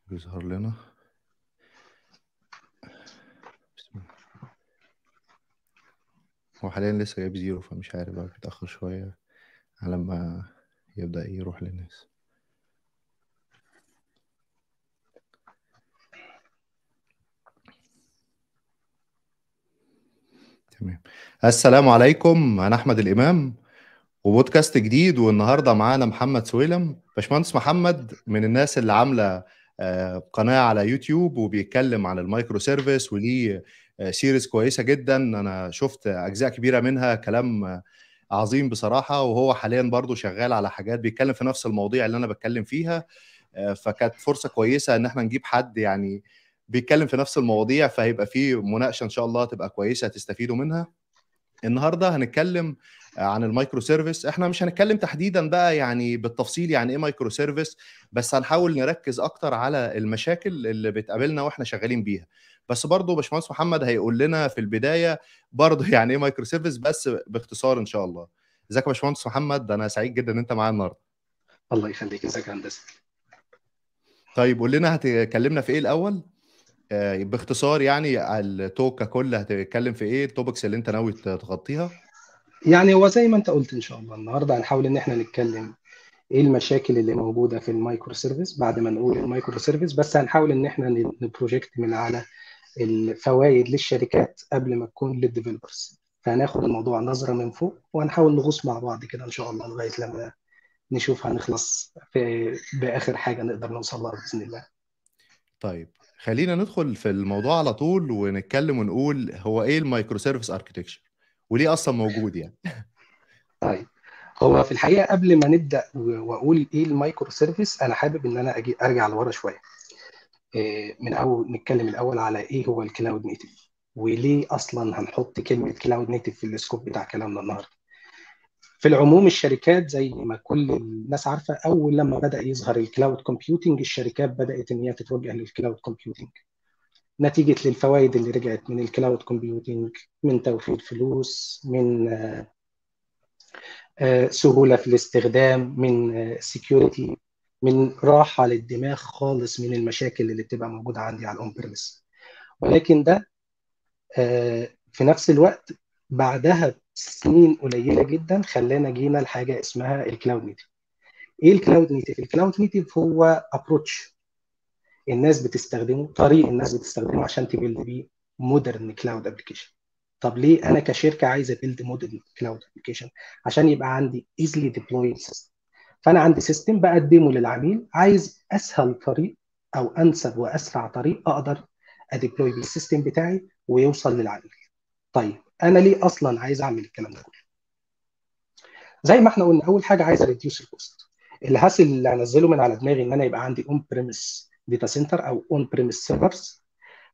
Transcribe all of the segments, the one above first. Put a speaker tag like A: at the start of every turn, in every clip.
A: يظهر لنا بسم الله هو حاليا لسه جايب زيرو فمش عارف بقى بيتأخر شوية على ما يبدأ يروح للناس تمام السلام عليكم أنا أحمد الإمام وبودكاست جديد والنهارده معانا محمد سويلم باشمهندس محمد من الناس اللي عامله آه، قناه على يوتيوب وبيتكلم عن المايكرو سيرفيس وليه آه، سيريز كويسه جدا انا شفت اجزاء كبيره منها كلام آه، عظيم بصراحه وهو حاليا برضو شغال على حاجات بيتكلم في نفس المواضيع اللي انا بتكلم فيها فكانت فرصه كويسه ان احنا نجيب حد يعني بيتكلم في نفس المواضيع فهيبقى في مناقشه ان شاء الله تبقى كويسه تستفيدوا منها النهارده هنتكلم عن المايكرو سيرفيس احنا مش هنتكلم تحديدا بقى يعني بالتفصيل يعني ايه مايكرو سيرفيس بس هنحاول نركز اكتر على المشاكل اللي بتقابلنا واحنا شغالين بيها بس برضه باشمهندس محمد هيقول لنا في البدايه برضه يعني ايه مايكرو سيرفيس بس باختصار ان شاء الله ازيك يا باشمهندس محمد انا سعيد جدا ان انت معايا النهارده
B: الله يخليك ازيك يا هندسه
A: طيب قول لنا هتكلمنا في ايه الاول آه، باختصار يعني التوك ككل هتتكلم في ايه التوبكس اللي انت ناوي تغطيها
B: يعني هو زي ما انت قلت ان شاء الله النهارده هنحاول ان احنا نتكلم ايه المشاكل اللي موجوده في المايكرو سيرفيس بعد ما نقول المايكرو سيرفيس بس هنحاول ان احنا نبروجكت من على الفوائد للشركات قبل ما تكون للديفلوبرز فهناخد الموضوع نظره من فوق وهنحاول نغوص مع بعض كده ان شاء الله لغايه لما نشوف هنخلص في باخر حاجه نقدر نوصل لها باذن الله
A: طيب خلينا ندخل في الموضوع على طول ونتكلم ونقول هو ايه المايكرو سيرفيس اركتكتشر وليه اصلا موجود يعني
B: طيب هو في الحقيقه قبل ما نبدا واقول ايه المايكرو سيرفيس انا حابب ان انا اجي ارجع لورا شويه إيه، من اول نتكلم الاول على ايه هو الكلاود نيتف وليه اصلا هنحط كلمه كلاود نيتف في السكوب بتاع كلامنا النهارده في العموم الشركات زي ما كل الناس عارفه اول لما بدا يظهر الكلاود كومبيوتنج الشركات بدات ان هي تتوجه للكلاود كومبيوتنج نتيجه للفوائد اللي رجعت من الكلاود كومبيوتنج من توفير فلوس من آه، آه، سهوله في الاستخدام من سكيورتي آه، من راحه للدماغ خالص من المشاكل اللي بتبقى موجوده عندي على الاون بريمس ولكن ده في نفس الوقت بعدها سنين قليله جدا خلانا جينا لحاجه اسمها الكلاود نيتف ايه الكلاود نيتف الكلاود نيتف هو ابروتش الناس بتستخدمه طريق الناس بتستخدمه عشان تبيلد بيه مودرن كلاود ابلكيشن طب ليه انا كشركه عايز ابيلد مودرن كلاود ابلكيشن عشان يبقى عندي ايزلي ديبلويد سيستم فانا عندي سيستم بقدمه للعميل عايز اسهل طريق او انسب واسرع طريق اقدر اديبلوي بيه السيستم بتاعي ويوصل للعميل طيب انا ليه اصلا عايز اعمل الكلام ده كله زي ما احنا قلنا اول حاجه عايز اريديوس الكوست الهاسل اللي هنزله من على دماغي ان انا يبقى عندي اون بريمس داتا سنتر او اون بريمس سيرفرز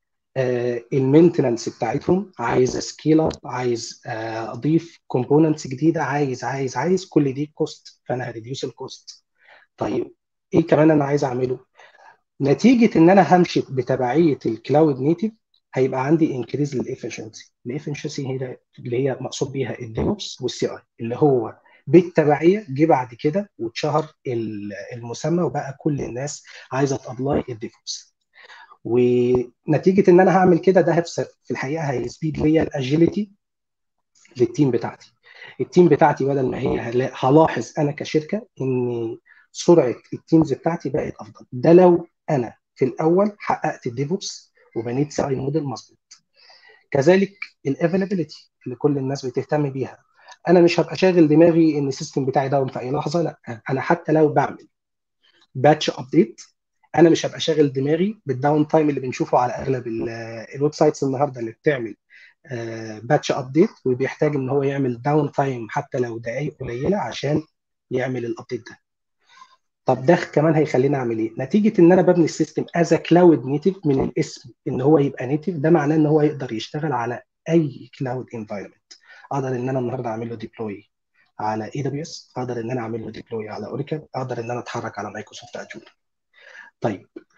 B: المينتننس بتاعتهم عايز سكيل اب عايز آه، اضيف كومبوننتس جديده عايز عايز عايز كل دي كوست فانا هريديوس الكوست طيب ايه كمان انا عايز اعمله نتيجه ان انا همشي بتبعيه الكلاود نيتيف هيبقى عندي انكريز للافشنسي الافشنسي هي اللي هي مقصود بيها الديفوبس والسي اي اللي هو بالتبعيه جه بعد كده واتشهر المسمى وبقى كل الناس عايزه تابلاي الديفوبس ونتيجه ان انا هعمل كده ده في الحقيقه هيزيد ليا الاجيلتي للتيم بتاعتي التيم بتاعتي بدل ما هي هلاحظ انا كشركه ان سرعه التيمز بتاعتي بقت افضل ده لو انا في الاول حققت الديفوبس وبنيت سي اي موديل مظبوط كذلك الافيلابيلتي اللي كل الناس بتهتم بيها انا مش هبقى شاغل دماغي ان السيستم بتاعي داون في اي لحظه لا انا حتى لو بعمل باتش ابديت انا مش هبقى شاغل دماغي بالداون تايم اللي بنشوفه على اغلب الويب سايتس النهارده اللي بتعمل باتش ابديت وبيحتاج ان هو يعمل داون تايم حتى لو دقائق قليله عشان يعمل الابديت ده طب ده كمان هيخليني اعمل ايه؟ نتيجه ان انا ببني السيستم از كلاود نيتف من الاسم ان هو يبقى نيتف ده معناه ان هو يقدر يشتغل على اي كلاود انفايرمنت اقدر ان انا النهارده اعمل له ديبلوي على اي دبليو اس اقدر ان انا اعمل له ديبلوي على اوريكل اقدر ان انا اتحرك على مايكروسوفت اجور طيب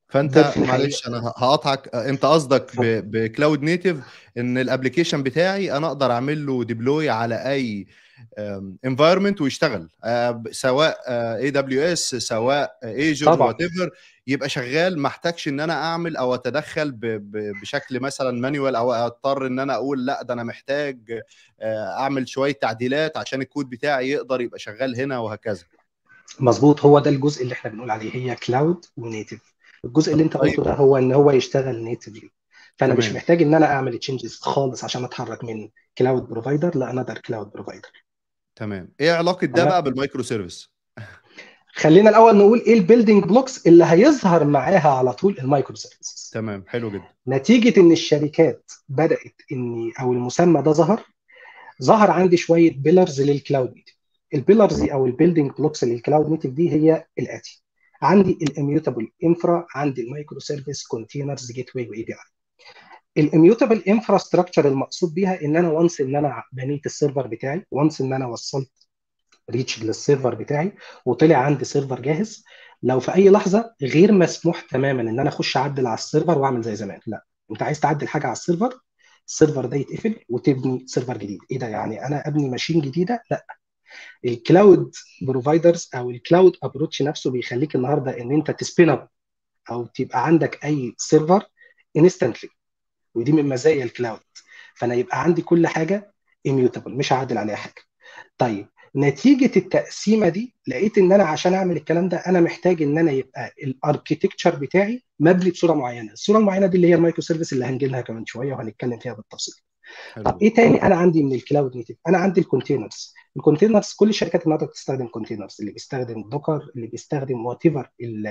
A: فانت
B: ده في الحقيقة-
A: معلش انا ه- هقطعك انت قصدك
B: اتفضل.
A: بكلاود نيتيف ان الابلكيشن بتاعي انا اقدر اعمل له ديبلوي على اي انفايرمنت ويشتغل آه، ب- سواء اي دبليو اس سواء ايجر
B: طبعا
A: وات ايفر يبقى شغال ما احتاجش ان انا اعمل او اتدخل ب- ب- بشكل مثلا مانيوال او اضطر ان انا اقول لا ده انا محتاج آه، اعمل شويه تعديلات عشان الكود بتاعي يقدر يبقى شغال هنا وهكذا
B: مظبوط هو ده الجزء اللي احنا بنقول عليه هي كلاود ونيتف الجزء اللي انت قلته ده هو ان هو يشتغل نيتفلي فانا مش
A: تمام.
B: محتاج ان انا اعمل تشينجز خالص عشان اتحرك من كلاود بروفايدر لانذر كلاود بروفايدر
A: تمام ايه علاقه ده
B: تمام.
A: بقى بالمايكرو سيرفيس
B: خلينا الاول نقول ايه البيلدينج بلوكس اللي هيظهر معاها على طول المايكرو سيرفيسز
A: تمام حلو جدا
B: نتيجه ان الشركات بدات ان او المسمى ده ظهر ظهر عندي شويه بيلرز للكلاود نيتف البيلرز دي او البيلدينج بلوكس للكلاود نيتف دي هي الاتي عندي الاميوتابل انفرا عندي المايكرو سيرفيس كونتينرز جيت واي واي بي اي الاميوتابل انفراستراكشر المقصود بيها ان انا وانس ان انا بنيت السيرفر بتاعي وانس ان انا وصلت ريتش للسيرفر بتاعي وطلع عندي سيرفر جاهز لو في اي لحظه غير مسموح تماما ان انا اخش اعدل على السيرفر واعمل زي زمان لا انت عايز تعدل حاجه على السيرفر السيرفر ده يتقفل وتبني سيرفر جديد ايه ده يعني انا ابني ماشين جديده لا الكلاود بروفايدرز او الكلاود ابروتش نفسه بيخليك النهارده ان انت تسبين اب او تبقى عندك اي سيرفر انستنتلي ودي من مزايا الكلاود فانا يبقى عندي كل حاجه immutable مش هعدل عليها حاجه طيب نتيجه التقسيمه دي لقيت ان انا عشان اعمل الكلام ده انا محتاج ان انا يبقى الاركتكتشر بتاعي مبني بصوره معينه الصوره المعينه دي اللي هي المايكرو سيرفيس اللي هنجي لها كمان شويه وهنتكلم فيها بالتفصيل
A: حلو
B: طب ايه تاني انا عندي من الكلاود نيتف انا عندي الكونتينرز الكونتينرز كل الشركات النهارده بتستخدم كونتينرز اللي بيستخدم دوكر اللي بيستخدم وات ايفر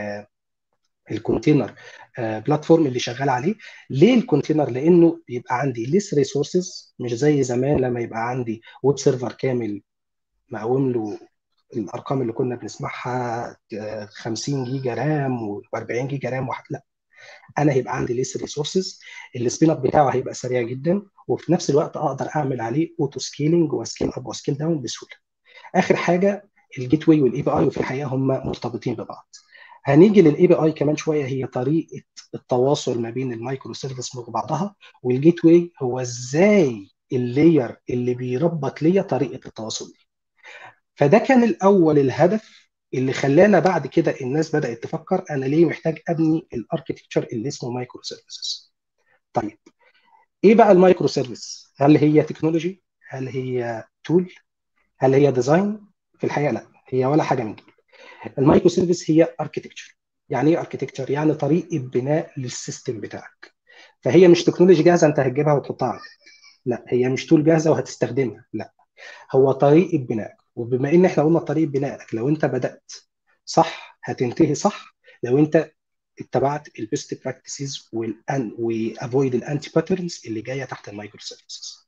B: الكونتينر بلاتفورم اللي شغال عليه ليه الكونتينر لانه بيبقى عندي ليس ريسورسز مش زي زمان لما يبقى عندي ويب سيرفر كامل مقوم له الارقام اللي كنا بنسمعها آه، 50 جيجا رام و40 جيجا رام وح... لا انا هيبقى عندي ليس ريسورسز السبين اب بتاعه هيبقى سريع جدا وفي نفس الوقت اقدر اعمل عليه اوتو سكيلينج وسكيل اب وسكيل داون بسهوله اخر حاجه الجيت واي والاي بي اي وفي الحقيقه هم مرتبطين ببعض هنيجي للاي بي اي كمان شويه هي طريقه التواصل ما بين المايكرو سيرفيس وبعضها والجيت واي هو ازاي اللاير اللي بيربط ليا طريقه التواصل دي فده كان الاول الهدف اللي خلانا بعد كده الناس بدات تفكر انا ليه محتاج ابني الاركتكتشر اللي اسمه مايكرو سيرفيسز طيب ايه بقى المايكرو سيرفيس هل هي تكنولوجي هل هي تول هل هي ديزاين في الحقيقه لا هي ولا حاجه من دول المايكرو سيرفيس هي اركتكتشر يعني ايه اركتكتشر يعني طريقه بناء للسيستم بتاعك فهي مش تكنولوجي جاهزه انت هتجيبها وتحطها عندك لا هي مش تول جاهزه وهتستخدمها لا هو طريقه بنائك وبما ان احنا قلنا طريقه بنائك لو انت بدات صح هتنتهي صح لو انت اتبعت البيست براكتسز والان وافويد الانتي باترنز اللي جايه تحت المايكرو سيرفيسز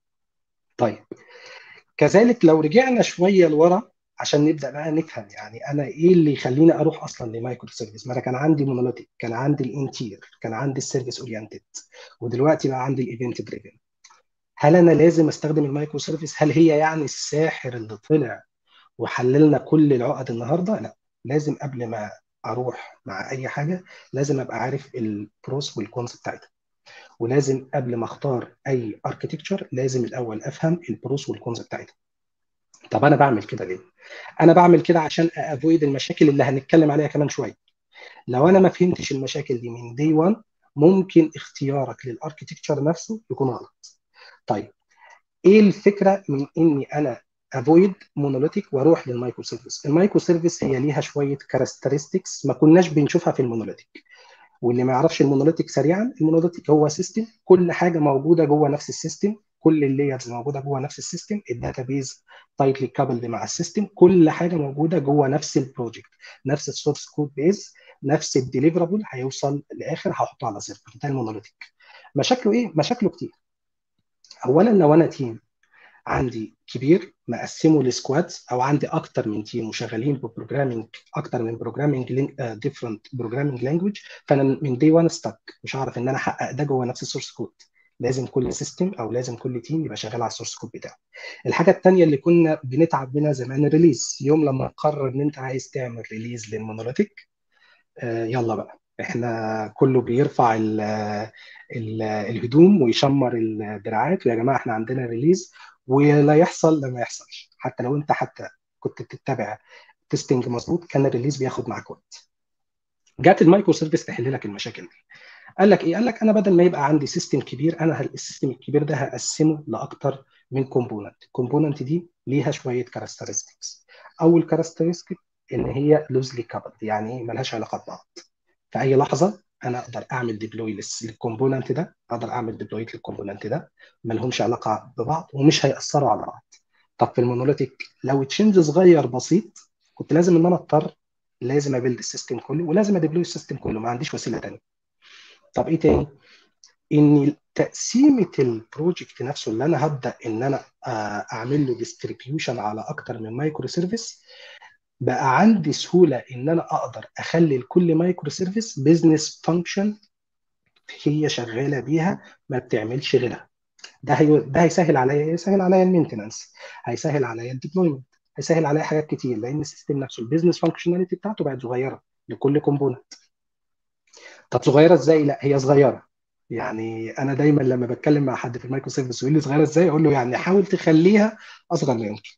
B: طيب كذلك لو رجعنا شويه لورا عشان نبدا بقى نفهم يعني انا ايه اللي يخليني اروح اصلا لمايكرو سيرفيس ما انا كان عندي مونوليتيك كان عندي الانتير كان عندي السيرفيس اورينتد ودلوقتي بقى عندي الايفنت دريفن هل انا لازم استخدم المايكرو سيرفيس هل هي يعني الساحر اللي طلع وحللنا كل العقد النهارده لا لازم قبل ما اروح مع اي حاجه لازم ابقى عارف البروس والكونس بتاعتها ولازم قبل ما اختار اي اركتكتشر لازم الاول افهم البروس والكونس بتاعتها طب انا بعمل كده ليه انا بعمل كده عشان افويد المشاكل اللي هنتكلم عليها كمان شويه لو انا ما فهمتش المشاكل دي من دي 1 ممكن اختيارك للاركتكتشر نفسه يكون غلط طيب ايه الفكره من اني انا افويد مونوليتيك واروح للمايكرو سيرفيس المايكرو سيرفيس هي ليها شويه كاركترستكس ما كناش بنشوفها في المونوليتيك واللي ما يعرفش المونوليتيك سريعا المونوليتيك هو سيستم كل حاجه موجوده جوه نفس السيستم كل اللايرز موجوده جوه نفس السيستم الداتابيز تايتلي كابلد مع السيستم كل حاجه موجوده جوه نفس البروجكت نفس السورس كود بيز نفس الديليفرابل هيوصل لاخر هحطه على سيرفر ده المونوليتيك مشاكله ايه مشاكله كتير اولا لو انا تيم عندي كبير مقسمه لسكوادز او عندي اكتر من تيم وشغالين ببروجرامينج اكتر من بروجرامينج ديفرنت بروجرامينج لانجوج فانا من دي 1 ستاك مش هعرف ان انا احقق ده جوه نفس السورس كود لازم كل سيستم او لازم كل تيم يبقى شغال على السورس كود بتاعه الحاجه الثانيه اللي كنا بنتعب منها زمان الريليز يوم لما تقرر ان انت عايز تعمل ريليز للمونوليتيك آه يلا بقى احنا كله بيرفع ال ال الهدوم ويشمر الدراعات ويا جماعه احنا عندنا ريليز ولا يحصل لما يحصلش حتى لو انت حتى كنت بتتبع تيستنج مظبوط كان الريليز بياخد معاك وقت جات المايكرو سيرفيس تحل لك المشاكل دي قال لك ايه قال لك انا بدل ما يبقى عندي سيستم كبير انا السيستم الكبير ده هقسمه لاكتر من كومبوننت الكومبوننت دي ليها شويه كاركترستكس اول كاركترستيك ان هي لوزلي كابلد يعني ايه ملهاش علاقه ببعض في اي لحظه انا اقدر اعمل ديبلوي للكومبوننت ده اقدر اعمل ديبلوي للكومبوننت ده ما لهمش علاقه ببعض ومش هياثروا على بعض طب في المونوليتيك لو تشينج صغير بسيط كنت لازم ان انا اضطر لازم ابيلد السيستم كله ولازم اديبلوي السيستم كله ما عنديش وسيله ثانيه طب ايه تاني ان تقسيمه البروجكت نفسه اللي انا هبدا ان انا اعمل له ديستريبيوشن على اكتر من مايكرو سيرفيس بقى عندي سهوله ان انا اقدر اخلي لكل مايكرو سيرفيس بزنس فانكشن هي شغاله بيها ما بتعملش غيرها ده هي ده هيسهل عليا يسهل عليا المينتننس هيسهل عليا الديبلويمنت هيسهل عليا حاجات كتير لان السيستم نفسه البيزنس فانكشناليتي بتاعته بقت صغيره لكل كومبوننت طب صغيره ازاي لا هي صغيره يعني انا دايما لما بتكلم مع حد في المايكرو سيرفيس ويقول لي صغيره ازاي اقول له يعني حاول تخليها اصغر ما يمكن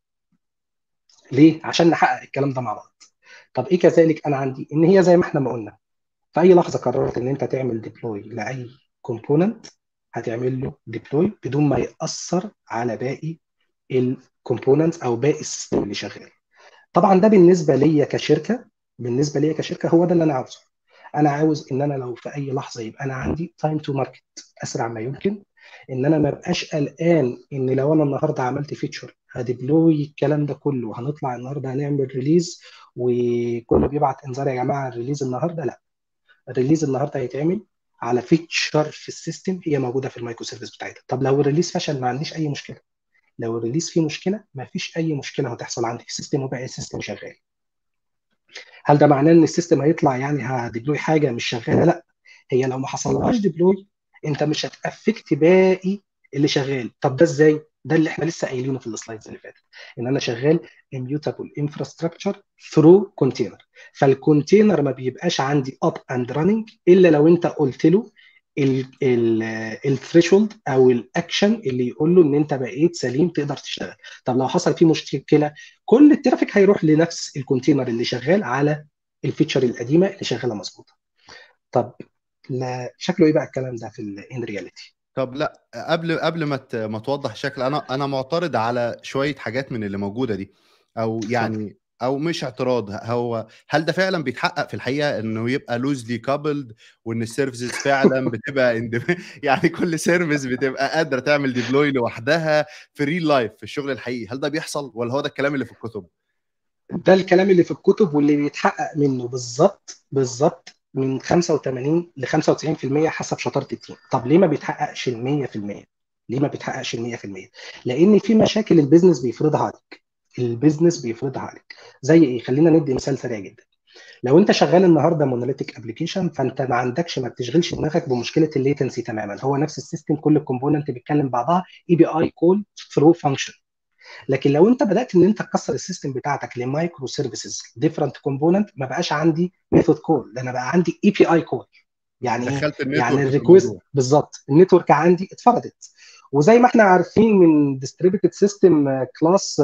B: ليه عشان نحقق الكلام ده مع بعض طب ايه كذلك انا عندي ان هي زي ما احنا ما قلنا في اي لحظه قررت ان انت تعمل ديبلوي لاي كومبوننت هتعمل له ديبلوي بدون ما ياثر على باقي الكومبوننتس او باقي السيستم اللي شغال طبعا ده بالنسبه ليا كشركه بالنسبه ليا كشركه هو ده اللي انا عاوزه انا عاوز ان انا لو في اي لحظه يبقى انا عندي تايم تو ماركت اسرع ما يمكن ان انا ما ابقاش قلقان ان لو انا النهارده عملت فيتشر هديبلوي الكلام ده كله وهنطلع النهارده هنعمل ريليز وكله بيبعت انذار يا جماعه الريليز النهارده لا الريليز النهارده هيتعمل على فيتشر في السيستم هي موجوده في المايكرو سيرفيس بتاعتها طب لو الريليز فشل ما عنديش اي مشكله لو الريليز فيه مشكله ما فيش اي مشكله هتحصل عندي في السيستم وباقي السيستم شغال هل ده معناه ان السيستم هيطلع يعني هديبلوي حاجه مش شغاله لا هي لو ما حصلهاش ديبلوي انت مش هتافكت باقي اللي شغال طب ده ازاي ده اللي احنا لسه قايلينه في السلايدز اللي فاتت ان انا شغال immutable infrastructure through container فالكونتينر ما بيبقاش عندي up and running الا لو انت قلت له الثريشولد او الاكشن اللي يقول له ان انت بقيت سليم تقدر تشتغل طب لو حصل فيه مشكله كل الترافيك هيروح لنفس الكونتينر اللي شغال على الفيتشر القديمه اللي شغاله مظبوطه طب لا شكله ايه بقى الكلام ده في الان رياليتي
A: طب لا قبل قبل ما ما توضح الشكل انا انا معترض على شويه حاجات من اللي موجوده دي او يعني او مش اعتراض هو هل ده فعلا بيتحقق في الحقيقه انه يبقى لوزلي كابلد وان السيرفيسز فعلا بتبقى اندف... يعني كل سيرفيس بتبقى قادره تعمل ديبلوي لوحدها في ريل لايف في الشغل الحقيقي هل ده بيحصل ولا هو ده الكلام اللي في الكتب
B: ده الكلام اللي في الكتب واللي بيتحقق منه بالظبط بالظبط من 85 ل 95% حسب شطاره التيم طب ليه ما بيتحققش ال 100% ليه ما بيتحققش ال 100% لان في مشاكل البيزنس بيفرضها عليك البيزنس بيفرضها عليك زي ايه خلينا ندي مثال سريع جدا لو انت شغال النهارده مونوليتيك ابلكيشن فانت ما عندكش ما بتشغلش دماغك بمشكله الليتنسي تماما هو نفس السيستم كل الكومبوننت بيتكلم بعضها اي بي اي كول ثرو فانكشن لكن لو انت بدات ان انت تكسر السيستم بتاعتك لمايكرو سيرفيسز ديفرنت كومبوننت ما بقاش عندي ميثود كول ده انا بقى عندي اي بي اي كول يعني
A: دخلت
B: يعني الريكوست بالظبط النتورك عندي اتفرضت وزي ما احنا عارفين من ديستريبيوتد سيستم كلاس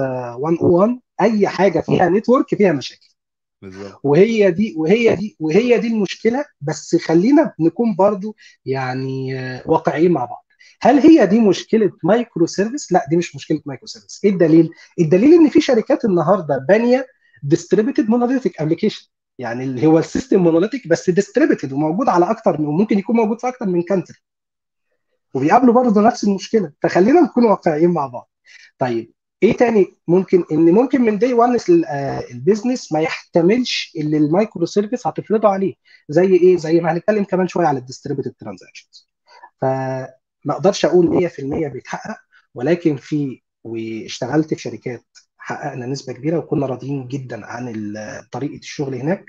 B: 101 اي حاجه فيها نتورك فيها مشاكل
A: بالظبط
B: وهي دي وهي دي وهي دي المشكله بس خلينا نكون برضو يعني واقعيين مع بعض هل هي دي مشكله مايكرو سيرفيس لا دي مش مشكله مايكرو سيرفيس ايه الدليل الدليل ان في شركات النهارده بانيه ديستريبيوتد مونوليثيك ابلكيشن يعني اللي هو السيستم مونوليثيك بس ديستريبيوتد وموجود على اكتر من وممكن يكون موجود في اكتر من كانتري وبيقابلوا برضه نفس المشكله فخلينا نكون واقعيين مع بعض طيب ايه تاني ممكن ان ممكن من دي 1 البيزنس ما يحتملش اللي المايكرو سيرفيس هتفرضه عليه زي ايه زي ما هنتكلم كمان شويه على الديستريبيوتد ترانزاكشنز فما اقدرش اقول 100% بيتحقق ولكن في واشتغلت في شركات حققنا نسبه كبيره وكنا راضيين جدا عن طريقه الشغل هناك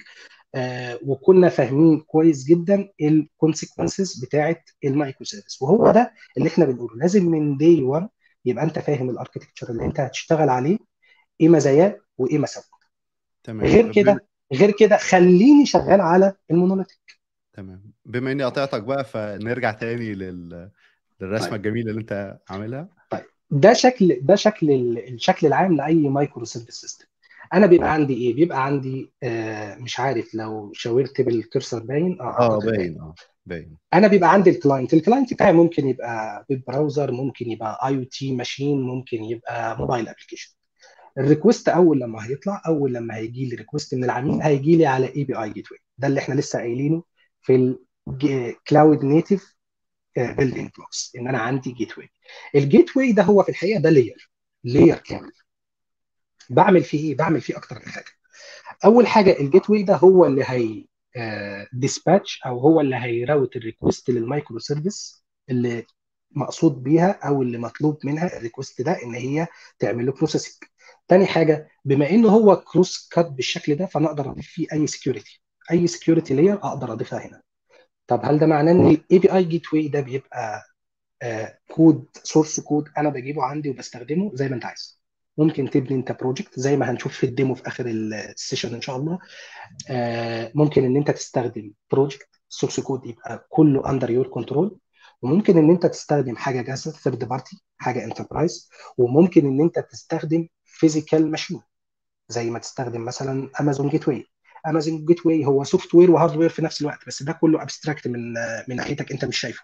B: آه وكنا فاهمين كويس جدا الكونسيكونسز بتاعه المايكرو سيرفيس وهو ده اللي احنا بنقوله لازم من دي 1 يبقى انت فاهم الاركتكتشر اللي انت هتشتغل عليه ايه مزاياه وايه مساوئه
A: تمام
B: غير كده غير كده خليني شغال على المونوليتيك
A: تمام بما اني قطعتك بقى فنرجع تاني لل... للرسمه
B: طيب
A: الجميله اللي انت عاملها
B: طيب ده شكل ده شكل ال- الشكل العام لاي مايكرو سيرفيس سيستم انا بيبقى عندي ايه بيبقى عندي آه مش عارف لو شاورت بالكرسر باين اه
A: اه
B: اعتقد باين
A: باين اه باين
B: انا بيبقى عندي الكلاينت الكلاينت بتاعي ممكن يبقى ويب براوزر ممكن يبقى اي او تي ماشين ممكن يبقى موبايل ابلكيشن الريكوست اول لما هيطلع اول لما هيجي لي ريكوست من العميل هيجي لي على اي بي اي جيت واي ده اللي احنا لسه قايلينه في الكلاود نيتيف بيلدينج بلوكس ان انا عندي جيت واي الجيت واي ده هو في الحقيقه ده لاير لاير كامل بعمل فيه ايه بعمل فيه اكتر من حاجه اول حاجه الجيت واي ده هو اللي هي ديسباتش او هو اللي هيراوت الريكوست للمايكرو سيرفيس اللي مقصود بيها او اللي مطلوب منها الريكوست ده ان هي تعمل له بروسيسنج تاني حاجه بما انه هو كروس كات بالشكل ده فانا اقدر اضيف فيه اي سكيورتي اي سكيورتي لاير اقدر اضيفها هنا طب هل ده معناه ان الاي بي اي جيت واي ده بيبقى آه كود سورس كود انا بجيبه عندي وبستخدمه زي ما انت عايز ممكن تبني انت بروجكت زي ما هنشوف في الديمو في اخر السيشن ان شاء الله آه ممكن ان انت تستخدم بروجكت سورس كود يبقى كله اندر يور كنترول وممكن ان انت تستخدم حاجه جاهزه ثيرد بارتي حاجه انتربرايز وممكن ان انت تستخدم فيزيكال ماشين زي ما تستخدم مثلا امازون جيت واي امازون جيت واي هو سوفت وير وهاردوير في نفس الوقت بس ده كله ابستراكت من من ناحيتك انت مش شايفه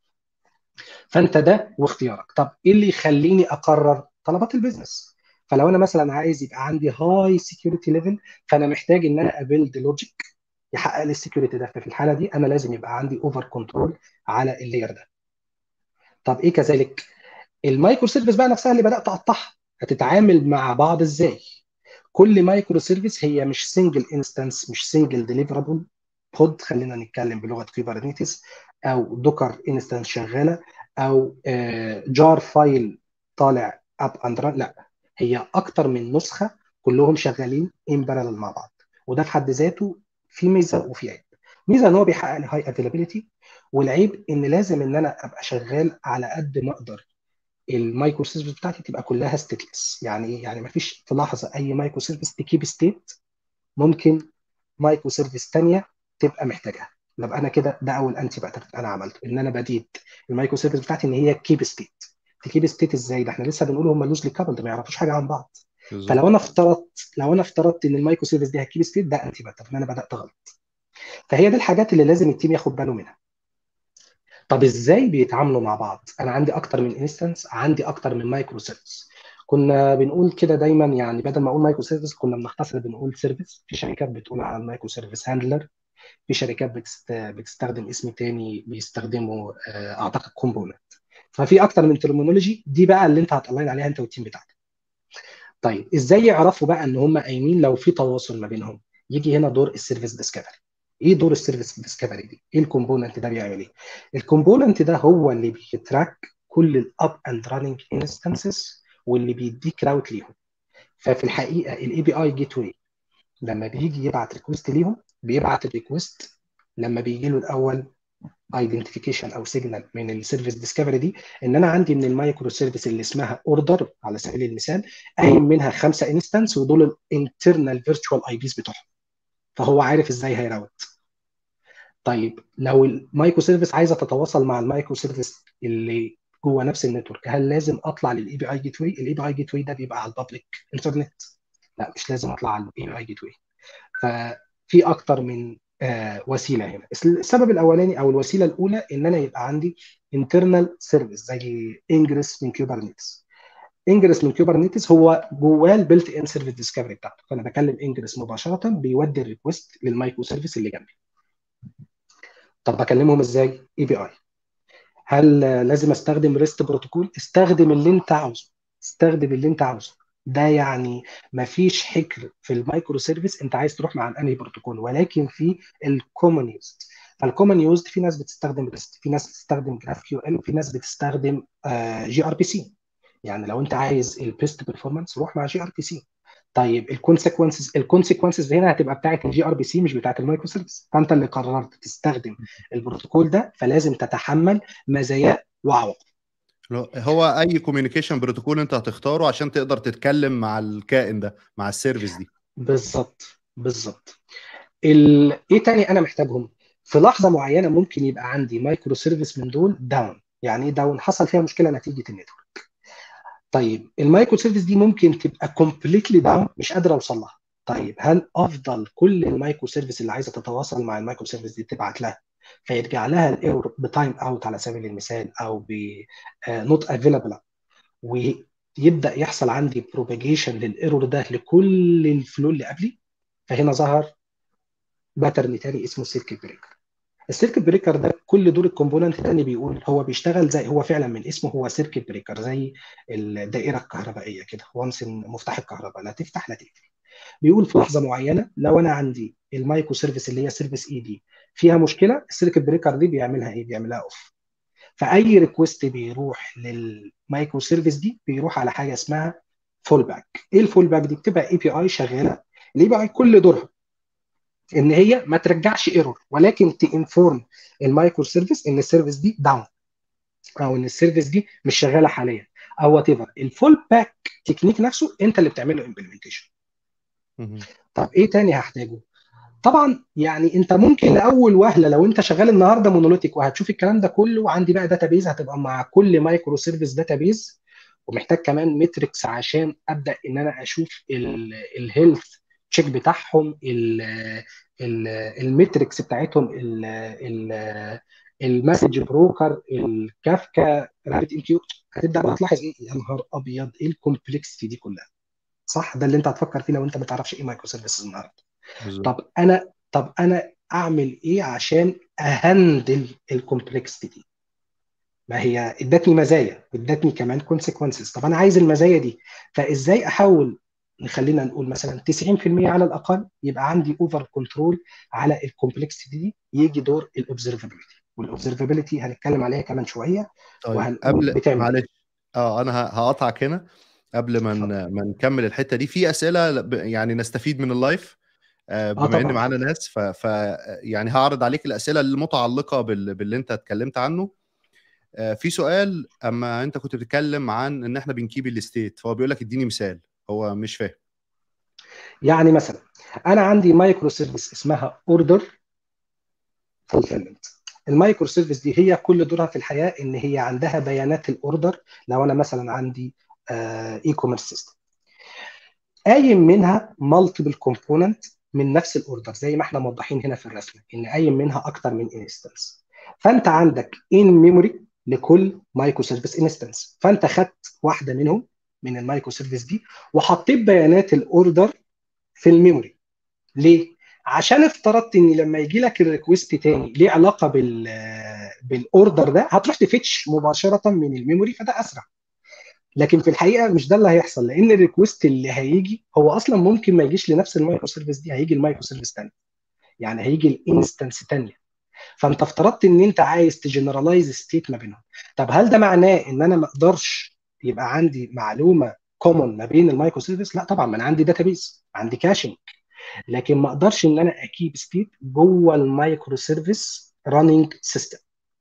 B: فانت ده واختيارك طب ايه اللي يخليني اقرر طلبات البيزنس فلو انا مثلا عايز يبقى عندي هاي سكيورتي ليفل فانا محتاج ان انا ابيلد لوجيك يحقق لي السكيورتي ده ففي الحاله دي انا لازم يبقى عندي اوفر كنترول على اللاير ده طب ايه كذلك المايكرو سيرفيس بقى نفسها اللي بدات اقطعها هتتعامل مع بعض ازاي كل مايكرو سيرفيس هي مش سنجل انستنس مش سنجل ديليفرابل بود خلينا نتكلم بلغه كوبرنيتس او دوكر انستنس شغاله او جار فايل طالع اب اند ران لا هي اكتر من نسخه كلهم شغالين ان بارالل مع بعض وده في حد ذاته في ميزه وفي عيب ميزه ان هو بيحقق لي هاي افيلابيلتي والعيب ان لازم ان انا ابقى شغال على قد ما اقدر المايكرو سيرفيس بتاعتي تبقى كلها ستيتلس يعني ايه يعني ما فيش في لحظه اي مايكرو سيرفيس تكيب ستيت ممكن مايكرو سيرفيس ثانيه تبقى محتاجها يبقى انا كده ده اول انتي بقى انا عملته ان انا بديت المايكرو سيرفيس بتاعتي ان هي كيب ستيت تكيب ستيت ازاي ده احنا لسه بنقول هم لوزلي كابلد ما يعرفوش حاجه عن بعض
A: بالظبط
B: فلو انا افترضت لو انا افترضت ان المايكرو سيرفيس دي هتكيب ستيت ده انتي بقى ان انا بدات غلط فهي دي الحاجات اللي لازم التيم ياخد باله منها طب ازاي بيتعاملوا مع بعض انا عندي اكتر من انستنس عندي اكتر من مايكرو سيرفيس كنا بنقول كده دايما يعني بدل ما اقول مايكرو سيرفيس كنا بنختصر بنقول سيرفيس في شركات بتقول على المايكرو سيرفيس هاندلر في شركات بتست... بتستخدم اسم تاني بيستخدموا اعتقد كومبوننت ففي اكتر من ترمينولوجي دي بقى اللي انت هتلاين عليها انت والتيم بتاعك طيب ازاي يعرفوا بقى ان هم قايمين لو في تواصل ما بينهم يجي هنا دور السيرفيس ديسكفري ايه دور السيرفيس ديسكفري دي ايه الكومبوننت ده بيعمل ايه الكومبوننت ده هو اللي بيتراك كل الاب اند راننج انستنسز واللي بيديك راوت ليهم ففي الحقيقه الاي بي اي جيت واي لما بيجي يبعت ريكوست ليهم بيبعت الريكوست لما بيجي له الاول ايدنتيفيكيشن او سيجنال من السيرفيس ديسكفري دي ان انا عندي من المايكرو سيرفيس اللي اسمها اوردر على سبيل المثال قايم منها خمسه انستنس ودول الانترنال فيرتشوال اي بيز بتوعهم فهو عارف ازاي هيراوت طيب لو المايكرو سيرفيس عايزه تتواصل مع المايكرو سيرفيس اللي جوه نفس النتورك هل لازم اطلع للاي بي اي جيت واي الاي بي اي جيت واي ده بيبقى على البابليك انترنت لا مش لازم اطلع على الاي بي اي جيت واي ففي اكتر من آه وسيله هنا السبب الاولاني او الوسيله الاولى ان انا يبقى عندي انترنال سيرفيس زي انجرس من كوبرنيتس انجرس من كوبرنيتس هو جواه البيلت ان سيرفيس ديسكفري بتاعته فانا بكلم انجرس مباشره بيودي الريكوست للمايكرو سيرفيس اللي جنبي طب بكلمهم ازاي اي بي اي هل لازم استخدم ريست بروتوكول استخدم اللي انت عاوزه استخدم اللي انت عاوزه ده يعني ما فيش حكر في المايكرو سيرفيس انت عايز تروح مع انهي بروتوكول ولكن في الكومن يوزد فالكومن يوزد في ناس بتستخدم ريست في ناس بتستخدم جراف كيو ال وفي ناس بتستخدم جي ار بي سي يعني لو انت عايز البيست بيرفورمانس روح مع جي ار بي سي طيب الكونسيكونسز الكونسيكونسز هنا هتبقى بتاعه الجي ار بي سي مش بتاعه المايكرو سيرفيس فانت اللي قررت تستخدم البروتوكول ده فلازم تتحمل مزاياه وعوائق
A: هو اي كوميونيكيشن بروتوكول انت هتختاره عشان تقدر تتكلم مع الكائن ده مع السيرفيس دي
B: بالظبط بالظبط ال... ايه تاني انا محتاجهم في لحظه معينه ممكن يبقى عندي مايكرو سيرفيس من دول داون يعني ايه داون حصل فيها مشكله نتيجه النتورك طيب المايكرو سيرفيس دي ممكن تبقى كومبليتلي داون مش قادر اوصل لها طيب هل افضل كل المايكرو سيرفيس اللي عايزه تتواصل مع المايكرو سيرفيس دي تبعت لها فيرجع لها الايرور بتايم اوت على سبيل المثال او ب نوت افيلابل ويبدا يحصل عندي بروباجيشن للايرور ده لكل الفلو اللي قبلي فهنا ظهر باترن تاني اسمه سيركت بريكر السيركت بريكر ده كل دور الكومبوننت تاني بيقول هو بيشتغل زي هو فعلا من اسمه هو سيركت بريكر زي الدائره الكهربائيه كده وامس مفتاح الكهرباء لا تفتح لا تقفل بيقول في لحظه معينه لو انا عندي المايكرو سيرفيس اللي هي سيرفيس اي دي فيها مشكله السيركت بريكر دي بيعملها ايه؟ بيعملها اوف فاي ريكوست بيروح للمايكرو سيرفيس دي بيروح على حاجه اسمها فول باك ايه الفول باك دي بتبقى اي بي اي شغاله الاي بي اي كل دورها ان هي ما ترجعش ايرور ولكن تنفورم المايكرو سيرفيس ان السيرفيس دي داون او ان السيرفيس دي مش شغاله حاليا او وات ايفر الفول باك تكنيك نفسه انت اللي بتعمل له امبلمنتيشن طب ايه تاني هحتاجه طبعا يعني انت ممكن لاول وهله لو انت شغال النهارده مونوليتيك وهتشوف الكلام ده كله وعندي بقى داتابيز هتبقى مع كل مايكرو سيرفيس داتابيز ومحتاج كمان متريكس عشان ابدا ان انا اشوف الهيلث تشيك بتاعهم المتريكس بتاعتهم المسج بروكر الكافكا رابت ام كيو هتبدا بقى تلاحظ ايه يا نهار ابيض ايه الكومبلكسيتي دي كلها صح ده اللي انت هتفكر فيه لو انت ما تعرفش ايه مايكرو سيرفيسز النهارده طب انا طب انا اعمل ايه عشان اهندل الكومبلكسيتي دي ما هي ادتني مزايا وادتني كمان كونسيكونسز طب انا عايز المزايا دي فازاي احول نخلينا نقول مثلا 90% على الاقل يبقى عندي اوفر كنترول على الكومبلكسيتي دي يجي دور الاوبزرفابيلتي والاوبزرفابيلتي هنتكلم عليها كمان شويه
A: طيب قبل بتعمل معلش اه انا هقطعك هنا قبل ما ما نكمل الحته دي في اسئله يعني نستفيد من اللايف بما ان معانا ناس ف, ف يعني هعرض عليك الاسئله المتعلقه بال... باللي انت اتكلمت عنه في سؤال اما انت كنت بتتكلم عن ان احنا بنكيب الستيت فهو بيقول لك اديني مثال هو مش فاهم
B: يعني مثلا انا عندي مايكرو سيرفيس اسمها اوردر فولفيلمنت المايكرو سيرفيس دي هي كل دورها في الحياه ان هي عندها بيانات الاوردر لو انا مثلا عندي اي كوميرس سيستم قايم منها مالتيبل كومبوننت من نفس الاوردر زي ما احنا موضحين هنا في الرسمه ان قايم منها اكتر من انستنس فانت عندك ان ميموري لكل مايكرو سيرفيس انستنس فانت خدت واحده منهم من المايكرو سيرفيس دي وحطيت بيانات الاوردر في الميموري ليه عشان افترضت ان لما يجي لك الريكوست تاني ليه علاقه بال بالاوردر ده هتروح تفتش مباشره من الميموري فده اسرع لكن في الحقيقه مش ده اللي هيحصل لان الريكوست اللي هيجي هو اصلا ممكن ما يجيش لنفس المايكرو سيرفيس دي هيجي المايكرو سيرفيس ثانيه يعني هيجي الانستنس ثانيه فانت افترضت ان انت عايز تجنرالايز ستيت ما بينهم طب هل ده معناه ان انا ما اقدرش يبقى عندي معلومه كومون ما بين المايكرو سيرفيس لا طبعا ما انا عندي داتابيز عندي كاشنج لكن ما اقدرش ان انا اكيب ستيت جوه المايكرو سيرفيس راننج سيستم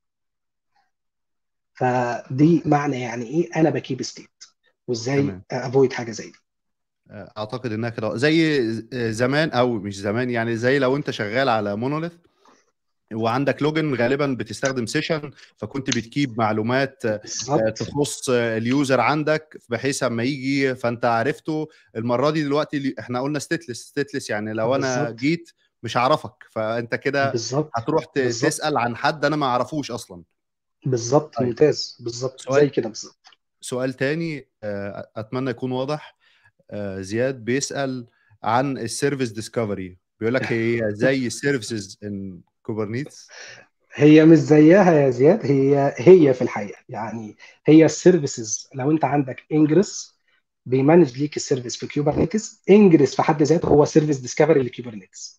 B: فدي معنى يعني ايه انا بكيب ستيت وازاي افويد حاجه زي دي
A: اعتقد انها كده زي زمان او مش زمان يعني زي لو انت شغال على مونوليث وعندك لوجن غالبا بتستخدم سيشن فكنت بتكيب معلومات بالزبط. تخص اليوزر عندك بحيث اما يجي فانت عرفته المره دي دلوقتي احنا قلنا ستيتلس ستيتلس يعني لو بالزبط. انا جيت مش هعرفك فانت كده هتروح بالزبط. تسال عن حد انا ما اعرفوش اصلا
B: بالظبط طيب. ممتاز بالظبط زي كده بالظبط
A: سؤال تاني اتمنى يكون واضح زياد بيسال عن السيرفيس ديسكفري بيقول لك هي زي السيرفيسز ان كوبرنيتس
B: هي مش زيها يا زياد هي هي في الحقيقه يعني هي السيرفيسز لو انت عندك انجرس بيمانج ليك السيرفيس في كوبرنيتس انجرس في حد ذاته هو سيرفيس ديسكفري لكوبرنيتس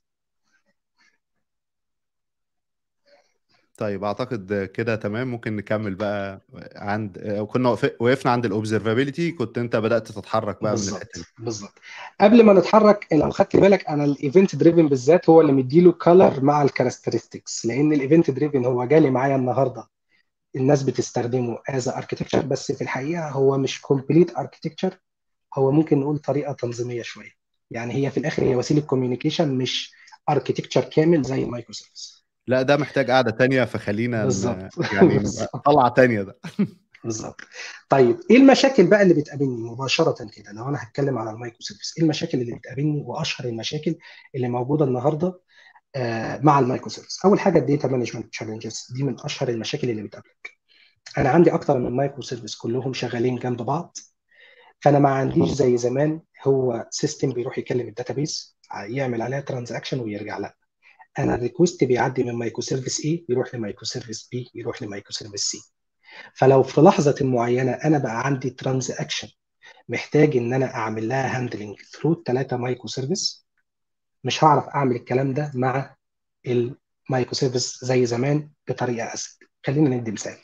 A: طيب اعتقد كده تمام ممكن نكمل بقى عند كنا وقفنا عند الاوبزرفابيلتي كنت انت بدات تتحرك بقى
B: بالزبط.
A: من الحته دي
B: بالظبط قبل ما نتحرك لو خدت بالك انا الايفنت دريفن بالذات هو اللي مديله كلر مع الكاركترستكس لان الايفنت دريفن هو جالي معايا النهارده الناس بتستخدمه از اركتكتشر بس في الحقيقه هو مش كومبليت اركتكتشر هو ممكن نقول طريقه تنظيميه شويه يعني هي في الاخر هي وسيله كوميونيكيشن مش اركتكتشر كامل زي المايكرو سيرفيس
A: لا ده محتاج قعده تانية فخلينا
B: بالظبط
A: يعني
B: بالظبط
A: طلعه تانية ده
B: بالظبط طيب ايه المشاكل بقى اللي بتقابلني مباشره كده لو انا هتكلم على المايكرو سيرفيس ايه المشاكل اللي بتقابلني واشهر المشاكل اللي موجوده النهارده آه مع المايكرو سيرفيس اول حاجه الداتا مانجمنت تشالنجز دي من اشهر المشاكل اللي بتقابلك انا عندي اكتر من مايكرو سيرفيس كلهم شغالين جنب بعض فانا ما عنديش زي زمان هو سيستم بيروح يكلم الداتابيس يعمل عليها ترانزاكشن ويرجع لا انا الريكوست بيعدي من مايكرو سيرفيس اي يروح لمايكرو سيرفيس بي يروح لمايكرو سيرفيس سي فلو في لحظه معينه انا بقى عندي ترانزاكشن محتاج ان انا اعمل لها هاندلنج ثرو الثلاثه مايكرو سيرفيس مش هعرف اعمل الكلام ده مع المايكرو سيرفيس زي زمان بطريقه اسهل خلينا ندي مثال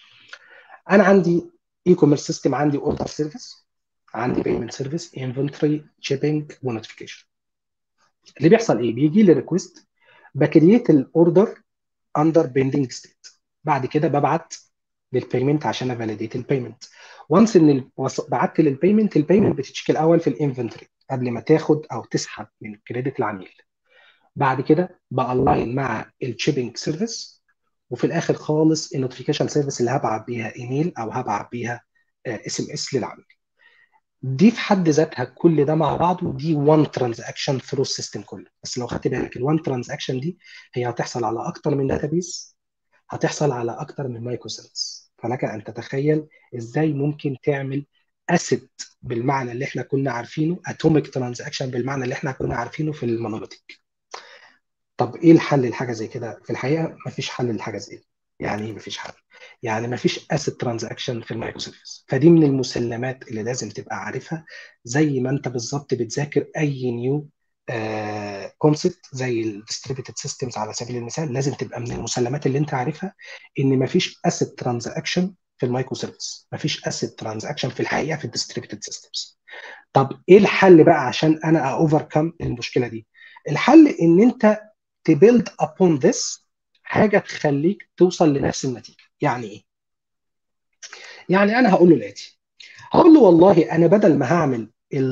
B: انا عندي اي كوميرس سيستم عندي اوردر سيرفيس عندي بيمنت سيرفيس انفنتوري شيبنج ونوتيفيكيشن اللي بيحصل ايه بيجي لي ريكوست بكريت الاوردر اندر بيندنج ستيت بعد كده ببعت للبيمنت عشان افاليديت البيمنت وانس ان بعت للبيمنت البيمنت بتتشيك الاول في الانفنتوري قبل ما تاخد او تسحب من كريدت العميل بعد كده بالاين مع الشيبنج سيرفيس وفي الاخر خالص النوتيفيكيشن سيرفيس اللي هبعت بيها ايميل او هبعت بيها اس ام اس للعميل دي في حد ذاتها كل ده مع بعضه دي وان ترانزاكشن ثرو السيستم كله بس لو خدت بالك الوان ترانزاكشن دي هي هتحصل على اكتر من داتابيس هتحصل على اكتر من مايكرو سيرفيس فلك ان تتخيل ازاي ممكن تعمل اسيد بالمعنى اللي احنا كنا عارفينه اتوميك ترانزاكشن بالمعنى اللي احنا كنا عارفينه في المونوليتيك طب ايه الحل لحاجه زي كده في الحقيقه مفيش حل لحاجه زي كده يعني ايه مفيش حل يعني مفيش اسيد ترانزاكشن في المايكرو سيرفيس فدي من المسلمات اللي لازم تبقى عارفها زي ما انت بالظبط بتذاكر اي نيو كونسبت زي الديستريبيوتد سيستمز على سبيل المثال لازم تبقى من المسلمات اللي انت عارفها ان مفيش اسيد ترانزاكشن في المايكرو سيرفيس مفيش اسيد ترانزاكشن في الحقيقه في الديستريبيوتد سيستمز طب ايه الحل بقى عشان انا اوفركم المشكله دي الحل ان انت تبيلد upon this حاجه تخليك توصل لنفس النتيجه يعني ايه يعني انا هقول له الاتي هقول له والله انا بدل ما هعمل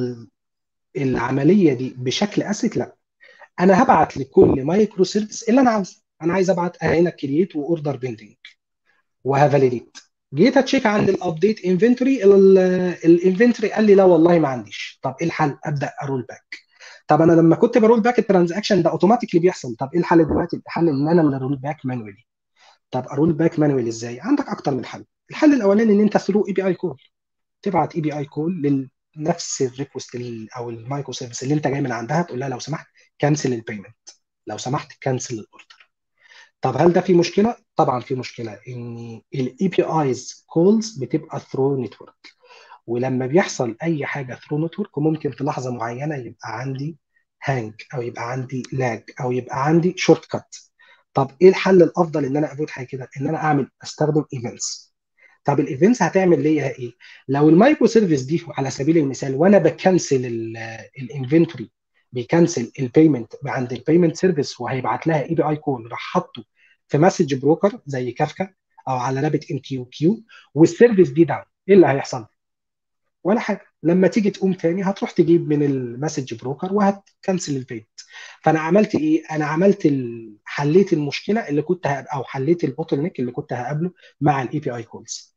B: العمليه دي بشكل اسيت لا انا هبعت لكل مايكرو سيرفيس اللي انا عاوزه انا عايز ابعت هنا كرييت واوردر بيندنج وهفاليديت جيت اتشيك عند الابديت انفنتوري الانفنتوري قال لي لا والله ما عنديش طب ايه الحل ابدا ارول باك طب انا لما كنت برول باك الترانزاكشن ده اوتوماتيكلي بيحصل طب ايه الحل دلوقتي الحل ان انا اللي ارول باك مانوالي طب ارول باك مانوالي ازاي عندك اكتر من حل الحل الاولاني ان انت ثرو اي بي اي كول تبعت اي بي اي كول لنفس الريكوست او المايكرو سيرفيس اللي انت جاي من عندها تقول لها لو سمحت كنسل البيمنت لو سمحت كنسل الاوردر طب هل ده في مشكله طبعا في مشكله ان الاي بي ايز كولز بتبقى ثرو نتورك ولما بيحصل اي حاجه ثرو نتورك ممكن في لحظه معينه يبقى عندي هانج او يبقى عندي لاج او يبقى عندي شورت كات طب ايه الحل الافضل ان انا افوت حاجه كده ان انا اعمل استخدم ايفنتس طب الايفنتس هتعمل ليا ايه لو المايكرو سيرفيس دي على سبيل المثال وانا بكنسل الانفنتوري بيكنسل البيمنت عند البيمنت سيرفيس وهيبعت لها اي بي اي كول راح حاطه في مسج بروكر زي كافكا او على رابت ام كيو كيو والسيرفيس دي داون ايه اللي هيحصل ولا حاجه لما تيجي تقوم تاني هتروح تجيب من المسج بروكر وهتكنسل البيمنت فانا عملت ايه انا عملت ال... حليت المشكله اللي كنت هقب... او حليت البوتل نيك اللي كنت هقابله مع الاي بي اي كولز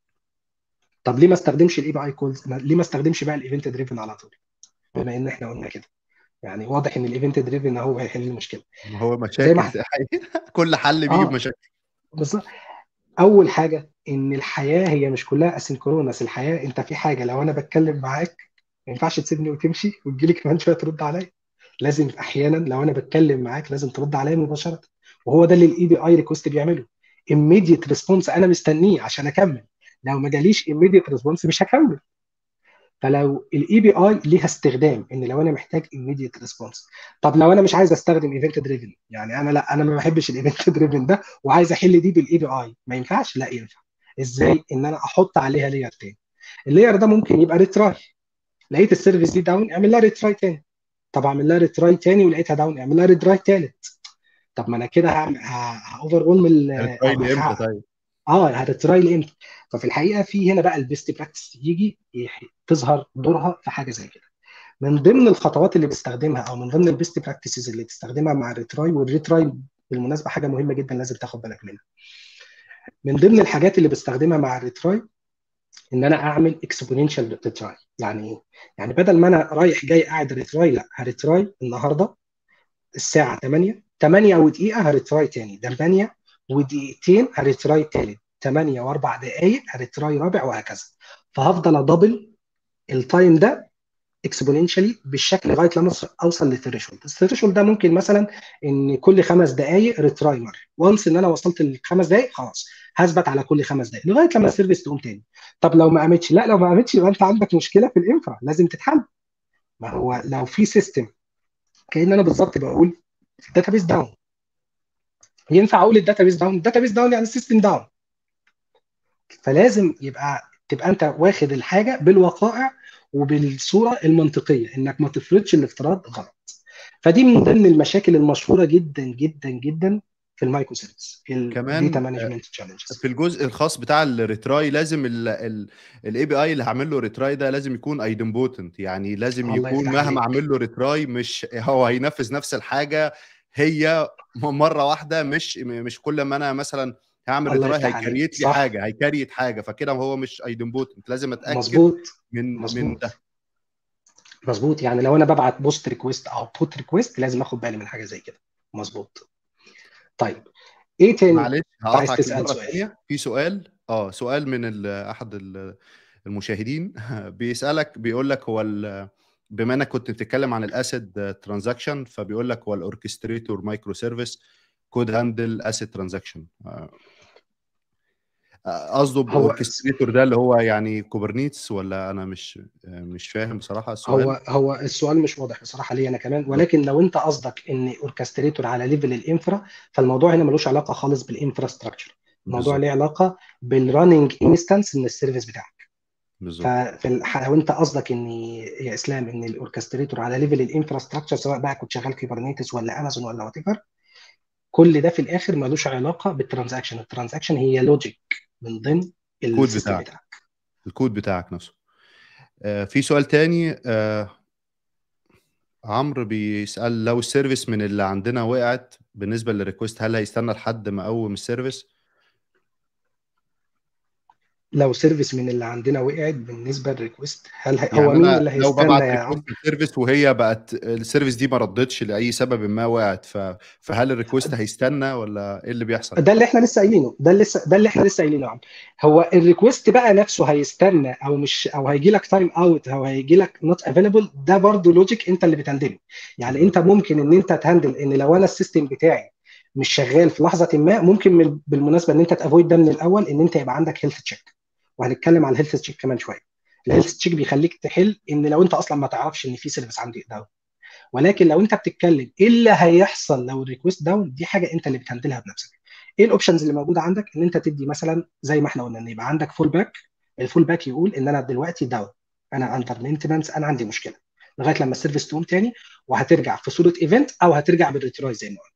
B: طب ليه ما استخدمش الاي بي اي كولز ليه ما استخدمش بقى الايفنت دريفن على طول بما ان احنا قلنا كده يعني واضح ان الايفنت دريفن هو هيحل المشكله
A: هو مشاكل
B: ما...
A: كل حل بيجي
B: آه.
A: بمشاكل
B: بالظبط اول حاجه ان الحياه هي مش كلها اسynchronous الحياه انت في حاجه لو انا بتكلم معاك ما ينفعش تسيبني وتمشي وتجي لي كمان شويه ترد عليا لازم احيانا لو انا بتكلم معاك لازم ترد عليا مباشره وهو ده اللي الاي بي اي ريكوست بيعمله immediate ريسبونس انا مستنيه عشان اكمل لو ما جاليش immediate ريسبونس مش هكمل فلو الاي بي اي ليها استخدام ان لو انا محتاج immediate ريسبونس طب لو انا مش عايز استخدم ايفنت دريفن يعني انا لا انا ما بحبش الايفنت دريفن ده وعايز احل دي بالاي بي اي ما ينفعش لا ينفع ازاي ان انا احط عليها لير تاني اللير ده ممكن يبقى ريتراي لقيت السيرفيس دي داون اعمل لها ريتراي تاني طب اعمل لها ريتراي تاني ولقيتها داون اعمل لها ريتراي تالت طب ما انا كده هاوفر اول من
A: هتراي امتى طيب
B: اه هتتراي لامتى ففي الحقيقه في هنا بقى البيست براكتس يجي تظهر دورها في حاجه زي كده من ضمن الخطوات اللي بستخدمها او من ضمن البيست براكتسز اللي بتستخدمها مع الريتراي والريتراي بالمناسبه حاجه مهمه جدا لازم تاخد بالك منها من ضمن الحاجات اللي بستخدمها مع الريتراي ان انا اعمل اكسبوننشال ريتراي يعني ايه يعني بدل ما انا رايح جاي قاعد ريتراي لا هريتراي النهارده الساعه 8 8 ودقيقه هريتراي تاني 8 ودقيقتين هريتراي تالت 8 واربع دقائق هريتراي رابع وهكذا فهفضل ادبل التايم ده اكسبوننشالي بالشكل لغايه لما اوصل للثريشولد الثريشولد ده ممكن مثلا ان كل خمس دقائق ريتراي مره وانس ان انا وصلت للخمس دقائق خلاص هثبت على كل خمس دقائق لغايه لما السيرفيس تقوم تاني طب لو ما قامتش لا لو ما قامتش يبقى انت عندك مشكله في الانفرا لازم تتحل ما هو لو في سيستم كان انا بالظبط بقول الداتابيس داون ينفع اقول الداتابيس داون الداتابيس داون يعني السيستم داون فلازم يبقى تبقى انت واخد الحاجه بالوقائع وبالصوره المنطقيه انك ما تفرضش الافتراض غلط فدي من ضمن المشاكل المشهوره جدا جدا جدا في المايكرو سيرفيس
A: كمان
B: الداتا مانجمنت تشالنجز
A: في الجزء الخاص بتاع الريتراي لازم الاي بي اي اللي هعمل له ريتراي ده لازم يكون ايدمبوتنت يعني لازم
B: الله
A: يكون
B: يفتح
A: مهما
B: عليك.
A: اعمل له ريتراي مش هو هينفذ نفس الحاجه هي مره واحده مش مش كل ما انا مثلا هعمل
B: الله
A: ريتراي
B: يفتح عليك.
A: هيكريت لي
B: صح.
A: حاجه هيكريت حاجه فكده هو مش ايدمبوتنت لازم اتاكد
B: مظبوط
A: من من
B: مظبوط.
A: ده
B: مظبوط يعني لو انا ببعت بوست ريكويست او بوت ريكويست لازم اخد بالي من حاجه زي كده مظبوط طيب ايه تاني
A: معلش
B: عايز
A: هقطعك
B: تسأل
A: مرة
B: سؤال.
A: ثانية في سؤال اه سؤال من ال- احد ال- المشاهدين بيسألك بيقول لك هو ال- بما انك كنت بتتكلم عن الاسيد ترانزاكشن فبيقول لك هو الاوركستريتور مايكرو سيرفيس كود هاندل اسيد ترانزاكشن قصده
B: هو
A: باوركستريتور ده اللي هو يعني كوبرنيتس ولا انا مش مش فاهم بصراحة السؤال
B: هو هو السؤال مش واضح بصراحه لي انا كمان ولكن لو انت قصدك ان اوركستريتور على ليفل الانفرا فالموضوع هنا ملوش علاقه خالص بالانفراستراكشر الموضوع
A: بالظبط
B: ليه علاقه بالرننج انستنس من السيرفيس بتاعك
A: بالظبط
B: ففي الح... لو انت قصدك ان يا اسلام ان الاوركستريتور على ليفل الانفراستراكشر سواء بقى كنت شغال كيبرنيتس ولا امازون ولا وات ايفر كل ده في الاخر ملوش علاقه بالترانزاكشن الترانزاكشن هي لوجيك من ضمن
A: الكود
B: السيستم
A: بتاعك.
B: بتاعك
A: الكود بتاعك نفسه آه، في سؤال تاني آه، عمرو بيسأل لو السيرفيس من اللي عندنا وقعت بالنسبة للريكوست هل هيستنى لحد ما اقوم السيرفيس؟
B: لو سيرفيس من اللي عندنا وقعت بالنسبه للريكوست هل هي...
A: يعني
B: هو مين
A: انا
B: اللي
A: لو
B: هيستنى
A: ببعت
B: يا
A: ريكوست
B: عم
A: للسيرفيس وهي بقت السيرفيس دي ما ردتش لأي سبب ما وقعت ف... فهل الريكوست هيستنى ولا ايه اللي بيحصل؟
B: ده اللي احنا لسه قايلينه ده اللي لسه ده اللي احنا لسه قايلينه يا عم هو الريكوست بقى نفسه هيستنى او مش او هيجي لك تايم اوت او هيجي لك نوت افيلبل ده برضه لوجيك انت اللي بتهندله يعني انت ممكن ان انت تهندل ان لو انا السيستم بتاعي مش شغال في لحظه ما ممكن من- بالمناسبه ان انت تافويد ده من الاول ان انت يبقى عندك هيلث تشيك وهنتكلم على الهيلث تشيك كمان شويه الهيلث تشيك بيخليك تحل ان لو انت اصلا ما تعرفش ان في سيرفيس عندي داون ولكن لو انت بتتكلم ايه اللي هيحصل لو الريكوست داون دي حاجه انت اللي بتهندلها بنفسك ايه الاوبشنز اللي موجوده عندك ان انت تدي مثلا زي ما احنا قلنا ان يبقى عندك فول باك الفول باك يقول ان انا دلوقتي داون انا اندر مينتنانس انا عندي مشكله لغايه لما السيرفيس تقوم تاني وهترجع في صوره ايفنت او هترجع بالريتراي زي ما قلنا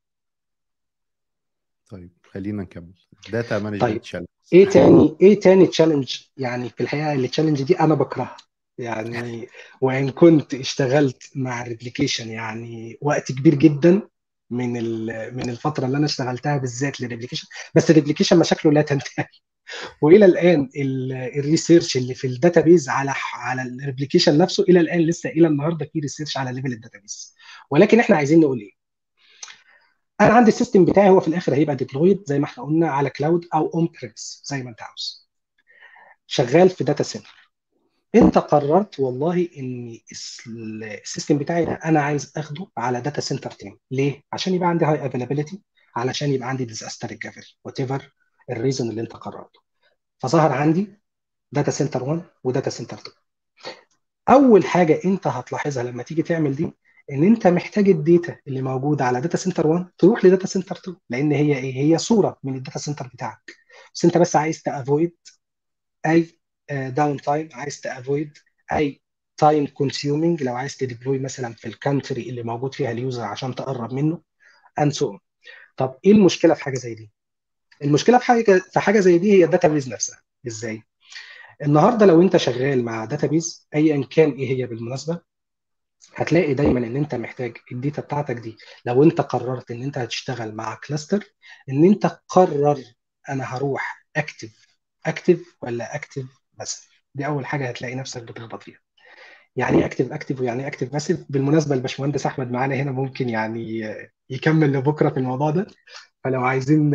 A: طيب خلينا نكمل داتا
B: طيب.
A: مانجمنت تشالنج
B: ايه تاني ايه تاني تشالنج يعني في الحقيقه التشالنج دي انا بكرهها يعني وان كنت اشتغلت مع الريبليكيشن يعني وقت كبير جدا من ال- من الفتره اللي انا اشتغلتها بالذات للريبليكيشن بس الريبليكيشن مشاكله لا تنتهي والى الان ال- الريسيرش اللي في الداتابيز على على الريبليكيشن نفسه الى الان لسه الى النهارده في ريسيرش على ليفل الداتابيز ولكن احنا عايزين نقول ايه انا عندي السيستم بتاعي هو في الاخر هيبقى ديبلويد زي ما احنا قلنا على كلاود او اون بريمس زي ما انت عاوز شغال في داتا سنتر انت قررت والله ان الس- السيستم بتاعي ده انا عايز اخده على داتا سنتر تاني ليه عشان يبقى عندي هاي افيلابيلتي علشان يبقى عندي ديزاستر ريكفري وات ايفر الريزون اللي انت قررته فظهر عندي داتا سنتر 1 وداتا سنتر 2 اول حاجه انت هتلاحظها لما تيجي تعمل دي ان انت محتاج الداتا اللي موجوده على داتا سنتر 1 تروح لداتا سنتر 2 لان هي ايه هي صوره من الداتا سنتر بتاعك بس انت بس عايز تافويد اي داون تايم عايز تافويد اي تايم كونسيومينج لو عايز تديبلوي مثلا في الكانتري اللي موجود فيها اليوزر عشان تقرب منه اند سو طب ايه المشكله في حاجه زي دي المشكله في حاجه في حاجه زي دي هي الداتابيز نفسها ازاي النهارده لو انت شغال مع داتابيز ايا كان ايه هي بالمناسبه هتلاقي دايما ان انت محتاج الداتا بتاعتك دي لو انت قررت ان انت هتشتغل مع كلاستر ان انت قرر انا هروح اكتف اكتف ولا اكتف بس دي اول حاجه هتلاقي نفسك بتغلط فيها يعني ايه اكتف اكتف ويعني ايه اكتف باسيف بالمناسبه الباشمهندس احمد معانا هنا ممكن يعني يكمل لبكره في الموضوع ده فلو عايزين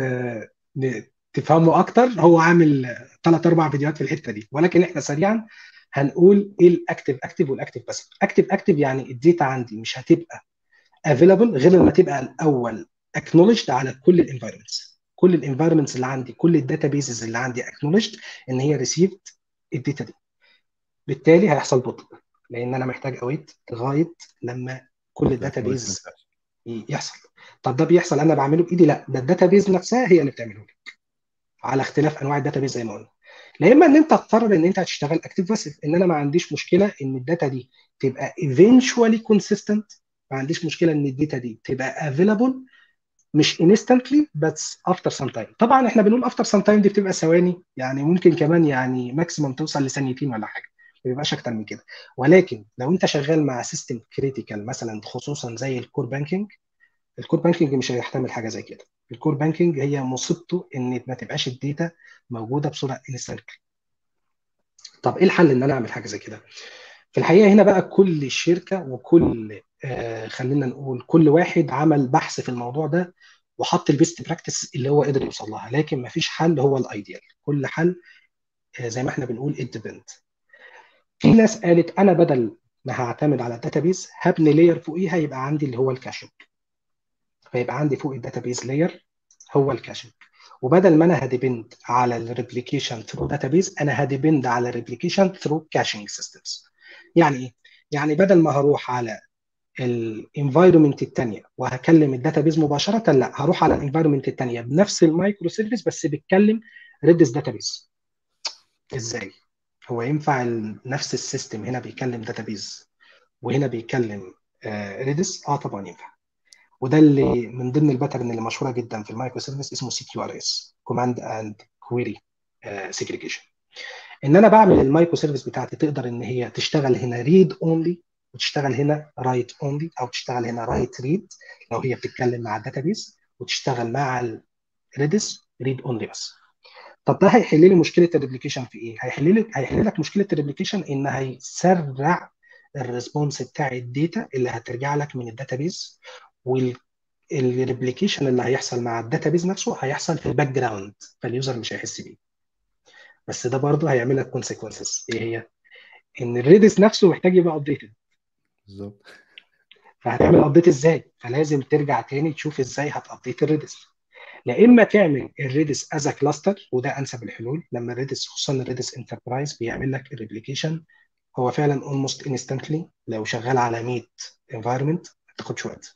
B: تفهموا اكتر هو عامل ثلاث اربع فيديوهات في الحته دي ولكن احنا سريعا هنقول ايه الاكتف اكتف والاكتف باسيف اكتف اكتف يعني الداتا عندي مش هتبقى افيلابل غير لما تبقى الاول اكنولجد على كل الانفايرمنتس كل الانفايرمنتس اللي عندي كل الداتا بيزز اللي عندي اكنولجد ان هي ريسيفد الداتا دي بالتالي هيحصل بطء لان انا محتاج اويت لغايه لما كل الداتا بيز يحصل طب ده بيحصل انا بعمله بايدي لا ده الداتا بيز نفسها هي اللي بتعمله لك على اختلاف انواع الداتا بيز زي ما قلنا لا اما ان انت تقرر ان انت هتشتغل اكتف باسيف ان انا ما عنديش مشكله ان الداتا دي تبقى eventually consistent ما عنديش مشكله ان الداتا دي تبقى available مش instantly بس after some time طبعا احنا بنقول after some time دي بتبقى ثواني يعني ممكن كمان يعني ماكسيموم توصل لثانيتين ولا حاجه ما بيبقاش اكتر من كده ولكن لو انت شغال مع سيستم كريتيكال مثلا خصوصا زي الكور بانكينج الكور بانكينج مش هيحتمل حاجه زي كده الكور بانكينج هي مصيبته ان ما تبقاش الداتا موجوده بصوره انستنتلي طب ايه الحل ان انا اعمل حاجه زي كده في الحقيقه هنا بقى كل شركه وكل آه خلينا نقول كل واحد عمل بحث في الموضوع ده وحط البيست براكتس اللي هو قدر يوصل لها لكن ما فيش حل هو الايديال كل حل آه زي ما احنا بنقول الديبند في ناس قالت انا بدل ما هعتمد على الداتابيز هبني لاير فوقيها يبقى عندي اللي هو الكاشنج فيبقى عندي فوق الداتابيز لاير هو الكاشنج وبدل ما انا هديبند على الريبليكيشن ثرو داتابيز انا هديبند على الريبليكيشن ثرو كاشنج سيستمز يعني ايه يعني بدل ما هروح على الانفايرمنت الثانيه وهكلم الداتابيز مباشره لا هروح على الانفايرمنت الثانيه بنفس المايكرو سيرفيس بس بتكلم ريدس داتابيز ازاي هو ينفع نفس السيستم هنا بيكلم داتابيز وهنا بيكلم ريدس اه طبعا ينفع وده اللي من ضمن الباترن اللي مشهوره جدا في المايكرو سيرفيس اسمه سي كيو ار اس كوماند اند كويري سيجريجيشن ان انا بعمل المايكرو سيرفيس بتاعتي تقدر ان هي تشتغل هنا ريد اونلي وتشتغل هنا رايت اونلي او تشتغل هنا رايت ريد لو هي بتتكلم مع الداتابيز وتشتغل مع الريدس ريد اونلي بس طب ده هيحل لي مشكله الريبليكيشن في ايه؟ هيحل لك هيحل لك مشكله الريبليكيشن ان هيسرع الريسبونس بتاع الداتا اللي هترجع لك من الداتابيز والريبليكيشن اللي هيحصل مع الداتابيز نفسه هيحصل في الباك جراوند فاليوزر مش هيحس بيه بس ده برضه هيعمل لك كونسيكونسز ايه هي؟ ان الريدس نفسه محتاج يبقى ابديتد
A: بالظبط
B: فهتعمل ابديت ازاي؟ فلازم ترجع تاني تشوف ازاي هتابديت الريدس يا اما تعمل الريدس از كلاستر وده انسب الحلول لما الريدس خصوصا الريدس انتربرايز بيعمل لك الريبليكيشن هو فعلا اولموست انستنتلي لو شغال على 100 انفايرمنت ما تاخدش وقت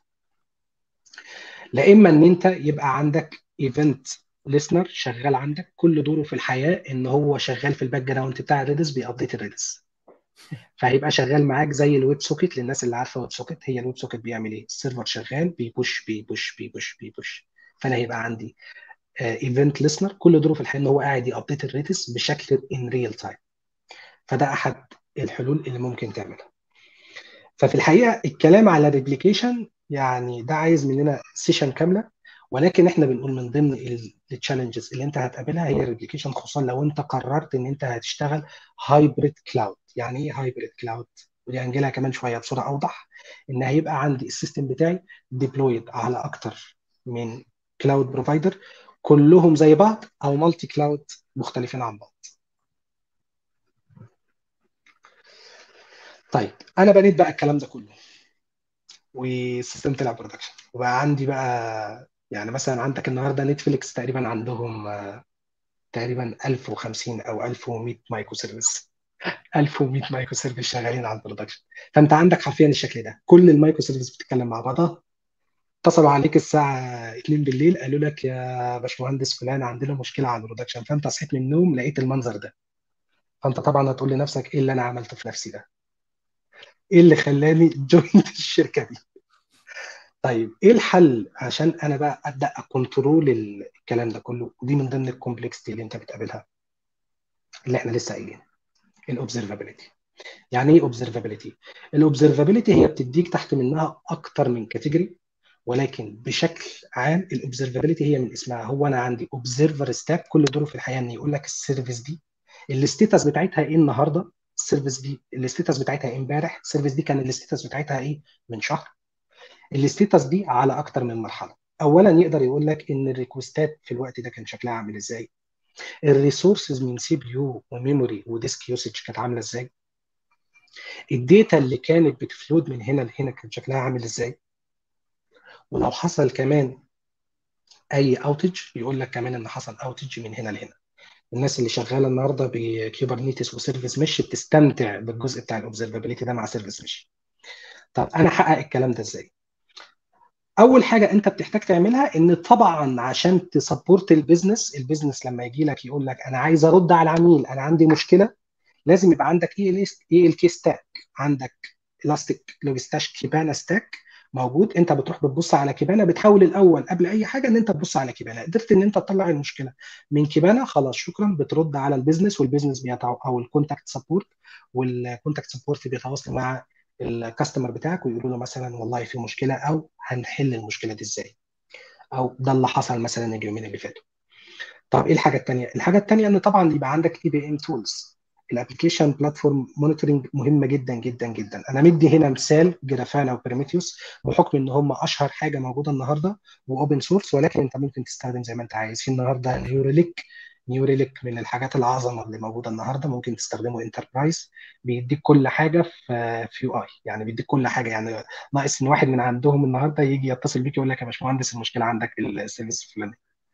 B: لا اما ان انت يبقى عندك ايفنت ليسنر شغال عندك كل دوره في الحياه ان هو شغال في الباك جراوند بتاع الريدس بيابديت الريدس فهيبقى شغال معاك زي الويب سوكيت للناس اللي عارفه ويب سوكيت هي الويب سوكيت بيعمل ايه؟ السيرفر شغال بيبوش بيبوش بيبوش بيبوش فانا هيبقى عندي ايفنت ليسنر كل دوره في الحياه ان هو قاعد يابديت الريتس بشكل ان ريل تايم فده احد الحلول اللي ممكن تعملها ففي الحقيقه الكلام على ريبليكيشن يعني ده عايز مننا سيشن كامله ولكن احنا بنقول من ضمن التشالنجز اللي انت هتقابلها هي الريبليكيشن خصوصا لو انت قررت ان انت هتشتغل هايبريد كلاود يعني ايه هايبريد كلاود ودي هنجيلها كمان شويه بصوره اوضح ان هيبقى عندي السيستم بتاعي ديبلويد على اكتر من كلاود بروفايدر كلهم زي بعض او مالتي كلاود مختلفين عن بعض طيب انا بنيت بقى الكلام ده كله والسيستم طلع برودكشن وبقى عندي بقى يعني مثلا عندك النهارده نتفليكس تقريبا عندهم تقريبا 1050 او 1100 مايكرو سيرفيس 1100 مايكرو سيرفيس شغالين على البرودكشن فانت عندك حرفيا الشكل ده كل المايكرو سيرفيس بتتكلم مع بعضها اتصلوا عليك الساعة 2 بالليل قالوا لك يا باشمهندس فلان عندنا مشكلة على البرودكشن فانت صحيت من النوم لقيت المنظر ده فانت طبعا هتقول لنفسك ايه اللي انا عملته في نفسي ده؟ ايه اللي خلاني جوينت الشركة دي؟ طيب ايه الحل عشان انا بقى ابدا اكونترول الكلام ده كله ودي من ضمن الكومبلكسيتي اللي انت بتقابلها اللي احنا لسه قايلين الاوبزرفابيلتي يعني ايه اوبزرفابيلتي الاوبزرفابيلتي هي بتديك تحت منها اكتر من كاتيجوري ولكن بشكل عام الاوبزرفابيلتي هي من اسمها هو انا عندي اوبزرفر ستاك كل دوره في الحياه ان يقول لك السيرفيس دي الستيتس بتاعتها ايه النهارده السيرفيس دي الستيتس بتاعتها ايه امبارح السيرفيس دي كان الستيتس بتاعتها ايه من شهر الستيتس دي على اكتر من مرحله اولا يقدر يقول لك ان الريكوستات في الوقت ده كان شكلها عامل ازاي الريسورسز من سي بي يو وميموري وديسك يوسج كانت عامله ازاي الداتا اللي كانت بتفلود من هنا لهنا كان شكلها عامل ازاي ولو حصل كمان اي اوتج يقول لك كمان ان حصل اوتج من هنا لهنا الناس اللي شغاله النهارده بكيوبرنيتس وسيرفيس مش بتستمتع بالجزء بتاع الاوبزرفابيلتي ده مع سيرفيس مش طب انا احقق الكلام ده ازاي اول حاجه انت بتحتاج تعملها ان طبعا عشان تسبورت البيزنس البيزنس لما يجي لك يقول لك انا عايز ارد على العميل انا عندي مشكله لازم يبقى عندك ايه ايه الكي ستاك عندك الاستيك لوجيستاش كيبانا ستاك موجود انت بتروح بتبص على كيبانا بتحاول الاول قبل اي حاجه ان انت تبص على كيبانا قدرت ان انت تطلع المشكله من كيبانا خلاص شكرا بترد على البيزنس والبيزنس بيتع... او الكونتاكت سبورت والكونتاكت سبورت بيتواصلوا مع الكاستمر بتاعك ويقولوا له مثلا والله في مشكله او هنحل المشكله دي ازاي او ده اللي حصل مثلا اليومين اللي فاتوا طب ايه الحاجه الثانيه الحاجه الثانيه ان طبعا يبقى عندك اي بي ام تولز الابلكيشن بلاتفورم مونيتورنج مهمه جدا جدا جدا انا مدي هنا مثال جرافانا وبريميتيوس بحكم ان هم اشهر حاجه موجوده النهارده واوبن سورس ولكن انت ممكن تستخدم زي ما انت عايز في النهارده نيوريليك نيوريليك من الحاجات العظمه اللي موجوده النهارده ممكن تستخدمه انتربرايز بيديك كل حاجه في في يو اي يعني بيديك كل حاجه يعني ناقص ان واحد من عندهم النهارده يجي يتصل بيك يقول لك يا باشمهندس المشكله عندك في السيرفيس الفلاني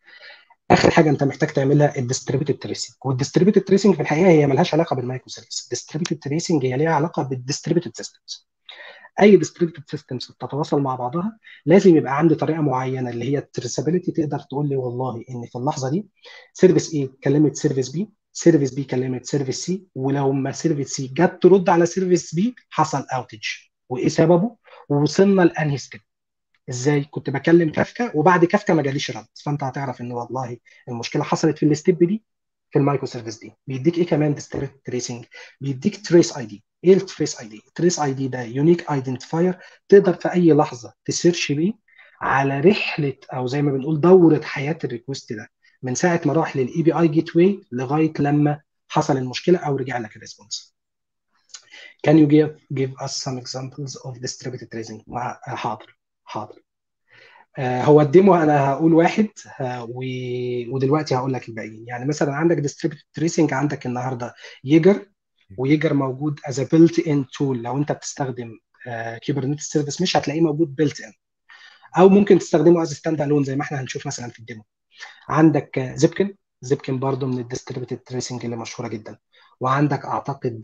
B: اخر حاجه انت محتاج تعملها الديستريبيوتد تريسنج والديستريبيوتد تريسنج في الحقيقه هي ملهاش علاقه بالمايكرو سيرفيس الديستريبيوتد تريسنج هي ليها علاقه بالديستريبيوتد سيستمز اي ديستريبيوتد سيستمز بتتواصل مع بعضها لازم يبقى عندي طريقه معينه اللي هي التريسابيلتي تقدر تقول لي والله ان في اللحظه دي سيرفيس ايه كلمت سيرفيس بي سيرفيس بي كلمت سيرفيس سي ولو ما سيرفيس سي جت ترد على سيرفيس بي حصل اوتج وايه سببه ووصلنا لانهي ستيب ازاي كنت بكلم كافكا وبعد كافكا ما جاليش رد فانت هتعرف ان والله المشكله حصلت في الستيب دي في المايكرو سيرفيس دي بيديك ايه كمان ديستريبيوتد تريسنج بيديك تريس اي دي ايه التريس اي دي التريس اي دي ده يونيك ايدنتيفاير تقدر في اي لحظه تسيرش بيه على رحله او زي ما بنقول دوره حياه الريكوست ده من ساعه ما راح للاي بي اي جيت واي لغايه لما حصل المشكله او رجع لك الريسبونس Can you give give us some examples of distributed tracing؟ مع حاضر حاضر هو الديمو انا هقول واحد و... ودلوقتي هقول لك الباقيين يعني مثلا عندك ديستريبيوتد تريسنج عندك النهارده ييجر وييجر موجود از بيلت ان تول لو انت بتستخدم كيبرنيتس سيرفيس مش هتلاقيه موجود بيلت ان او ممكن تستخدمه از ستاند الون زي ما احنا هنشوف مثلا في الديمو عندك زيبكن زيبكن برضو من الديستريبيوتد تريسنج اللي مشهوره جدا وعندك اعتقد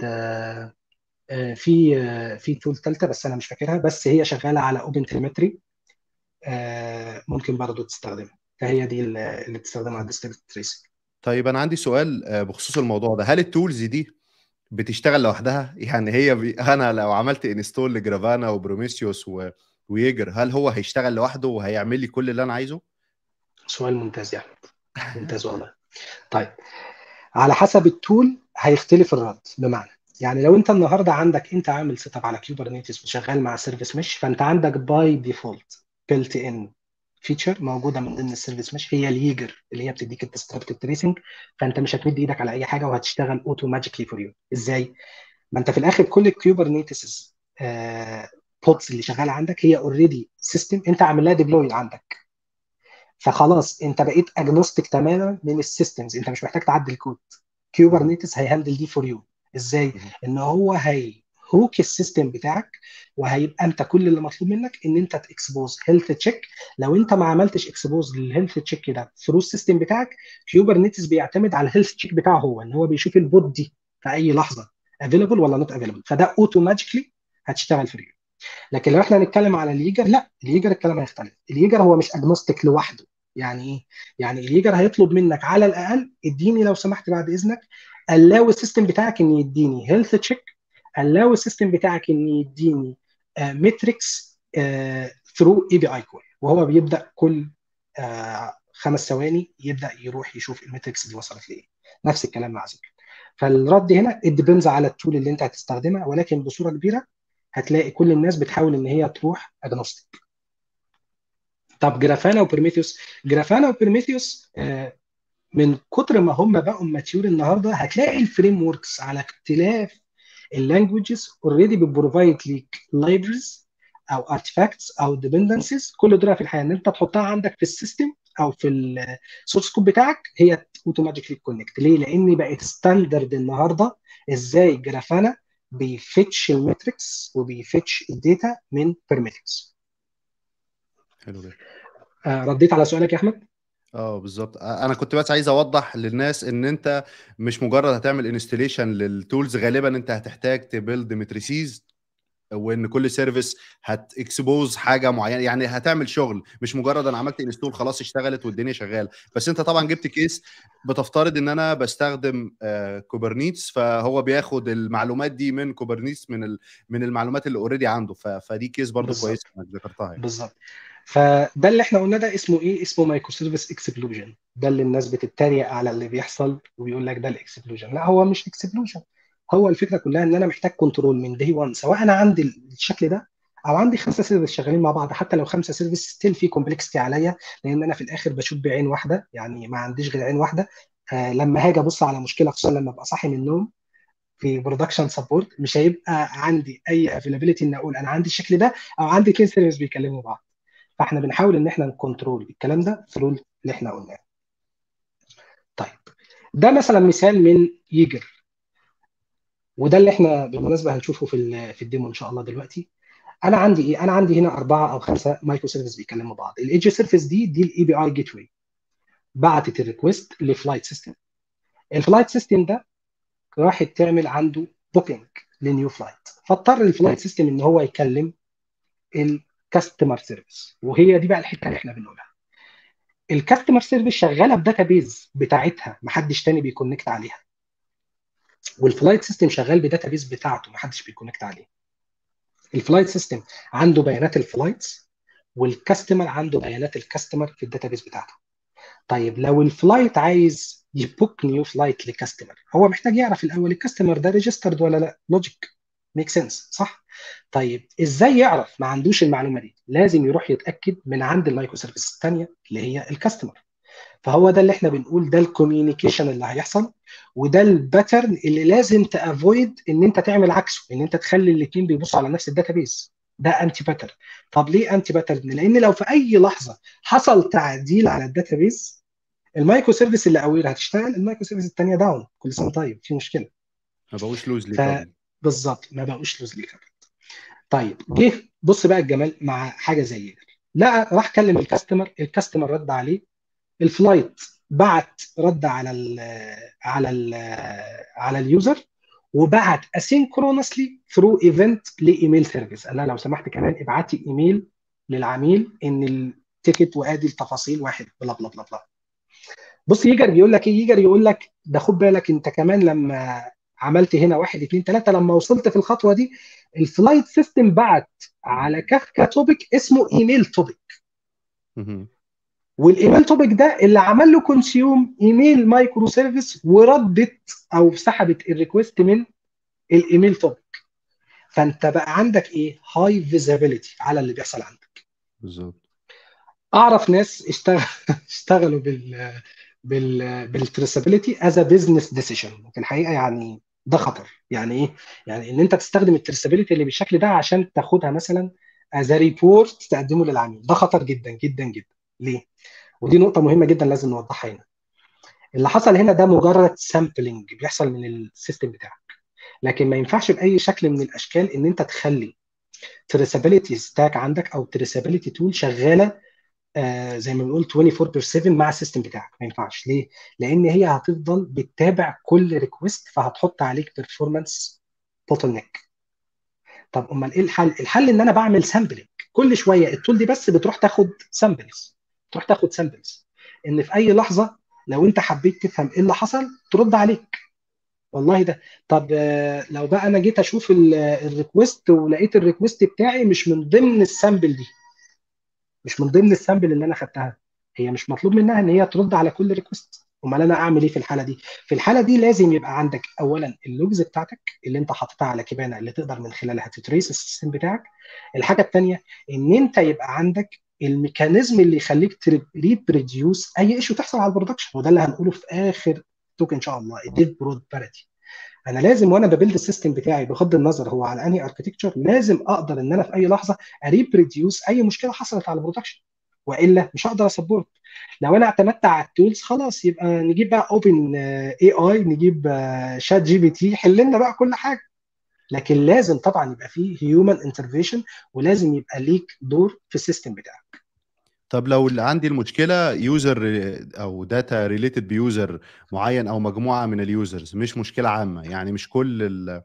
B: في في تول ثالثه بس انا مش فاكرها بس هي شغاله على اوبن تيليمتري ممكن برضه تستخدمها فهي دي اللي بتستخدمها على الديستريبيوتد تريسنج
A: طيب انا عندي سؤال بخصوص الموضوع ده هل التولز دي بتشتغل لوحدها يعني هي بي... انا لو عملت انستول لجرافانا وبروميسيوس و... ويجر هل هو هيشتغل لوحده وهيعمل لي كل اللي انا عايزه
B: سؤال ممتاز يا احمد ممتاز والله طيب على حسب التول هيختلف الرد بمعنى يعني لو انت النهارده عندك انت عامل سيت اب على كيوبرنيتس وشغال مع سيرفيس مش فانت عندك باي ديفولت بيلت ان فيتشر موجوده من ضمن السيرفيس مش هي اليجر اللي هي بتديك الديستريبيوتد تريسنج فانت مش هتمد ايدك على اي حاجه وهتشتغل اوتوماتيكلي فور يو ازاي؟ ما انت في الاخر كل الكيوبرنيتس بودز اللي شغاله عندك هي اوريدي سيستم انت عامل لها ديبلوي عندك فخلاص انت بقيت اجنوستيك تماما من السيستمز انت مش محتاج تعدل كود كيوبرنيتس هيهندل دي فور يو ازاي؟ ان هو هي هوك السيستم بتاعك وهيبقى انت كل اللي مطلوب منك ان انت تكسبوز هيلث تشيك لو انت ما عملتش اكسبوز للهيلث تشيك ده ثرو السيستم بتاعك كيوبرنيتس بيعتمد على الهيلث تشيك بتاعه هو ان هو بيشوف البوت دي في اي لحظه افيلبل ولا نوت افيلبل فده اوتوماتيكلي هتشتغل فري لكن لو احنا هنتكلم على اليجر لا اليجر الكلام هيختلف اليجر هو مش اجنوستيك لوحده يعني ايه يعني اليجر هيطلب منك على الاقل اديني لو سمحت بعد اذنك allow السيستم بتاعك ان يديني هيلث تشيك allow السيستم بتاعك ان يديني متريكس ثرو اي بي اي كول وهو بيبدا كل uh, خمس ثواني يبدا يروح يشوف المتريكس دي وصلت لايه نفس الكلام مع زيبكن فالرد هنا الديبنز على التول اللي انت هتستخدمها ولكن بصوره كبيره هتلاقي كل الناس بتحاول ان هي تروح اجنوستيك طب جرافانا وبرميثيوس جرافانا وبرميثيوس آه، من كتر ما هم بقوا ماتيور النهارده هتلاقي الفريم وركس على اختلاف اللانجوجز اوريدي بتبروفايد ليك لايبرز او ارتفاكتس او ديبندنسز كل دول في الحقيقه ان انت تحطها عندك في السيستم او في السورس كود بتاعك هي اوتوماتيكلي كونكت ليه؟ لان بقت ستاندرد النهارده ازاي جرافانا بيفتش المتركس وبيفتش الداتا من بيرميتكس
A: حلو جدا
B: آه رديت على سؤالك يا احمد؟
A: اه بالظبط انا كنت بس عايز اوضح للناس ان انت مش مجرد هتعمل انستليشن للتولز غالبا انت هتحتاج تبيلد متريسيز وان كل سيرفيس هتكسبوز حاجه معينه يعني هتعمل شغل مش مجرد انا عملت انستول خلاص اشتغلت والدنيا شغاله بس انت طبعا جبت كيس بتفترض ان انا بستخدم آه كوبرنيتس فهو بياخد المعلومات دي من كوبرنيتس من من المعلومات اللي اوريدي عنده فدي كيس برضو كويسه انك ذكرتها
B: يعني. بالظبط فده اللي احنا قلنا ده اسمه ايه؟ اسمه مايكرو سيرفيس اكسبلوجن ده اللي الناس بتتريق على اللي بيحصل وبيقول لك ده الاكسبلوجن لا هو مش اكسبلوجن هو الفكره كلها ان انا محتاج كنترول من دي 1 سواء انا عندي الشكل ده او عندي خمسه سيرفيس شغالين مع بعض حتى لو خمسه سيرفيس ستيل في كومبلكستي عليا لان انا في الاخر بشوف بعين واحده يعني ما عنديش غير عين واحده آه لما هاجي ابص على مشكله خصوصا لما ابقى صاحي من النوم في برودكشن سبورت مش هيبقى عندي اي افيلابيلتي ان اقول انا عندي الشكل ده او عندي اثنين سيرفيس بيكلموا بعض فاحنا بنحاول ان احنا نكنترول الكلام ده ثرو اللي احنا قلناه طيب ده مثلا مثال من ييجر وده اللي احنا بالمناسبه هنشوفه في في الديمو ان شاء الله دلوقتي انا عندي ايه انا عندي هنا اربعه او خمسه مايكرو سيرفيس بيكلموا بعض الايدج سيرفيس دي دي الاي بي اي جيت واي بعتت الريكوست لفلايت سيستم الفلايت سيستم ده راحت تعمل عنده بوكينج لنيو فلايت فاضطر الفلايت سيستم ان هو يكلم الكاستمر سيرفيس وهي دي بقى الحته اللي احنا بنقولها الكاستمر سيرفيس شغاله بداتابيز بتاعتها محدش تاني بيكونكت عليها والفلايت سيستم شغال بداتابيس بتاعته ما حدش بيكونكت عليه الفلايت سيستم عنده بيانات الفلايتس والكاستمر عنده بيانات الكاستمر في الداتابيس بتاعته طيب لو الفلايت عايز يبوك نيو فلايت لكاستمر هو محتاج يعرف الاول الكاستمر ده ريجسترد ولا لا لوجيك ميك سنس صح طيب ازاي يعرف ما عندوش المعلومه دي لازم يروح يتاكد من عند المايكرو سيرفيس الثانيه اللي هي الكاستمر فهو ده اللي احنا بنقول ده الكوميونيكيشن اللي هيحصل وده الباترن اللي لازم تافويد ان انت تعمل عكسه ان انت تخلي الاثنين بيبصوا على نفس الداتابيس ده انتي باترن طب ليه انتي باترن لان لو في اي لحظه حصل تعديل على الداتابيس المايكرو سيرفيس اللي اوير هتشتغل المايكرو سيرفيس الثانيه داون كل سنه طيب في مشكله
A: ما بقوش لوز ف...
B: بالظبط ما بقوش لوز طيب جه بص بقى الجمال مع حاجه زي كده لا راح كلم الكاستمر الكاستمر رد عليه الفلايت بعت رد على ال على ال على اليوزر وبعت اسينكرونسلي ثرو ايفنت لايميل سيرفيس قال لها لو سمحت كمان ابعتي ايميل للعميل ان التيكت وادي التفاصيل واحد بلا بلا بلا بلا بص ييجر بيقول لك ايه ييجر يقول لك ده خد بالك انت كمان لما عملت هنا واحد اثنين ثلاثه لما وصلت في الخطوه دي الفلايت سيستم بعت على كافكا توبيك اسمه ايميل توبيك والايميل توبيك ده اللي عمل له كونسيوم ايميل مايكرو سيرفيس وردت او سحبت الريكوست من الايميل توبيك فانت بقى عندك ايه هاي فيزابيلتي على اللي بيحصل عندك
A: بالظبط
B: اعرف ناس اشتغل اشتغلوا بال بال بالتريسابيلتي از ا بزنس ديسيجن في الحقيقه يعني ده خطر يعني ايه يعني ان انت تستخدم التريسابيلتي اللي بالشكل ده عشان تاخدها مثلا از ريبورت تقدمه للعميل ده خطر جدا جدا جدا ليه ودي نقطه مهمه جدا لازم نوضحها هنا اللي حصل هنا ده مجرد سامبلنج بيحصل من السيستم بتاعك لكن ما ينفعش باي شكل من الاشكال ان انت تخلي تريسابيلتي ستاك عندك او تريسابيلتي تول شغاله آه زي ما بنقول 24 بير 7 مع السيستم بتاعك ما ينفعش ليه؟ لان هي هتفضل بتتابع كل ريكوست فهتحط عليك بيرفورمانس بوتل نيك طب امال ايه الحل؟ الحل ان انا بعمل سامبلنج كل شويه التول دي بس بتروح تاخد سامبلز تروح تاخد سامبلز ان في اي لحظه لو انت حبيت تفهم ايه اللي حصل ترد عليك والله ده طب لو بقى انا جيت اشوف الريكوست ولقيت الريكوست بتاعي مش من ضمن السامبل دي مش من ضمن السامبل اللي انا خدتها هي مش مطلوب منها ان هي ترد على كل ريكوست امال انا اعمل ايه في الحاله دي في الحاله دي لازم يبقى عندك اولا اللوجز بتاعتك اللي انت حاططها على كبانه اللي تقدر من خلالها تتريس السيستم بتاعك الحاجه الثانيه ان انت يبقى عندك الميكانيزم اللي يخليك ريبريديوس اي ايشو تحصل على البرودكشن وده اللي هنقوله في اخر توك ان شاء الله الديف برود باريتي انا لازم وانا ببيلد السيستم بتاعي بغض النظر هو على انهي اركتكتشر لازم اقدر ان انا في اي لحظه اريبريديوس اي مشكله حصلت على البرودكشن والا مش هقدر اسبورت لو انا اعتمدت على التولز خلاص يبقى نجيب بقى اوبن اي اي نجيب شات جي بي تي يحل لنا بقى كل حاجه لكن لازم طبعا يبقى فيه هيومن انترفيشن ولازم يبقى ليك دور في السيستم بتاعك
A: طب لو اللي عندي المشكله يوزر او داتا ريليتد بيوزر معين او مجموعه من اليوزرز مش مشكله عامه يعني مش كل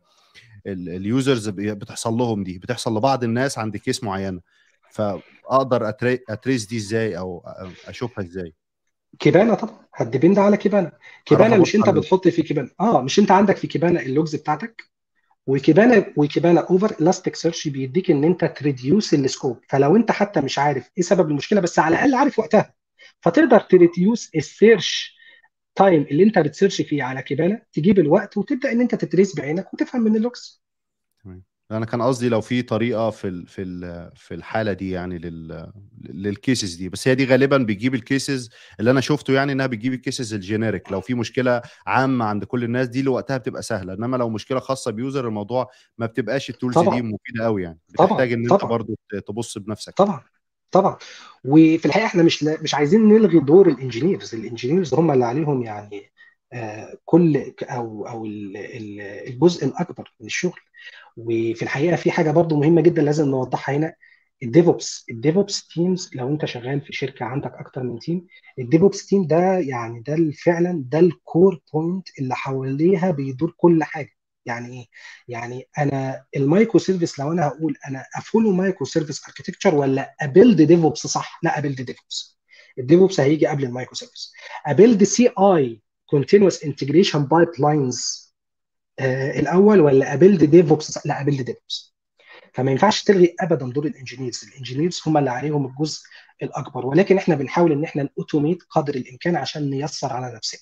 A: اليوزرز بتحصل لهم دي بتحصل لبعض الناس عند كيس معينه فاقدر اتريس دي ازاي او اشوفها ازاي
B: كيبانا طبعا هتديبند على كيبانا كيبانا مش انت بتحط في كيبانا اه مش انت عندك في كيبانا اللوجز بتاعتك وكيبانا وكيبانا اوفر الاستيك سيرش بيديك ان انت تريديوس السكوب فلو انت حتى مش عارف ايه سبب المشكله بس على الاقل عارف وقتها فتقدر تريديوس السيرش تايم اللي انت بتسيرش فيه على كيبانا تجيب الوقت وتبدا ان انت تتريس بعينك وتفهم من اللوكس
A: تمام انا كان قصدي لو في طريقه في ال في ال في الحاله دي يعني لل للكيسز دي بس هي دي غالبا بتجيب الكيسز اللي انا شفته يعني انها بتجيب الكيسز الجينيريك لو في مشكله عامه عند كل الناس دي اللي وقتها بتبقى سهله انما لو مشكله خاصه بيوزر الموضوع ما بتبقاش التولز
B: طبعا
A: دي مفيده قوي يعني بتحتاج
B: طبعا
A: ان انت
B: طبعا
A: برضو تبص بنفسك
B: طبعا طبعا وفي الحقيقه احنا مش مش عايزين نلغي دور الانجينيرز الانجينيرز هم اللي عليهم يعني آه، كل او او ال- ال- الجزء الاكبر من الشغل وفي الحقيقه في حاجه برضو مهمه جدا لازم نوضحها هنا الديفوبس الديفوبس تيمز لو انت شغال في شركه عندك اكتر من تيم الديفوبس تيم ده يعني ده فعلا ده الكور بوينت اللي حواليها بيدور كل حاجه يعني ايه؟ يعني انا المايكرو سيرفيس لو انا هقول انا افولو مايكرو سيرفيس اركتكتشر ولا ابيلد ديفوبس صح؟ لا ابيلد ديفوبس الديفوبس هيجي قبل المايكرو سيرفيس ابيلد سي اي continuous integration pipelines آه الاول ولا ابيلد ديفوبس لا ابيلد ديفوبس فما ينفعش تلغي ابدا دور الانجينيرز الانجينيرز هم اللي عليهم الجزء الاكبر ولكن احنا بنحاول ان احنا نأوتوميت قدر الامكان عشان نيسر على نفسنا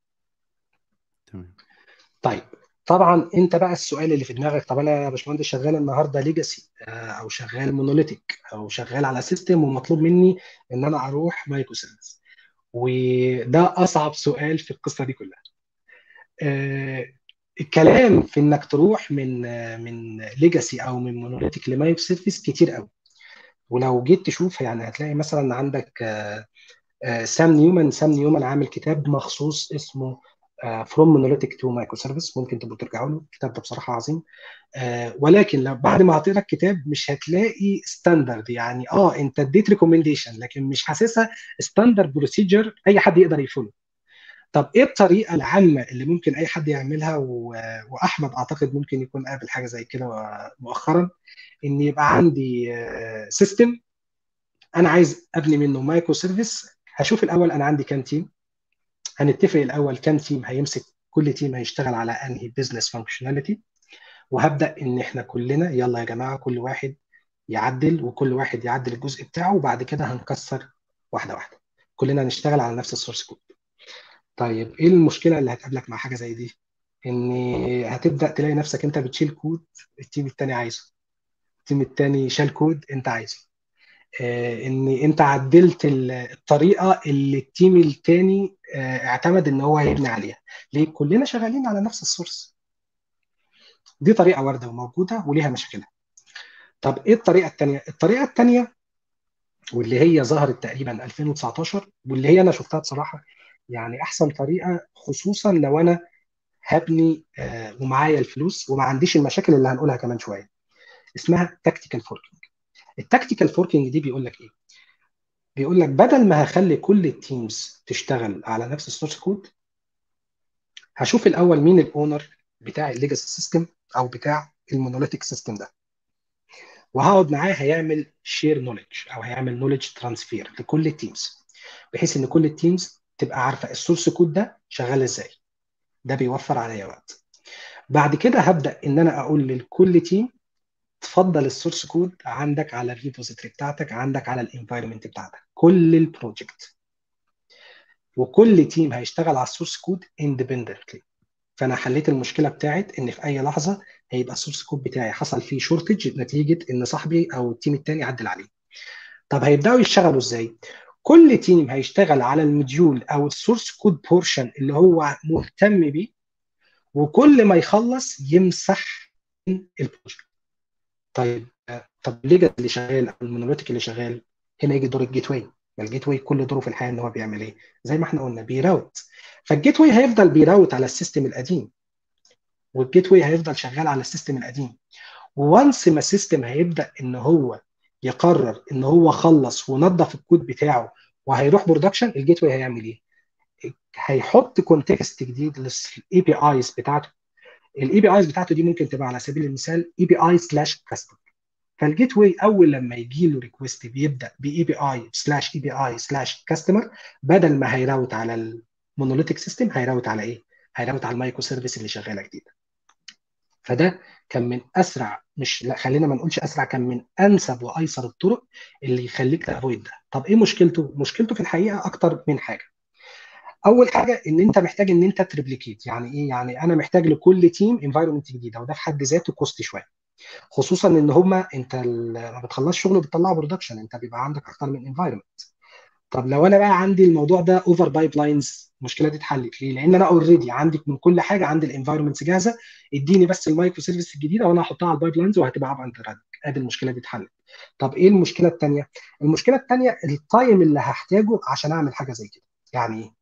A: تمام
B: طيب طبعا انت بقى السؤال اللي في دماغك طب انا يا باشمهندس شغال النهارده ليجاسي او شغال مونوليتيك او شغال على سيستم ومطلوب مني ان انا اروح مايكرو سيرفيس وده اصعب سؤال في القصه دي كلها آه، الكلام في انك تروح من آه، من ليجاسي او من مونوليتيك لمايكرو سيرفيس كتير قوي ولو جيت تشوف يعني هتلاقي مثلا عندك آه، آه، سام نيومان سام نيومان عامل كتاب مخصوص اسمه فروم مونوليتيك تو مايكرو سيرفيس ممكن تبقوا ترجعوا له الكتاب ده بصراحه عظيم آه، ولكن لو بعد ما هتقرا الكتاب مش هتلاقي ستاندرد يعني اه انت اديت ريكومنديشن لكن مش حاسسها ستاندرد بروسيجر اي حد يقدر يفولو طب ايه الطريقه العامه اللي ممكن اي حد يعملها و... واحمد اعتقد ممكن يكون قابل حاجه زي كده مؤخرا ان يبقى عندي سيستم انا عايز ابني منه مايكرو سيرفيس هشوف الاول انا عندي كام تيم هنتفق الاول كام تيم هيمسك كل تيم هيشتغل على انهي بزنس فانكشناليتي وهبدا ان احنا كلنا يلا يا جماعه كل واحد يعدل وكل واحد يعدل الجزء بتاعه وبعد كده هنكسر واحده واحده كلنا نشتغل على نفس السورس كود طيب ايه المشكله اللي هتقابلك مع حاجه زي دي ان هتبدا تلاقي نفسك انت بتشيل كود التيم التاني عايزه التيم التاني شال كود انت عايزه آه، ان انت عدلت ال- الطريقه اللي التيم التاني آه، اعتمد ان هو هيبني عليها ليه كلنا شغالين على نفس السورس دي طريقه وارده وموجوده وليها مشاكلها طب ايه الطريقه التانيه الطريقه التانيه واللي هي ظهرت تقريبا 2019 واللي هي انا شفتها بصراحه يعني احسن طريقه خصوصا لو انا هبني آه، ومعايا الفلوس وما عنديش المشاكل اللي هنقولها كمان شويه اسمها تكتيكال فوركينج التكتيكال فوركينج دي بيقول لك ايه بيقول لك بدل ما هخلي كل التيمز تشتغل على نفس السورس كود هشوف الاول مين الاونر بتاع الليجاسي سيستم او بتاع المونوليتيك سيستم ده وهقعد معاه هيعمل شير نوليدج او هيعمل نوليدج ترانسفير لكل التيمز بحيث ان كل التيمز تبقى عارفه السورس كود ده شغال ازاي ده بيوفر عليا وقت بعد كده هبدا ان انا اقول لكل تيم تفضل السورس كود عندك على الريبوزيتوري بتاعتك عندك على الانفايرمنت بتاعتك كل البروجكت وكل تيم هيشتغل على السورس كود اندبندنتلي فانا حليت المشكله بتاعت ان في اي لحظه هيبقى السورس كود بتاعي حصل فيه شورتج نتيجه ان صاحبي او التيم الثاني عدل عليه طب هيبداوا يشتغلوا ازاي كل تيم هيشتغل على المديول او السورس كود بورشن اللي هو مهتم بيه وكل ما يخلص يمسح البروجكت طيب طب ليه اللي شغال او المونوليتيك اللي شغال هنا يجي دور الجيت واي الجيت واي كل دوره في الحياه ان هو بيعمل ايه زي ما احنا قلنا بيراوت فالجيت واي هيفضل بيراوت على السيستم القديم والجيت واي هيفضل شغال على السيستم القديم وانس ما السيستم هيبدا ان هو يقرر ان هو خلص ونظف الكود بتاعه وهيروح برودكشن الجيت واي هيعمل ايه؟ هيحط كونتكست جديد للاي بي ايز بتاعته الاي بي ايز بتاعته دي ممكن تبقى على سبيل المثال اي بي اي سلاش كاستمر فالجيت واي اول لما يجي له ريكوست بيبدا باي بي اي سلاش اي بي اي سلاش كاستمر بدل ما هيراوت على المونوليتيك سيستم هيراوت على ايه؟ هيراوت على المايكرو سيرفيس اللي شغاله جديده فده كان من اسرع مش لا خلينا ما نقولش اسرع كان من انسب وايسر الطرق اللي يخليك تافويد ده طب ايه مشكلته مشكلته في الحقيقه اكتر من حاجه اول حاجه ان انت محتاج ان انت تريبليكيت يعني ايه يعني انا محتاج لكل تيم انفايرمنت جديده وده في حد ذاته كوست شويه خصوصا ان هما انت ما بتخلصش شغل وبتطلعه برودكشن انت بيبقى عندك اكتر من انفايرمنت طب لو انا بقى عندي الموضوع ده اوفر بايب لاينز المشكله دي اتحلت ليه؟ لان انا اوريدي عندك من كل حاجه عندي الانفايرمنتس جاهزه اديني بس المايكرو سيرفيس الجديده وانا هحطها على البايب لاينز وهتبقى اب اند ادي المشكله دي اتحلت طب ايه المشكله الثانيه؟ المشكله الثانيه التايم اللي هحتاجه عشان اعمل حاجه زي كده يعني ايه؟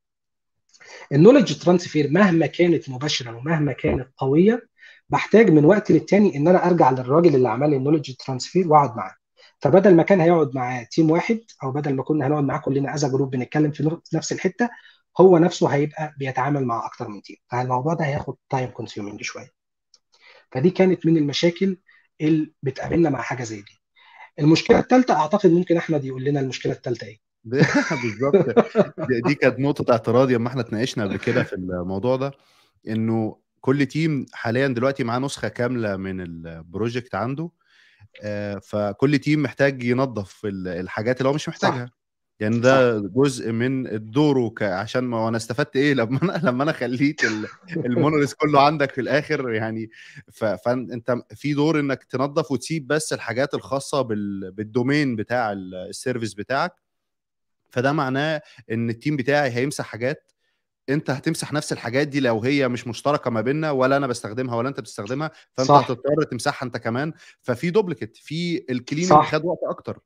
B: النولج ترانسفير مهما كانت مباشره ومهما كانت قويه بحتاج من وقت للتاني ان انا ارجع للراجل اللي عمل لي النولج ترانسفير واقعد معاه فبدل ما كان هيقعد معاه تيم واحد او بدل ما كنا هنقعد معاه كلنا از جروب بنتكلم في نفس الحته هو نفسه هيبقى بيتعامل مع اكتر من تيم فالموضوع ده هياخد تايم كونسيومينج شويه فدي كانت من المشاكل اللي بتقابلنا مع حاجه زي دي المشكله الثالثه اعتقد ممكن احمد يقول لنا المشكله الثالثه ايه
A: بالظبط دي كانت نقطه اعتراض لما احنا اتناقشنا قبل كده في الموضوع ده انه كل تيم حاليا دلوقتي معاه نسخه كامله من البروجكت عنده فكل تيم محتاج ينظف الحاجات اللي هو مش محتاجها صح. يعني ده جزء من دوره ك... عشان ما انا استفدت ايه لما انا لما انا خليت المونوليث كله عندك في الاخر يعني ف... فانت في دور انك تنظف وتسيب بس الحاجات الخاصه بال... بالدومين بتاع السيرفيس بتاعك فده معناه ان التيم بتاعي هيمسح حاجات انت هتمسح نفس الحاجات دي لو هي مش مشتركه ما بيننا ولا انا بستخدمها ولا انت بتستخدمها فانت صح. هتضطر تمسحها انت كمان ففي دوبليكيت في الكليننج خد وقت اكتر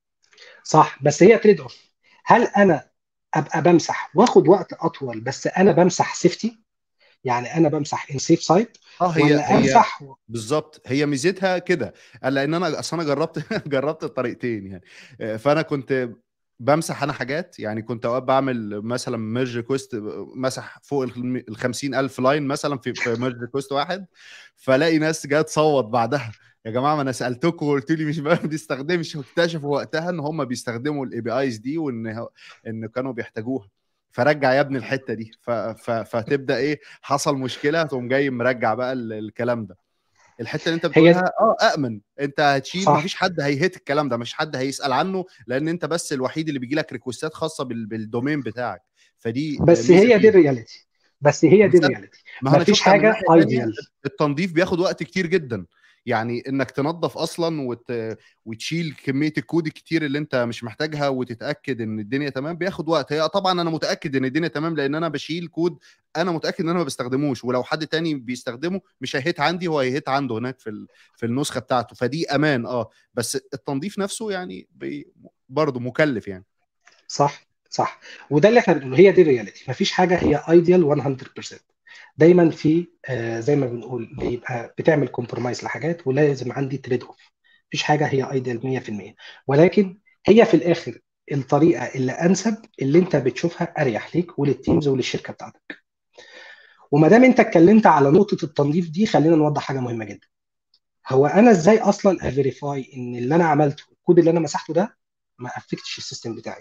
B: صح بس هي تريد اوف هل انا ابقى بمسح واخد وقت اطول بس انا بمسح سيفتي يعني انا بمسح ان سيف سايت
A: اه هي ولا امسح هي بالظبط هي ميزتها كده لان انا اصل انا جربت جربت الطريقتين يعني فانا كنت بمسح انا حاجات يعني كنت اوقات بعمل مثلا ميرج ريكوست مسح فوق ال 50000 لاين مثلا في في ميرج ريكوست واحد فلاقي ناس جايه تصوت بعدها يا جماعه ما انا سالتكم وقلت لي مش ما بيستخدمش واكتشفوا وقتها ان هم بيستخدموا الاي بي ايز دي وان ان كانوا بيحتاجوها فرجع يا ابني الحته دي ف... ف... فتبدا ايه حصل مشكله تقوم جاي مرجع بقى الكلام ده الحته اللي انت بتقولها اه امن انت هتشيل صح. مفيش حد هيهت الكلام ده مش حد هيسال عنه لان انت بس الوحيد اللي بيجي لك ريكوستات خاصه بال... بالدومين بتاعك فدي
B: بس هي دي الرياليتي بس هي دي الرياليتي
A: ما مفيش حاجه ايديال التنظيف بياخد وقت كتير جدا يعني انك تنظف اصلا وت... وتشيل كميه الكود الكتير اللي انت مش محتاجها وتتاكد ان الدنيا تمام بياخد وقت هي طبعا انا متاكد ان الدنيا تمام لان انا بشيل كود انا متاكد ان انا ما بستخدموش ولو حد تاني بيستخدمه مش هيهت عندي هو هيهت عنده هناك في ال... في النسخه بتاعته فدي امان اه بس التنظيف نفسه يعني بي... برضه مكلف يعني
B: صح صح وده اللي احنا بنقوله هي دي الرياليتي مفيش حاجه هي ايديال 100% دايما في آه زي ما بنقول بيبقى بتعمل كومبرومايز لحاجات ولازم عندي تريد اوف مفيش حاجه هي ايديال 100% ولكن هي في الاخر الطريقه اللي انسب اللي انت بتشوفها اريح ليك وللتيمز وللشركه بتاعتك وما دام انت اتكلمت على نقطه التنظيف دي خلينا نوضح حاجه مهمه جدا هو انا ازاي اصلا افيريفاي ان اللي انا عملته الكود اللي انا مسحته ده ما افكتش السيستم بتاعي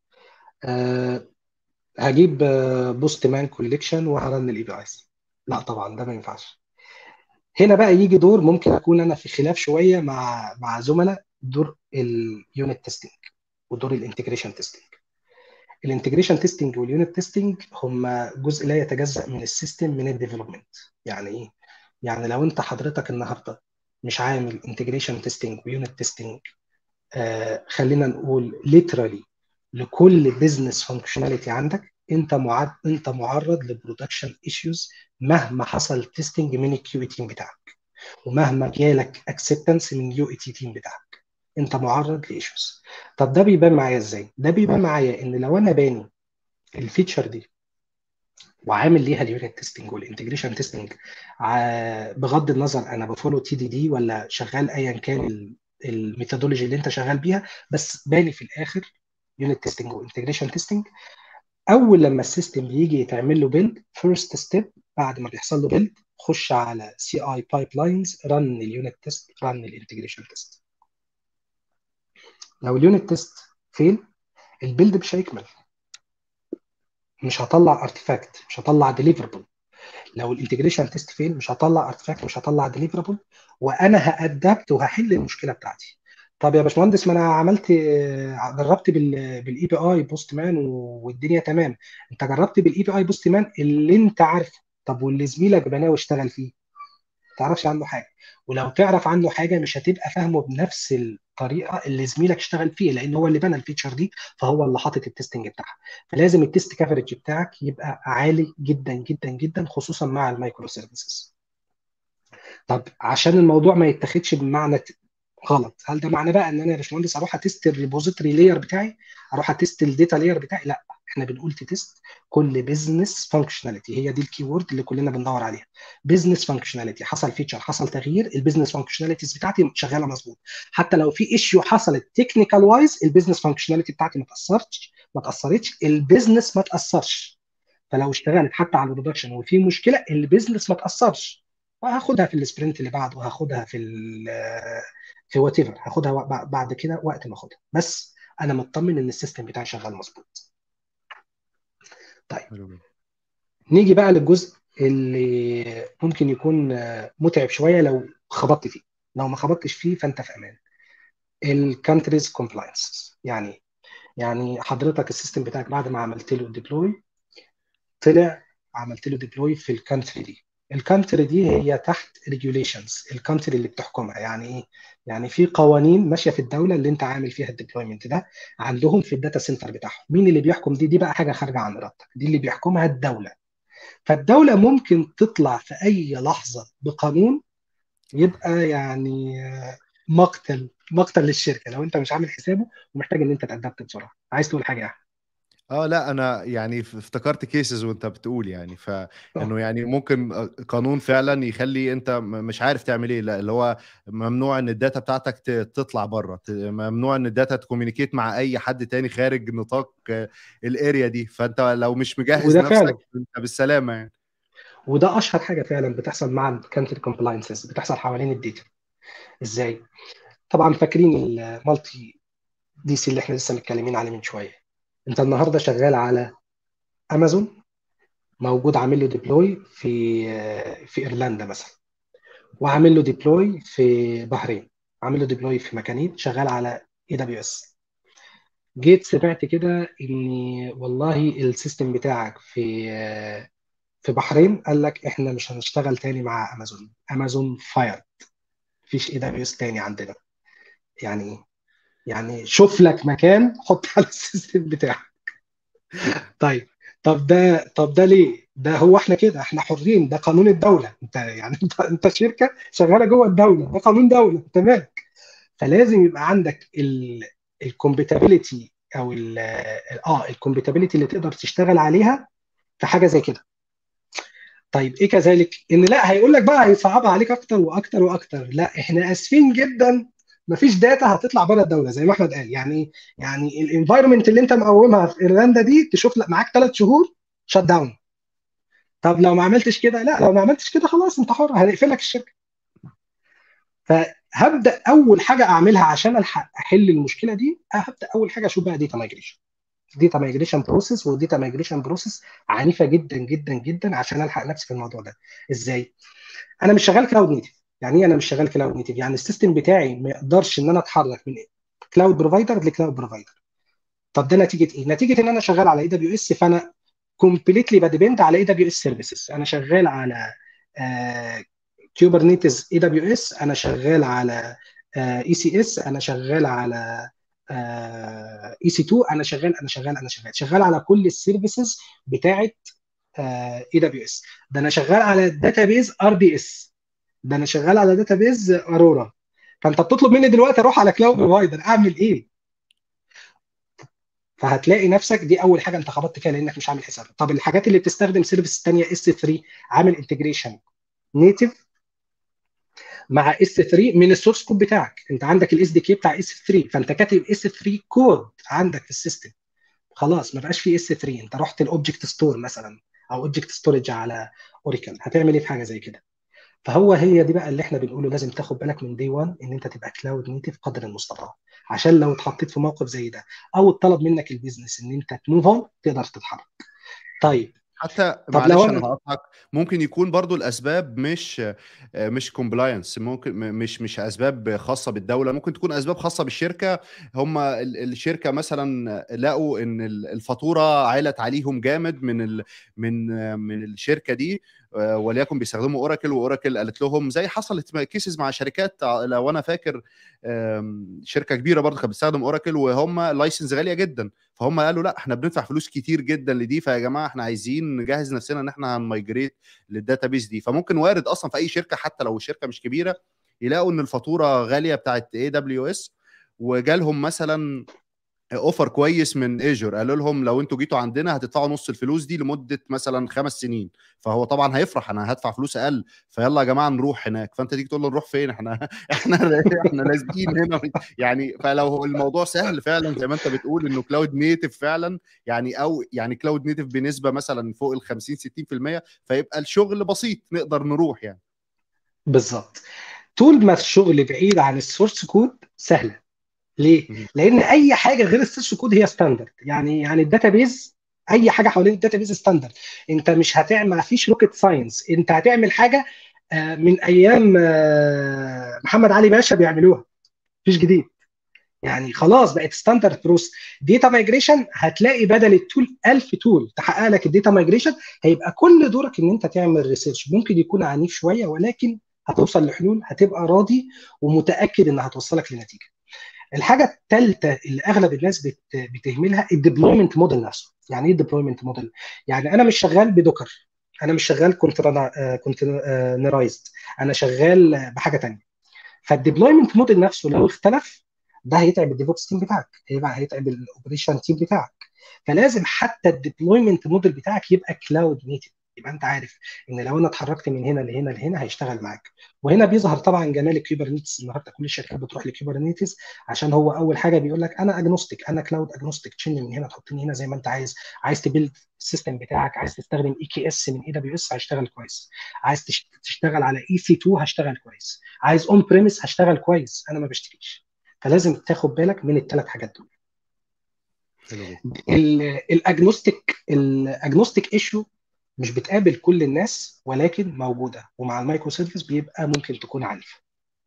B: أه هجيب بوست مان كوليكشن وهرن الاي بي ايز لا طبعا ده ما ينفعش هنا بقى يجي دور ممكن اكون انا في خلاف شويه مع مع زملاء دور اليونت تيستنج ودور الانتجريشن تيستنج الانتجريشن تيستنج واليونت تيستنج هم جزء لا يتجزأ من السيستم من الديفلوبمنت يعني ايه يعني لو انت حضرتك النهارده مش عامل انتجريشن تيستنج ويونت تيستنج آه خلينا نقول literally لكل بزنس فانكشناليتي عندك انت معرض انت معرض لبرودكشن ايشوز مهما حصل تيستنج من الكيو اي تيم بتاعك ومهما جالك اكسبتنس من اليو اي تي تيم بتاعك انت معرض لايشوز طب ده بيبان معايا ازاي ده بيبان معايا ان لو انا باني الفيتشر دي وعامل ليها اليونت تيستنج والانتجريشن تيستنج بغض النظر انا بفولو تي دي دي ولا شغال ايا كان الميثودولوجي اللي انت شغال بيها بس باني في الاخر يونت تيستنج وانتجريشن تيستنج اول لما السيستم بيجي يتعمل له بيلد فيرست ستيب بعد ما بيحصل له بيلد خش على سي اي بايب لاينز رن اليونت تيست رن الانتجريشن تيست لو اليونت تيست فين البيلد مش هيكمل مش هطلع ارتفاكت مش هطلع ديليفربل لو الانتجريشن تيست فين مش هطلع ارتفاكت مش هطلع ديليفربل وانا هادبت وهحل المشكله بتاعتي طب يا باشمهندس ما انا عملت جربت بالاي بي اي بوست مان والدنيا تمام انت جربت بالاي بي اي بوست مان اللي انت عارفه طب واللي زميلك بناه واشتغل فيه ما تعرفش عنه حاجه ولو تعرف عنه حاجه مش هتبقى فاهمه بنفس الطريقه اللي زميلك اشتغل فيه لان هو اللي بنى الفيتشر دي فهو اللي حاطط التستنج بتاعها فلازم التست كفرج بتاعك يبقى عالي جدا جدا جدا خصوصا مع المايكرو سيرفيسز طب عشان الموضوع ما يتاخدش بمعنى غلط هل ده معناه بقى ان انا يا باشمهندس اروح اتست الريبوزيتوري لاير بتاعي اروح اتست الداتا لاير بتاعي لا احنا بنقول تيست كل بزنس فانكشناليتي هي دي الكيورد اللي كلنا بندور عليها بزنس فانكشناليتي حصل فيتشر حصل تغيير البزنس فانكشناليتيز بتاعتي شغاله مظبوط حتى لو في ايشيو حصلت تكنيكال وايز البزنس فانكشناليتي بتاعتي ما تاثرتش ما تاثرتش البزنس ما تاثرش فلو اشتغلت حتى على البرودكشن وفي مشكله البزنس ما تاثرش وهاخدها في السبرنت اللي بعده وهاخدها في في وات ايفر هاخدها بعد كده وقت ما اخدها بس انا مطمن ان السيستم بتاعي شغال مظبوط طيب نيجي بقى للجزء اللي ممكن يكون متعب شويه لو خبطت فيه لو ما خبطتش فيه فانت في امان الكانتريز كومبلاينس يعني يعني حضرتك السيستم بتاعك بعد ما عملت له ديبلوي طلع عملت له ديبلوي في الكانتري دي الكانتري دي هي تحت ريجوليشنز الكانتري اللي بتحكمها يعني ايه يعني في قوانين ماشيه في الدوله اللي انت عامل فيها الديبلويمنت ده عندهم في الداتا سنتر بتاعهم مين اللي بيحكم دي دي بقى حاجه خارجه عن ارادتك دي اللي بيحكمها الدوله فالدوله ممكن تطلع في اي لحظه بقانون يبقى يعني مقتل مقتل للشركه لو انت مش عامل حسابه ومحتاج ان انت تادبت بسرعه عايز تقول حاجه يا احمد
A: اه لا انا يعني افتكرت كيسز وانت بتقول يعني فانه يعني ممكن قانون فعلا يخلي انت مش عارف تعمل ايه لا اللي هو ممنوع ان الداتا بتاعتك تطلع بره ممنوع ان الداتا تكومينيكيت مع اي حد تاني خارج نطاق الاريا دي فانت لو مش مجهز نفسك فعلا. انت بالسلامه يعني
B: وده اشهر حاجه فعلا بتحصل مع الكانتري كومبلاينسز بتحصل حوالين الداتا ازاي طبعا فاكرين المالتي دي سي اللي احنا لسه متكلمين عليه من شويه انت النهارده شغال على امازون موجود عامل له ديبلوي في في ايرلندا مثلا وعامل له ديبلوي في بحرين عامل له ديبلوي في مكانين شغال على اي دبليو اس جيت سمعت كده ان والله السيستم بتاعك في في بحرين قال لك احنا مش هنشتغل تاني مع امازون امازون فايرد مفيش اي دبليو اس تاني عندنا يعني ايه يعني شوف لك مكان حط على السيستم بتاعك طيب طب ده طب ده ليه؟ ده هو احنا كده احنا حرين ده قانون الدوله انت يعني انت انت شركه شغاله جوه الدوله ده قانون دوله انت مالك فلازم يبقى عندك الكومباتيبلتي او ال اه الكومباتيبلتي اللي تقدر تشتغل عليها في حاجه زي كده طيب ايه كذلك ان لا هيقول لك بقى هيصعبها عليك اكتر واكتر واكتر لا احنا اسفين جدا مفيش داتا هتطلع بره الدوله زي ما احمد قال يعني يعني الانفايرمنت اللي انت مقومها في ايرلندا دي تشوف معاك ثلاث شهور شت داون طب لو ما عملتش كده لا لو ما عملتش كده خلاص انت حر هنقفلك الشركه فهبدا اول حاجه اعملها عشان الحق احل المشكله دي هبدا اول حاجه اشوف بقى داتا مايجريشن داتا مايجريشن بروسيس وداتا مايجريشن بروسيس عنيفه جدا جدا جدا عشان الحق نفسي في الموضوع ده ازاي انا مش شغال كلاود نيتف يعني ايه انا مش شغال كلاود نيتف يعني السيستم بتاعي ما يقدرش ان انا اتحرك من كلاود بروفايدر لكلاود بروفايدر طب ده نتيجه ايه؟ نتيجه ان انا شغال على اي دبليو اس فانا كومبليتلي بديبند على اي دبليو اس سيرفيسز انا شغال على كوبرنيتس اي دبليو اس انا شغال على اي سي اس انا شغال على اي سي 2 انا شغال انا شغال انا شغال شغال على كل السيرفيسز بتاعه اي دبليو اس ده انا شغال على داتابيز ار دي اس ده انا شغال على داتابيز ارورا فانت بتطلب مني دلوقتي اروح على كلاود بروفايدر اعمل ايه؟ فهتلاقي نفسك دي اول حاجه انت خبطت فيها لانك مش عامل حساب طب الحاجات اللي بتستخدم سيرفيس ثانيه اس 3 عامل انتجريشن نيتف مع اس 3 من السورس كود بتاعك انت عندك الاس دي كي بتاع اس 3 فانت كاتب اس 3 كود عندك في السيستم خلاص ما بقاش في اس 3 انت رحت الاوبجكت ستور مثلا او اوبجكت ستورج على اوريكل هتعمل ايه في حاجه زي كده فهو هي دي بقى اللي احنا بنقوله لازم تاخد بالك من دي 1 ان انت تبقى كلاود نيتف قدر المستطاع عشان لو اتحطيت في موقف زي ده او اتطلب منك البيزنس ان انت تموف اون تقدر تتحرك طيب
A: حتى
B: طب
A: معلش
B: لو
A: انا
B: انا
A: هقطعك ممكن يكون برضو الاسباب مش آه، مش كومبلاينس ممكن م- مش مش اسباب خاصه بالدوله ممكن تكون اسباب خاصه بالشركه هم ال- الشركه مثلا لقوا ان ال- الفاتوره عالت عليهم جامد من ال من آه، من الشركه دي آه، وليكن بيستخدموا اوراكل واوراكل قالت لهم زي حصلت كيسز مع شركات ع- لو انا فاكر آم، شركه كبيره برضه كانت بتستخدم اوراكل وهم لايسنس غاليه جدا فهم قالوا لا احنا بندفع فلوس كتير جدا لدي فيا جماعه احنا عايزين نجهز نفسنا ان احنا هنمايجريت للداتابيس دي فممكن وارد اصلا في اي شركه حتى لو الشركه مش كبيره يلاقوا ان الفاتوره غاليه بتاعت اي دبليو اس وجالهم مثلا اوفر كويس من ايجور قالوا لهم لو انتوا جيتوا عندنا هتدفعوا نص الفلوس دي لمده مثلا خمس سنين فهو طبعا هيفرح انا هدفع فلوس اقل فيلا يا جماعه نروح هناك فانت تيجي تقول له نروح فين احنا احنا احنا لازقين هنا يعني فلو هو الموضوع سهل فعلا زي ما انت بتقول انه كلاود نيتف فعلا يعني او يعني كلاود نيتف بنسبه مثلا فوق ال 50 60% فيبقى الشغل بسيط نقدر نروح يعني
B: بالظبط طول ما الشغل بعيد عن السورس كود سهله ليه؟
A: مهم.
B: لان اي حاجه غير السورس كود هي ستاندرد يعني يعني الداتابيز اي حاجه حوالين الداتابيز ستاندرد انت مش هتعمل ما فيش روكيت ساينس انت هتعمل حاجه آه، من ايام آه، محمد علي باشا بيعملوها مفيش جديد يعني خلاص بقت ستاندرد بروس داتا مايجريشن هتلاقي بدل التول 1000 تول تحقق لك الداتا مايجريشن هيبقى كل دورك ان انت تعمل ريسيرش ممكن يكون عنيف شويه ولكن هتوصل لحلول هتبقى راضي ومتاكد انها هتوصلك لنتيجه الحاجه الثالثه اللي اغلب الناس بت- بتهملها الديبلويمنت موديل نفسه يعني ايه الديبلويمنت موديل يعني انا مش شغال بدوكر انا مش شغال كونتينرايزد انا شغال بحاجه ثانيه فالديبلويمنت موديل نفسه لو اختلف ده هيتعب الديفوبس تيم بتاعك هيبقى هيتعب الاوبريشن تيم بتاعك فلازم حتى الديبلويمنت موديل بتاعك يبقى كلاود نيتف يبقى انت عارف ان لو انا اتحركت من هنا لهنا لهنا هيشتغل معاك وهنا بيظهر طبعا جمال الكيوبرنيتس النهارده كل الشركات بتروح لكيوبرنيتس عشان هو اول حاجه بيقول لك انا اجنوستيك انا كلاود اجنوستيك تشيل من هنا تحطني هنا زي ما انت عايز عايز تبيلد السيستم بتاعك عايز تستخدم اي كي اس من اي دبليو اس هيشتغل كويس عايز تش- تشتغل على اي سي 2 هشتغل كويس عايز اون بريمس هشتغل كويس انا ما بشتكيش فلازم تاخد بالك من الثلاث حاجات دول
A: حلو جدا
B: الاجنوستيك الاجنوستيك ايشو مش بتقابل كل الناس ولكن موجوده ومع المايكرو سيرفيس بيبقى ممكن تكون عنيفه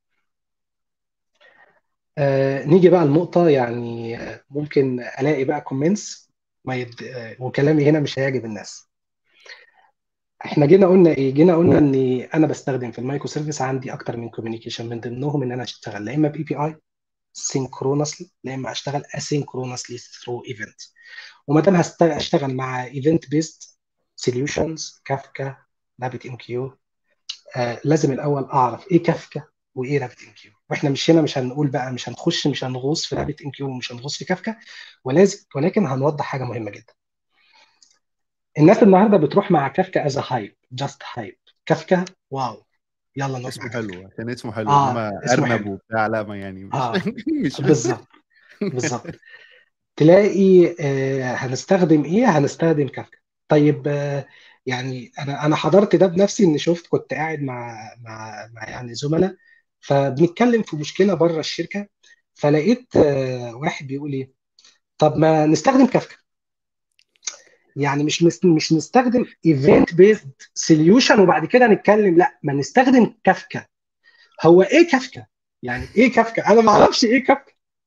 B: آه نيجي بقى لنقطه يعني آه، ممكن الاقي بقى كومنتس ما يد... آه وكلامي هنا مش هيعجب الناس احنا جينا قلنا ايه جينا قلنا ان انا بستخدم في المايكرو سيرفيس عندي اكتر من كوميونيكيشن من ضمنهم ان انا اشتغل لا اما باي بي اي سينكرونسلي لا اما اشتغل اسينكرونسلي ثرو ايفنت وما دام هست- هشتغل مع ايفنت بيست سوليوشنز كافكا رابت ام كيو لازم الاول اعرف ايه كافكا وايه رابت ام كيو واحنا مش هنا مش هنقول بقى مش هنخش مش هنغوص في رابت ام كيو ومش هنغوص في كافكا ولازم ولكن هنوضح حاجه مهمه جدا الناس النهارده بتروح مع كافكا از هايب جاست هايب كافكا واو يلا نروح مع
A: اسمه
B: كافكا
A: حلو عشان اسمه حلو
B: اه
A: انما
B: اسمه
A: ارنب
B: حلو
A: وبتاع لا ما يعني مش
B: اه
A: مش
B: بالظبط بالظبط تلاقي آه، هنستخدم ايه هنستخدم كافكا طيب آه، يعني انا انا حضرت ده بنفسي ان شفت كنت قاعد مع مع مع يعني زملاء فبنتكلم في مشكله بره الشركه فلقيت آه، واحد بيقول ايه طب ما نستخدم كافكا يعني مش مش مش نستخدم ايفنت بيزد سوليوشن وبعد كده نتكلم لا ما نستخدم كافكا هو ايه كافكا يعني ايه كافكا انا ما اعرفش ايه كافكا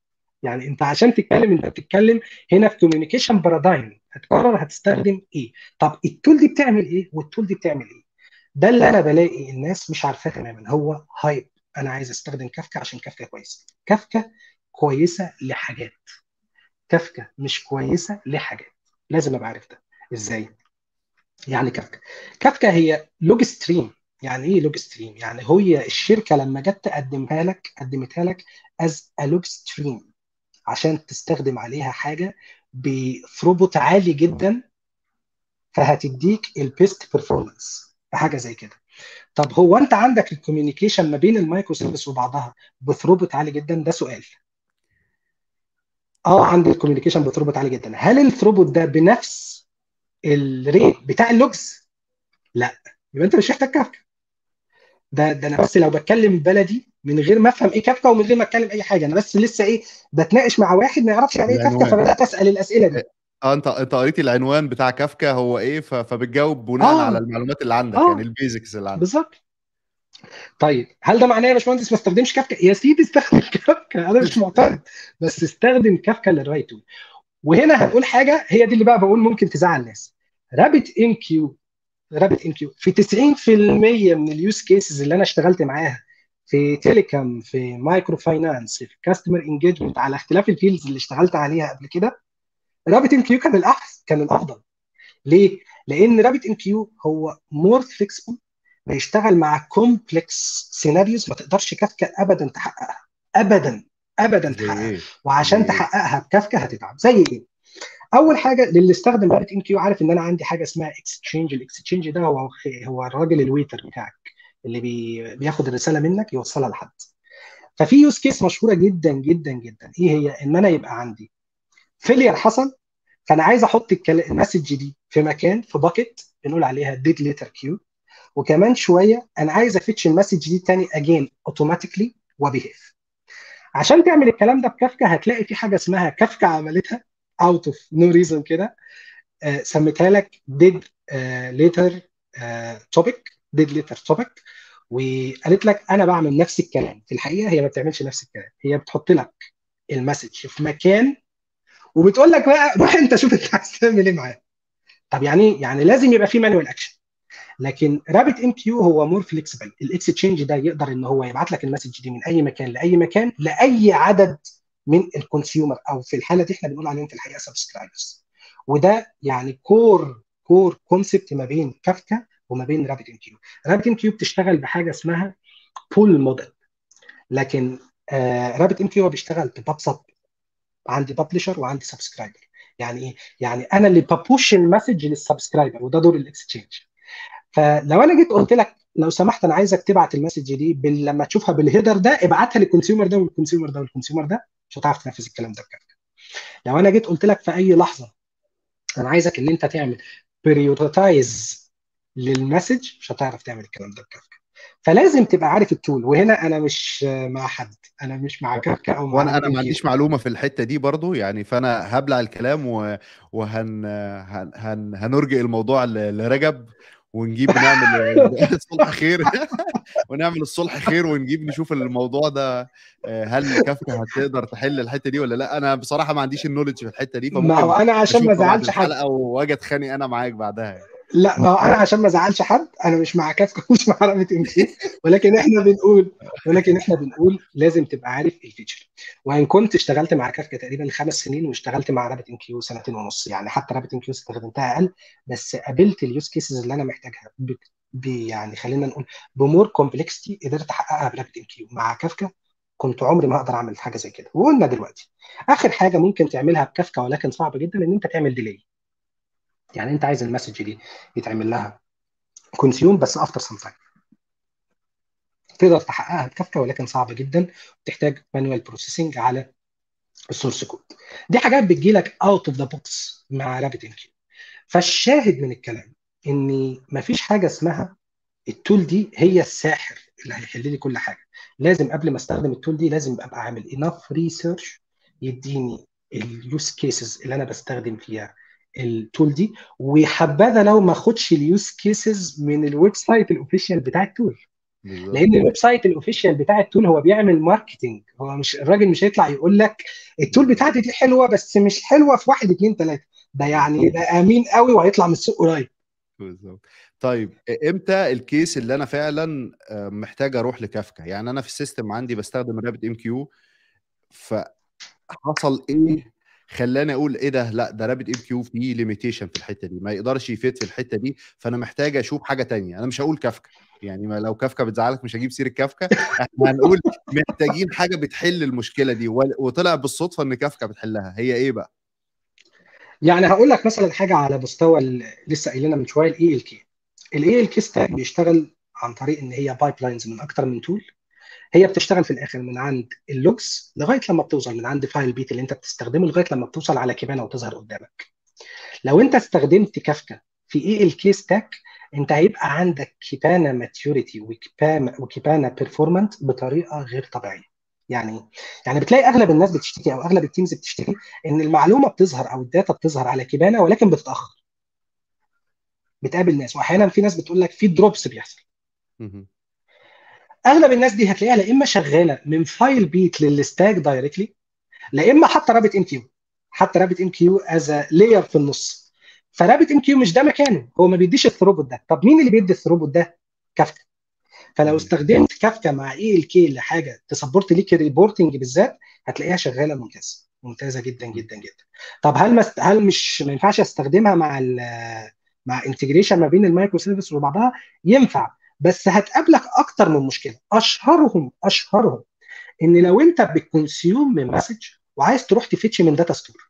B: يعني انت عشان تتكلم انت بتتكلم هنا في كوميونيكيشن بارادايم هتقرر هتستخدم ايه طب التول دي بتعمل ايه والتول دي بتعمل ايه ده اللي انا بلاقي الناس مش عارفاه تماما هو هايب انا عايز استخدم كافكا عشان كافكا كويس كافكا كويسه لحاجات كافكا مش كويسه لحاجات لازم ابقى عارف ده ازاي يعني كافكا كافكا هي لوج ستريم يعني ايه لوج ستريم يعني هي الشركه لما جت تقدمها لك قدمتها لك از ا لوج ستريم عشان تستخدم عليها حاجه بثروبوت عالي جدا فهتديك البيست بيرفورمانس حاجه زي كده طب هو انت عندك الكوميونيكيشن ما بين المايكرو سيرفيس وبعضها بثروبوت عالي جدا ده سؤال اه عندي الكوميونيكيشن بثروبوت عالي جدا هل الثروبوت ده بنفس الريت بتاع اللوجز لا يبقى انت مش محتاج كافكا ده ده انا بس لو بتكلم بلدي من غير ما افهم ايه كافكا ومن غير ما اتكلم اي حاجه انا بس لسه ايه بتناقش مع واحد ما يعرفش يعني ايه كافكا
A: العنوان
B: فبدات اسال الاسئله دي
A: اه انت انت قريت العنوان بتاع كافكا هو ايه ف... فبتجاوب بناء على
B: اه
A: المعلومات اللي عندك يعني
B: اه
A: البيزكس اللي عندك
B: بالظبط طيب هل ده معناه يا باشمهندس ما استخدمش كافكا يا سيدي استخدم كافكا انا مش معترض بس استخدم كافكا للرايت تول وهنا هنقول حاجه هي دي اللي بقى بقول ممكن تزعل الناس رابت ان كيو رابت ان كيو في 90% من اليوز كيسز اللي انا اشتغلت معاها في تيليكوم في مايكرو فاينانس في كاستمر انجيجمنت على اختلاف الفيلدز اللي اشتغلت عليها قبل كده رابت ان كيو كان الاحسن كان الافضل ليه؟ لان رابت ان كيو هو مور فليكسبل بيشتغل مع كومبلكس سيناريوز ما تقدرش كافكا ابدا تحققها ابدا ابدا
A: زي
B: تحققها
A: ايه زي
B: وعشان
A: ايه
B: تحققها بكافكا هتتعب زي ايه؟ اول حاجه للي استخدم رابت ان كيو عارف ان انا عندي حاجه اسمها اكستشينج الاكستشينج ده هو هو الراجل الويتر بتاعك اللي بي بياخد الرساله منك يوصلها لحد ففي يوز كيس مشهوره جدا جدا جدا ايه هي ان انا يبقى عندي فيلير حصل فانا عايز احط الكلا- المسج دي في مكان في باكيت بنقول عليها ديد ليتر كيو وكمان شويه انا عايز افتش المسج دي تاني اجين اوتوماتيكلي وبيهيف عشان تعمل الكلام ده بكافكا هتلاقي في حاجه اسمها كافكا عملتها اوت اوف نو ريزون كده آه، سميتها لك ديد ليتر توبيك ديد ليتر توبيك وقالت لك انا بعمل نفس الكلام في الحقيقه هي ما بتعملش نفس الكلام هي بتحط لك المسج في مكان وبتقول لك بقى روح انت شوف انت عايز تعمل ايه معاه طب يعني إيه؟ يعني لازم يبقى في مانوال اكشن لكن رابت ام كيو هو مور فليكسبل الاكستشينج ده يقدر ان هو يبعت لك المسج دي من اي مكان لاي مكان لاي عدد من الكونسيومر او في الحاله دي احنا بنقول عليهم في الحقيقه سبسكرايبرز وده يعني كور كور كونسبت ما بين كافكا وما بين رابت ام كيو رابت ام كيو بتشتغل بحاجه اسمها بول موديل لكن آه رابت ام كيو بيشتغل بباب سب عندي ببلشر وعندي سبسكرايبر يعني ايه يعني انا اللي ببوش المسج للسبسكرايبر وده دور الاكستشينج فلو انا جيت قلت لك لو سمحت انا عايزك تبعت المسج دي بال... لما تشوفها بالهيدر ده ابعتها للكونسيومر ده والكونسيومر ده والكونسيومر ده مش هتعرف تنفذ الكلام ده بكافكا لو انا جيت قلت لك في اي لحظه انا عايزك ان انت تعمل بريورتايز للمسج مش هتعرف تعمل الكلام ده بكافكا فلازم تبقى عارف التول وهنا انا مش مع حد انا مش مع كافكا او مع
A: وانا
B: رابت
A: انا
B: ام
A: ما
B: كيو
A: عنديش معلومه في الحته دي برضو يعني فانا هبلع الكلام و... وهن هن... هن... هنرجئ الموضوع ل... لرجب ونجيب نعمل صلح خير ونعمل الصلح خير ونجيب نشوف الموضوع ده آه، هل كافكا هتقدر تحل الحته دي ولا لا انا بصراحه ما عنديش النولج في الحته دي
B: ما هو
A: فممكن
B: انا عشان ما
A: اشوفها بعد
B: ازعلش حد
A: الحلقه واجي اتخانق انا معاك بعدها يعني.
B: لا ما هو انا عشان ما ازعلش حد انا مش مع كافكا ومش مع رابط ام كيو ولكن احنا بنقول ولكن احنا بنقول لازم تبقى عارف الفيتشر وان كنت اشتغلت مع كافكا تقريبا خمس سنين واشتغلت مع رابط ام كيو سنتين ونص يعني حتى رابط ام كيو استخدمتها اقل بس قابلت اليوز كيسز اللي انا محتاجها ب... ب... يعني خلينا نقول بمور كومبلكستي قدرت احققها برابط ام كيو مع كافكا كنت عمري ما اقدر اعمل حاجه زي كده وقلنا دلوقتي اخر حاجه ممكن تعملها بكافكا ولكن صعب جدا ان انت تعمل ديلي يعني انت عايز المسج دي يتعمل لها كونسيوم بس افتر سم تايم تقدر تحققها بكافكا ولكن صعبه جدا وتحتاج مانوال بروسيسنج على السورس كود دي حاجات بتجي لك اوت اوف ذا بوكس مع رابت ام كيو فالشاهد من الكلام ان مفيش حاجه اسمها التول دي هي الساحر اللي هيحل لي كل حاجه لازم قبل ما استخدم التول دي لازم ابقى عامل انف ريسيرش يديني اليوز كيسز اللي انا بستخدم فيها التول دي وحبذا لو ما اخدش اليوز كيسز من الويب سايت الاوفيشال بتاع التول
A: بالظبط
B: لان الويب سايت الاوفيشال بتاع التول هو بيعمل ماركتنج هو مش الراجل مش هيطلع يقول لك التول بتاعتي دي حلوه بس مش حلوه في واحد اتنين تلاته ده يعني ده امين قوي وهيطلع من السوق قريب
A: بالظبط طيب امتى الكيس اللي انا فعلا آه، محتاج اروح لكافكا يعني انا في السيستم عندي بستخدم رابط ام كيو فحصل ايه خلاني اقول ايه ده لا ده رابط ام كيو فيه ليميتيشن في الحته دي ما يقدرش يفيد في الحته دي فانا محتاج اشوف حاجه تانية انا مش هقول كافكا يعني ما لو كافكا بتزعلك مش هجيب سيره كافكا احنا هنقول محتاجين حاجه بتحل المشكله دي وال- وطلع بالصدفه ان كافكا بتحلها هي ايه بقى
B: يعني هقول لك مثلا حاجه على مستوى ال- لسه قايلينها من شويه الاي ال كي الاي ال كي ستاك بيشتغل عن طريق ان هي بايب لاينز من اكتر من تول هي بتشتغل في الاخر من عند اللوجز لغايه لما بتوصل من عند فايل بيت اللي انت بتستخدمه لغايه لما بتوصل على كيبانا وتظهر قدامك لو انت استخدمت كافكا في اي ال كي ستاك انت هيبقى عندك كيبانا ماتيوريتي وكيبانا وكيبانا بيرفورمانت بطريقه غير طبيعيه يعني يعني بتلاقي اغلب الناس بتشتكي او اغلب التيمز بتشتكي ان المعلومه بتظهر او الداتا بتظهر على كيبانا ولكن بتتاخر بتقابل ناس واحيانا في ناس بتقول لك في دروبس بيحصل
A: مهم.
B: اغلب الناس دي هتلاقيها لا اما شغاله من فايل بيت للستاك دايركتلي لا اما حاطه رابط ام كيو حاطه رابط ام كيو از لاير في النص فرابط ام كيو مش ده مكانه هو ما بيديش الثروبوت ده طب مين اللي بيدي الثروبوت ده كافكا فلو
A: مم.
B: استخدمت كافكا مع اي ال كي لحاجه تسبورت ليك الريبورتنج بالذات هتلاقيها شغاله ممتازه ممتازه جدا جدا جدا طب هل مست... هل مش ما ينفعش استخدمها مع ال... مع انتجريشن ما بين المايكرو سيرفيس وبعضها ينفع بس هتقابلك اكتر من مشكله اشهرهم اشهرهم ان لو انت بتكونسيوم من مسج وعايز تروح تفتش من داتا ستور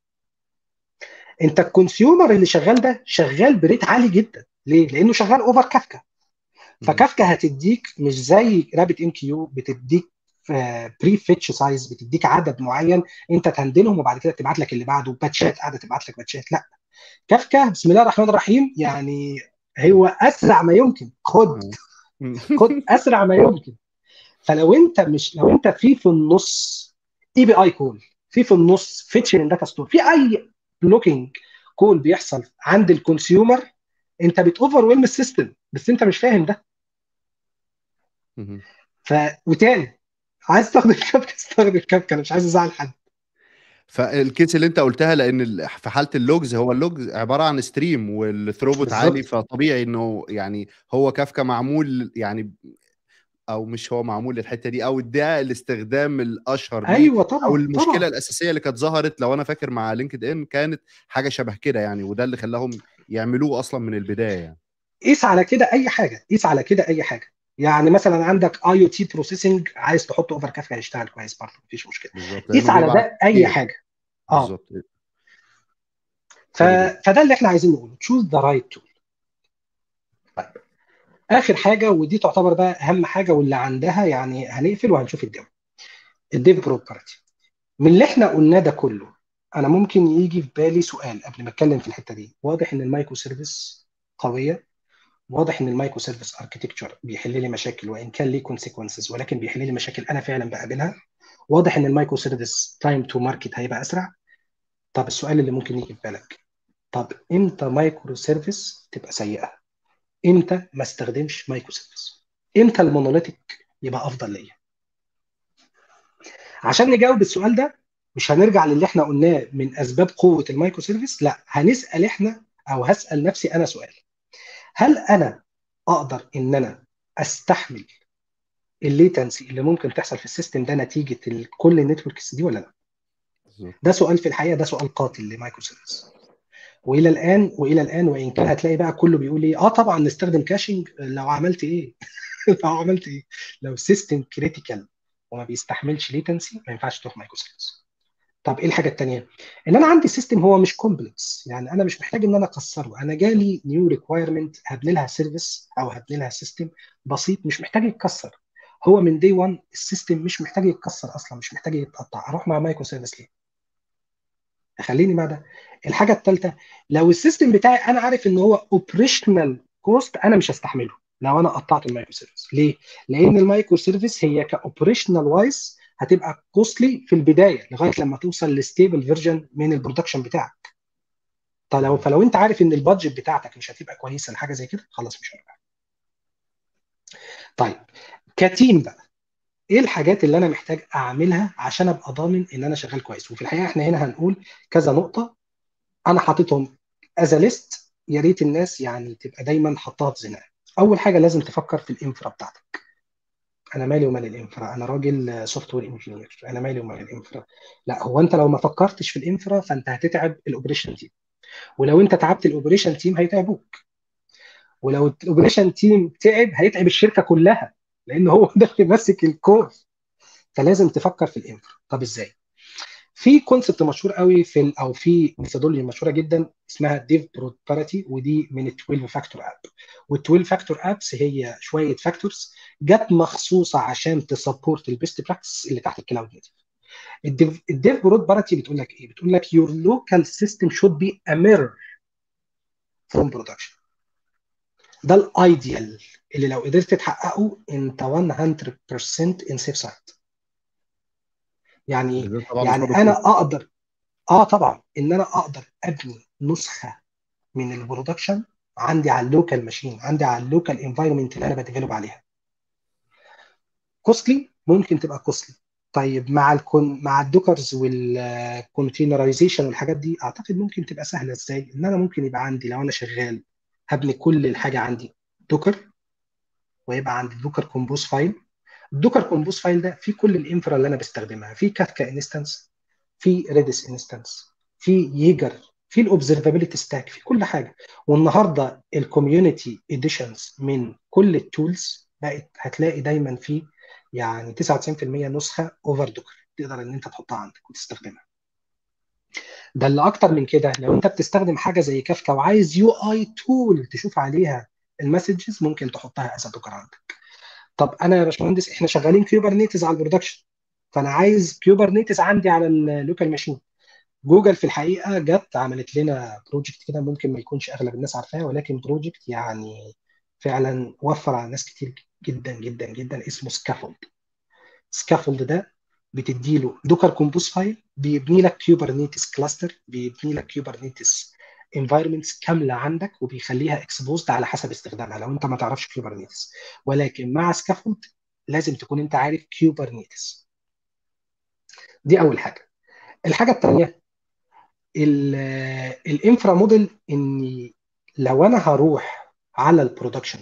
B: انت الكونسيومر اللي شغال ده شغال بريت عالي جدا ليه؟ لانه شغال اوفر كافكا
A: مهم.
B: فكافكا هتديك مش زي رابط ام كيو بتديك بري فيتش سايز بتديك عدد معين انت تهندلهم وبعد كده تبعت لك اللي بعده باتشات قاعده تبعت لك باتشات لا كافكا بسم الله الرحمن الرحيم يعني هو اسرع ما يمكن خد
A: مم.
B: خد اسرع ما يمكن فلو انت مش لو انت في في النص اي بي اي كول في في النص فيتش من داتا ستور في اي بلوكينج كول بيحصل عند الكونسيومر انت بتوفر ويلم السيستم بس انت مش فاهم ده
A: مهم.
B: ف وتاني عايز تستخدم كابكا استخدم كابكا انا مش عايز ازعل حد
A: فالكيس اللي انت قلتها لان ال- في حاله اللوجز هو اللوجز عباره عن ستريم والثروبوت
B: بالظبط.
A: عالي فطبيعي انه يعني هو كافكا معمول يعني او مش هو معمول للحته دي او ده الاستخدام الاشهر ليه
B: ايوه طبعا
A: او المشكله
B: طبعا
A: الاساسيه اللي كانت ظهرت لو انا فاكر مع لينكد ان كانت حاجه شبه كده يعني وده اللي خلاهم يعملوه اصلا من البدايه يعني
B: قيس على كده اي حاجه قيس على كده اي حاجه يعني مثلا عندك اي او تي بروسيسنج عايز تحطه اوفر كافكا هيشتغل كويس برضه مفيش مشكله
A: بالظبط
B: قيس
A: لانه
B: على
A: بيبعت
B: ده اي
A: كتير
B: حاجه اه
A: بالظبط
B: ف... فده اللي احنا عايزين نقوله تشوز ذا رايت تول اخر حاجه ودي تعتبر بقى اهم حاجه واللي عندها يعني هنقفل وهنشوف الديف الديف بروبرتي من اللي احنا قلناه ده كله انا ممكن يجي في بالي سؤال قبل ما اتكلم في الحته دي واضح ان المايكرو سيرفيس قويه واضح ان المايكرو سيرفيس اركتكتشر بيحل لي مشاكل وان كان ليه كونسيكونسز ولكن بيحل لي مشاكل انا فعلا بقابلها واضح ان المايكرو سيرفيس تايم تو ماركت هيبقى اسرع طب السؤال اللي ممكن يجي في بالك طب امتى مايكرو سيرفيس تبقى سيئه امتى ما استخدمش مايكرو سيرفيس امتى المونوليتيك يبقى افضل ليا عشان نجاوب السؤال ده مش هنرجع للي احنا قلناه من اسباب قوه المايكرو سيرفيس لا هنسال احنا او هسال نفسي انا سؤال هل انا اقدر ان انا استحمل الليتنسي اللي ممكن تحصل في السيستم ده نتيجه ال- كل النتوركس دي ولا لا
A: بالظبط
B: ده سؤال في الحقيقه ده سؤال قاتل لمايكرو سيرفيس والى الان والى الان وان كان هتلاقي بقى كله بيقول ايه اه طبعا نستخدم كاشنج لو عملت ايه لو عملت ايه لو سيستم كريتيكال وما بيستحملش ليتنسي ما ينفعش تروح مايكرو سيرفيس طب ايه الحاجه الثانيه ان انا عندي سيستم هو مش كومبلكس يعني انا مش محتاج ان انا اكسره انا جالي نيو ريكوايرمنت هبني لها سيرفيس او هبني لها سيستم بسيط مش محتاج يتكسر هو من دي 1 السيستم مش محتاج يتكسر اصلا مش محتاج يتقطع اروح مع مايكرو سيرفيس ليه خليني مع ده الحاجه الثالثه لو السيستم بتاعي انا عارف ان هو اوبريشنال كوست انا مش هستحمله لو انا قطعت المايكرو سيرفيس ليه لان المايكرو سيرفيس هي كاوبريشنال وايز هتبقى كوستلي في البدايه لغايه لما توصل لستيبل فيرجن من البرودكشن بتاعك طب لو فلو انت عارف ان البادجت بتاعتك مش هتبقى كويسه لحاجه زي كده خلاص مش هنرجع طيب كتيم بقى ايه الحاجات اللي انا محتاج اعملها عشان ابقى ضامن ان انا شغال كويس وفي الحقيقه احنا هنا هنقول كذا نقطه انا حاططهم از ليست يا ريت الناس يعني تبقى دايما حطها في ذهنها اول حاجه لازم تفكر في الانفرا بتاعتك انا مالي ومال الانفرا انا راجل سوفت وير انجينير انا مالي ومال الانفرا لا هو انت لو ما فكرتش في الانفرا فانت هتتعب الاوبريشن تيم ولو انت تعبت الاوبريشن تيم هيتعبوك ولو الاوبريشن تيم تعب هيتعب الشركه كلها لان هو ده اللي ماسك الكور فلازم تفكر في الانفرا طب ازاي في كونسبت مشهور قوي في ال- او في ميثودولوجي مشهوره جدا اسمها ديف بروبرتي ودي من ال 12 فاكتور اب وال 12 فاكتور ابس هي شويه فاكتورز جت مخصوصه عشان تسبورت البيست براكتس اللي تحت الكلاود نيتف الديف الديف بروبرتي بتقول لك ايه بتقول لك your local system should be a mirror from production ده الايديال اللي لو قدرت تحققه انت 100% ان سيف سايت يعني
A: ده طبعا
B: يعني
A: مشروع
B: انا
A: دكتور
B: اقدر اه طبعا ان انا اقدر ابني نسخه من البرودكشن عندي على اللوكال ماشين عندي على اللوكال انفايرمنت اللي انا بديفلوب عليها كوستلي ممكن تبقى كوستلي طيب مع الكون مع الدوكرز والكونتينرايزيشن والحاجات دي اعتقد ممكن تبقى سهله ازاي ان انا ممكن يبقى عندي لو انا شغال هبني كل الحاجه عندي دوكر ويبقى عندي دوكر كومبوز فايل الدوكر كومبوز فايل ده فيه كل الانفرا اللي انا بستخدمها في كاتكا انستنس في ريدس انستنس في ييجر في الاوبزرفابيلتي ستاك في كل حاجه والنهارده الكوميونتي اديشنز من كل التولز بقت هتلاقي دايما في يعني 99% نسخه اوفر دوكر تقدر ان انت تحطها عندك وتستخدمها ده اللي اكتر من كده لو انت بتستخدم حاجه زي كافكا وعايز يو اي تول تشوف عليها المسجز ممكن تحطها از دوكر عندك طب انا يا باشمهندس احنا شغالين كيوبرنيتس على البرودكشن فانا عايز كيوبرنيتس عندي على اللوكال ماشين جوجل في الحقيقه جت عملت لنا بروجكت كده ممكن ما يكونش اغلب الناس عارفاه ولكن بروجكت يعني فعلا وفر على ناس كتير جدا جدا جدا اسمه سكافولد سكافولد ده بتديله دوكر كومبوز فايل بيبني لك كيوبرنيتس كلاستر بيبني لك كيوبرنيتس انفايرمنتس كامله عندك وبيخليها اكسبوزد على حسب استخدامها لو انت ما تعرفش كيوبرنيتس ولكن مع سكافولد لازم تكون انت عارف كيوبرنيتس دي اول حاجه الحاجه الثانيه الانفرا موديل اني لو انا هروح على البرودكشن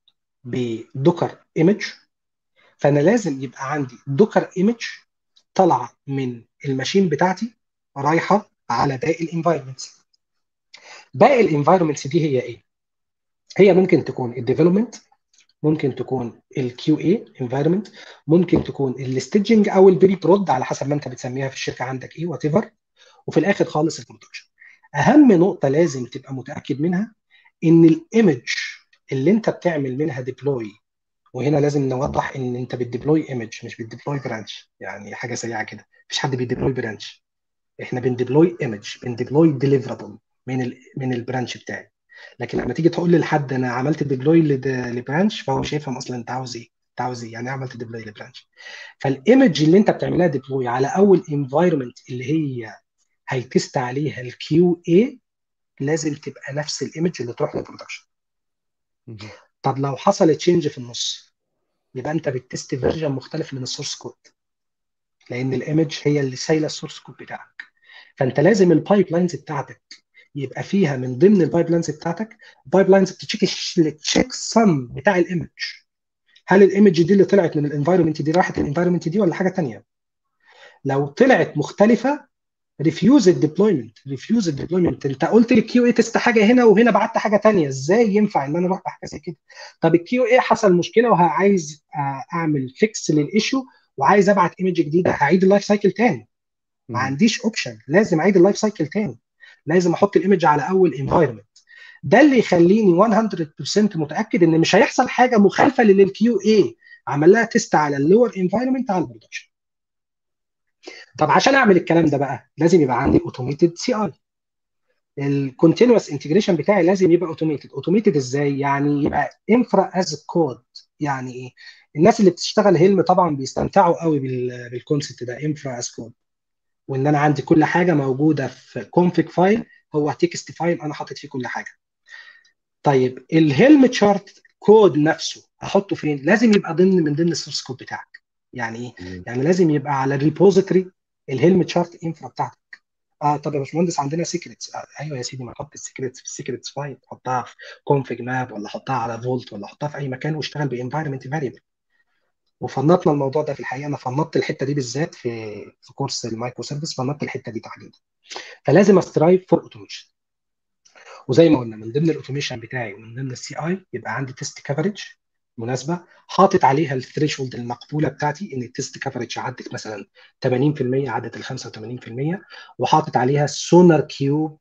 B: بدوكر ايمج فانا لازم يبقى عندي دوكر ايمج طالعه من الماشين بتاعتي رايحه على باقي الانفايرمنتس باقي الانفايرمنتس دي هي ايه هي ممكن تكون الديفلوبمنت ممكن تكون الكيو اي انفايرمنت ممكن تكون الستيجنج او البري برود على حسب ما انت بتسميها في الشركه عندك ايه وات ايفر وفي الاخر خالص البرودكشن اهم نقطه لازم تبقى متاكد منها ان الايمج اللي انت بتعمل منها ديبلوي وهنا لازم نوضح ان انت بتديبلوي ايمج مش بتديبلوي برانش يعني حاجه سريعه كده مفيش حد بيديبلوي برانش احنا بنديبلوي ايمج بنديبلوي ديليفرابل من ال من البرانش بتاعي لكن لما تيجي تقول لحد انا عملت ديبلوي لبرانش فهو مش هيفهم اصلا انت عاوز ايه انت عاوز ايه يعني عملت ديبلوي لبرانش فالايمج اللي انت بتعملها ديبلوي على اول انفايرمنت اللي هي هيتست عليها الكيو اي لازم تبقى نفس الايمج اللي تروح للبرودكشن طب لو حصل تشينج في النص يبقى انت بتست فيرجن مختلف من السورس كود لان الايمج هي اللي شايله السورس كود بتاعك فانت لازم البايب لاينز بتاعتك يبقى فيها من ضمن البايب لاينز بتاعتك بايب لاينز بتشيك التشيك سم بتاع الايمج هل الايمج دي اللي طلعت من الانفايرمنت دي راحت الانفايرمنت دي ولا حاجه ثانيه لو طلعت مختلفه ريفيوز الديبلويمنت ريفيوز الديبلويمنت انت قلت لي الكيو اي تست حاجه هنا وهنا بعت حاجه ثانيه ازاي ينفع ان انا اروح بحاجه زي كده طب الكيو اي حصل مشكله وعايز اعمل فيكس للايشو وعايز ابعت ايمج جديده هعيد اللايف سايكل تاني ما عنديش اوبشن لازم اعيد اللايف سايكل تاني لازم احط الايمج على اول انفايرمنت ده اللي يخليني 100% متاكد ان مش هيحصل حاجه مخالفه للكيو اي عمل لها تيست على اللور انفايرمنت على البرودكشن طب عشان اعمل الكلام ده بقى لازم يبقى عندي اوتوميتد سي اي الكونتينوس انتجريشن بتاعي لازم يبقى اوتوميتد اوتوميتد ازاي يعني يبقى انفرا از كود يعني ايه الناس اللي بتشتغل هيلم طبعا بيستمتعوا قوي بالكونسبت ده انفرا از كود وان انا عندي كل حاجه موجوده في كونفيج فايل هو تكست فايل انا حاطط فيه كل حاجه طيب الهيلم تشارت كود نفسه احطه فين لازم يبقى ضمن من ضمن السورس كود بتاعك يعني ايه
A: مم.
B: يعني لازم يبقى على الريبوزيتوري الهيلم تشارت انفرا بتاعتك اه طب يا باشمهندس عندنا سيكريتس آه ايوه يا سيدي ما احط السيكريتس في السيكريتس فايل حطها في كونفج ماب ولا حطها على فولت ولا حطها في اي مكان واشتغل بانفايرمنت فاريبل وفنطنا الموضوع ده في الحقيقه انا فنطت الحته دي بالذات في في كورس المايكرو سيرفيس فنطت الحته دي تحديدا فلازم استرايف فور اوتوميشن وزي ما قلنا من ضمن الاوتوميشن بتاعي ومن ضمن السي اي يبقى عندي تيست كفرج مناسبه حاطط عليها الثريشولد المقبوله بتاعتي ان التيست كفرج عدت مثلا 80% عدت ال 85% وحاطط عليها سونار كيوب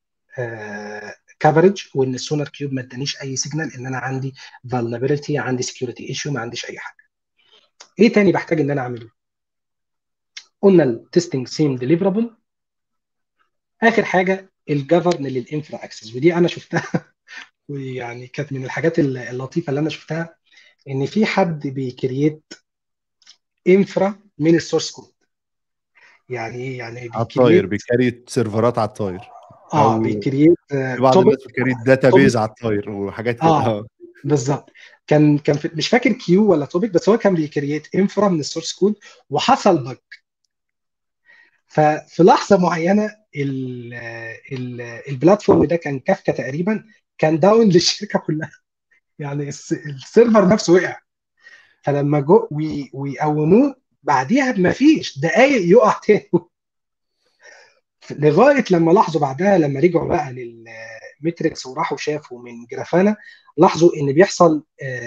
B: كفرج وان السونار كيوب ما ادانيش اي سيجنال ان انا عندي vulnerability عندي security ايشيو ما عنديش اي حاجه ايه تاني بحتاج ان انا اعمله قلنا التستنج سيم ديليفرابل اخر حاجه الجفرن للانفرا اكسس ودي انا شفتها ويعني كانت من الحاجات اللطيفه اللي انا شفتها ان في حد بيكريت انفرا من السورس كود يعني ايه يعني
A: على الطاير
B: بيكريت
A: بيكريت سيرفرات على الطاير
B: اه
A: او
B: بيكريت
A: في بعض
B: توبيك
A: الناس بتكريت داتابيز على الطاير وحاجات كده
B: اه
A: اه
B: بالظبط كان كان في مش فاكر كيو ولا توبيك بس هو كان بيكريت انفرا من السورس كود وحصل بج ففي لحظه معينه ال ال البلاتفورم ده كان كافكا تقريبا كان داون للشركه كلها يعني الس- السيرفر نفسه وقع فلما جو وي- ويقوموه بعديها بما فيش دقايق يقع تاني لغايه لما لاحظوا بعدها لما رجعوا بقى للميتريكس وراحوا شافوا من جرافانا لاحظوا ان بيحصل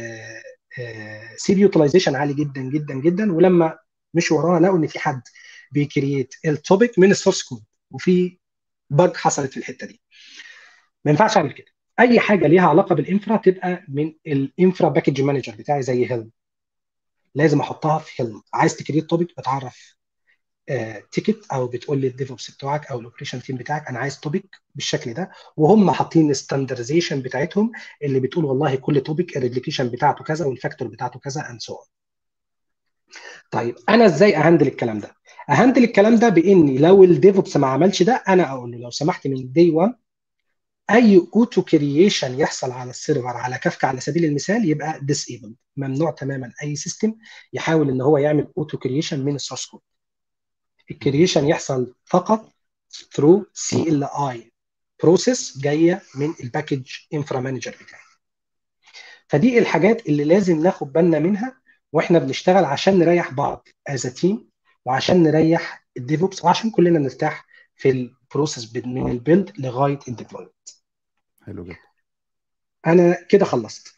B: سيب يوتيلايزيشن عالي جدا جدا جدا ولما مشوا وراها لقوا ان في حد بيكريت التوبيك من السورس كود وفي بج حصلت في الحته دي ما ينفعش اعمل كده اي حاجه ليها علاقه بالانفرا تبقى من الانفرا باكج مانجر بتاعي زي هيلم لازم احطها في هيلم عايز تكريت توبيك بتعرف تيكت او بتقول لي الديفوبس بتوعك او الاوبريشن تيم بتاعك انا عايز توبيك بالشكل ده وهم حاطين الستاندرزيشن بتاعتهم اللي بتقول والله كل توبيك الريبليكيشن بتاعته كذا والفاكتور بتاعته كذا اند سو طيب انا ازاي اهندل الكلام ده؟ اهندل الكلام ده باني لو الديفوبس ما عملش ده انا اقول له لو سمحت من دي 1 اي اوتو كرييشن يحصل على السيرفر على كافكا على سبيل المثال يبقى ديسيبل ممنوع تماما اي سيستم يحاول ان هو يعمل اوتو كرييشن من السورس كود الكرييشن يحصل فقط ثرو سي ال اي بروسيس جايه من الباكج انفرا مانجر بتاعي فدي الحاجات اللي لازم ناخد بالنا منها واحنا بنشتغل عشان نريح بعض از تيم وعشان نريح الديفوبس وعشان كلنا نرتاح في البروسيس من البيلد لغايه الديبلويمنت
A: حلو جدا
B: انا كده خلصت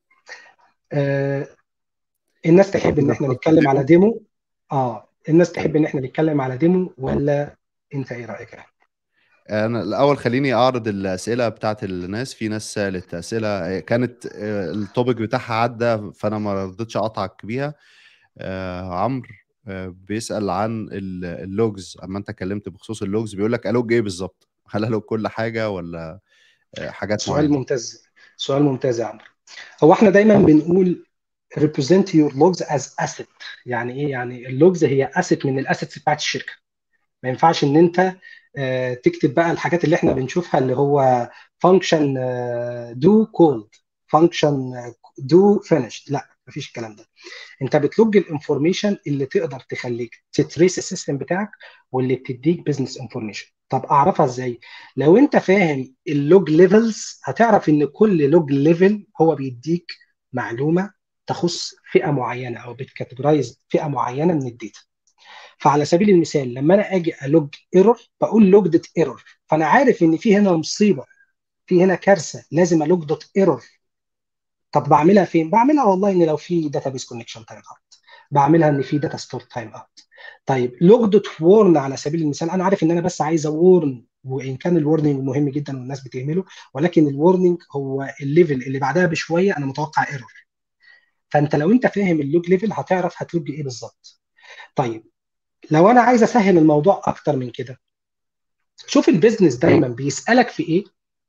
B: آه الناس تحب ان
A: كده
B: احنا
A: خلصت
B: نتكلم على
A: الديمو
B: ديمو اه الناس تحب ان احنا نتكلم على ديمو ولا انت ايه رايك يعني؟
A: انا الاول خليني اعرض الاسئله بتاعت الناس في ناس سالت اسئله كانت آه، التوبيك بتاعها عدى فانا ما رضيتش اقطعك بيها آه، عمرو آه، بيسال عن ال- اللوجز اما انت اتكلمت بخصوص اللوجز بيقول لك الوج ايه بالظبط هل الوج كل حاجه ولا آه، حاجات
B: سؤال
A: معينه
B: ممتاز سؤال ممتاز يا عمرو هو احنا دايما بنقول represent your logs as asset يعني ايه يعني اللوجز هي asset من الاسيتس بتاعت الشركه ما ينفعش ان انت آه، تكتب بقى الحاجات اللي احنا بنشوفها اللي هو function آه، do called function آه، do finished لا مفيش الكلام ده انت بتلوج الانفورميشن اللي تقدر تخليك تتريس السيستم بتاعك واللي بتديك بزنس انفورميشن طب اعرفها ازاي لو انت فاهم اللوج ليفلز هتعرف ان كل لوج ليفل هو بيديك معلومه تخص فئه معينه او بتكاتيجرايز فئه معينه من الداتا فعلى سبيل المثال لما انا اجي الوج ايرور بقول لوجد ايرور فانا عارف ان في هنا مصيبه في هنا كارثه لازم الوج دوت ايرور طب بعملها فين؟ بعملها والله ان لو في داتابيس كونكشن تايم اوت بعملها ان في داتا ستور تايم اوت طيب لوج دوت وورن على سبيل المثال انا عارف ان انا بس عايز اورن وان كان الورنينج مهم جدا والناس بتهمله ولكن الورنينج هو الليفل اللي بعدها بشويه انا متوقع ايرور فانت لو انت فاهم اللوج ليفل هتعرف هتلوج ايه بالظبط طيب لو انا عايز اسهل الموضوع اكتر من كده شوف البيزنس دايما بيسالك في ايه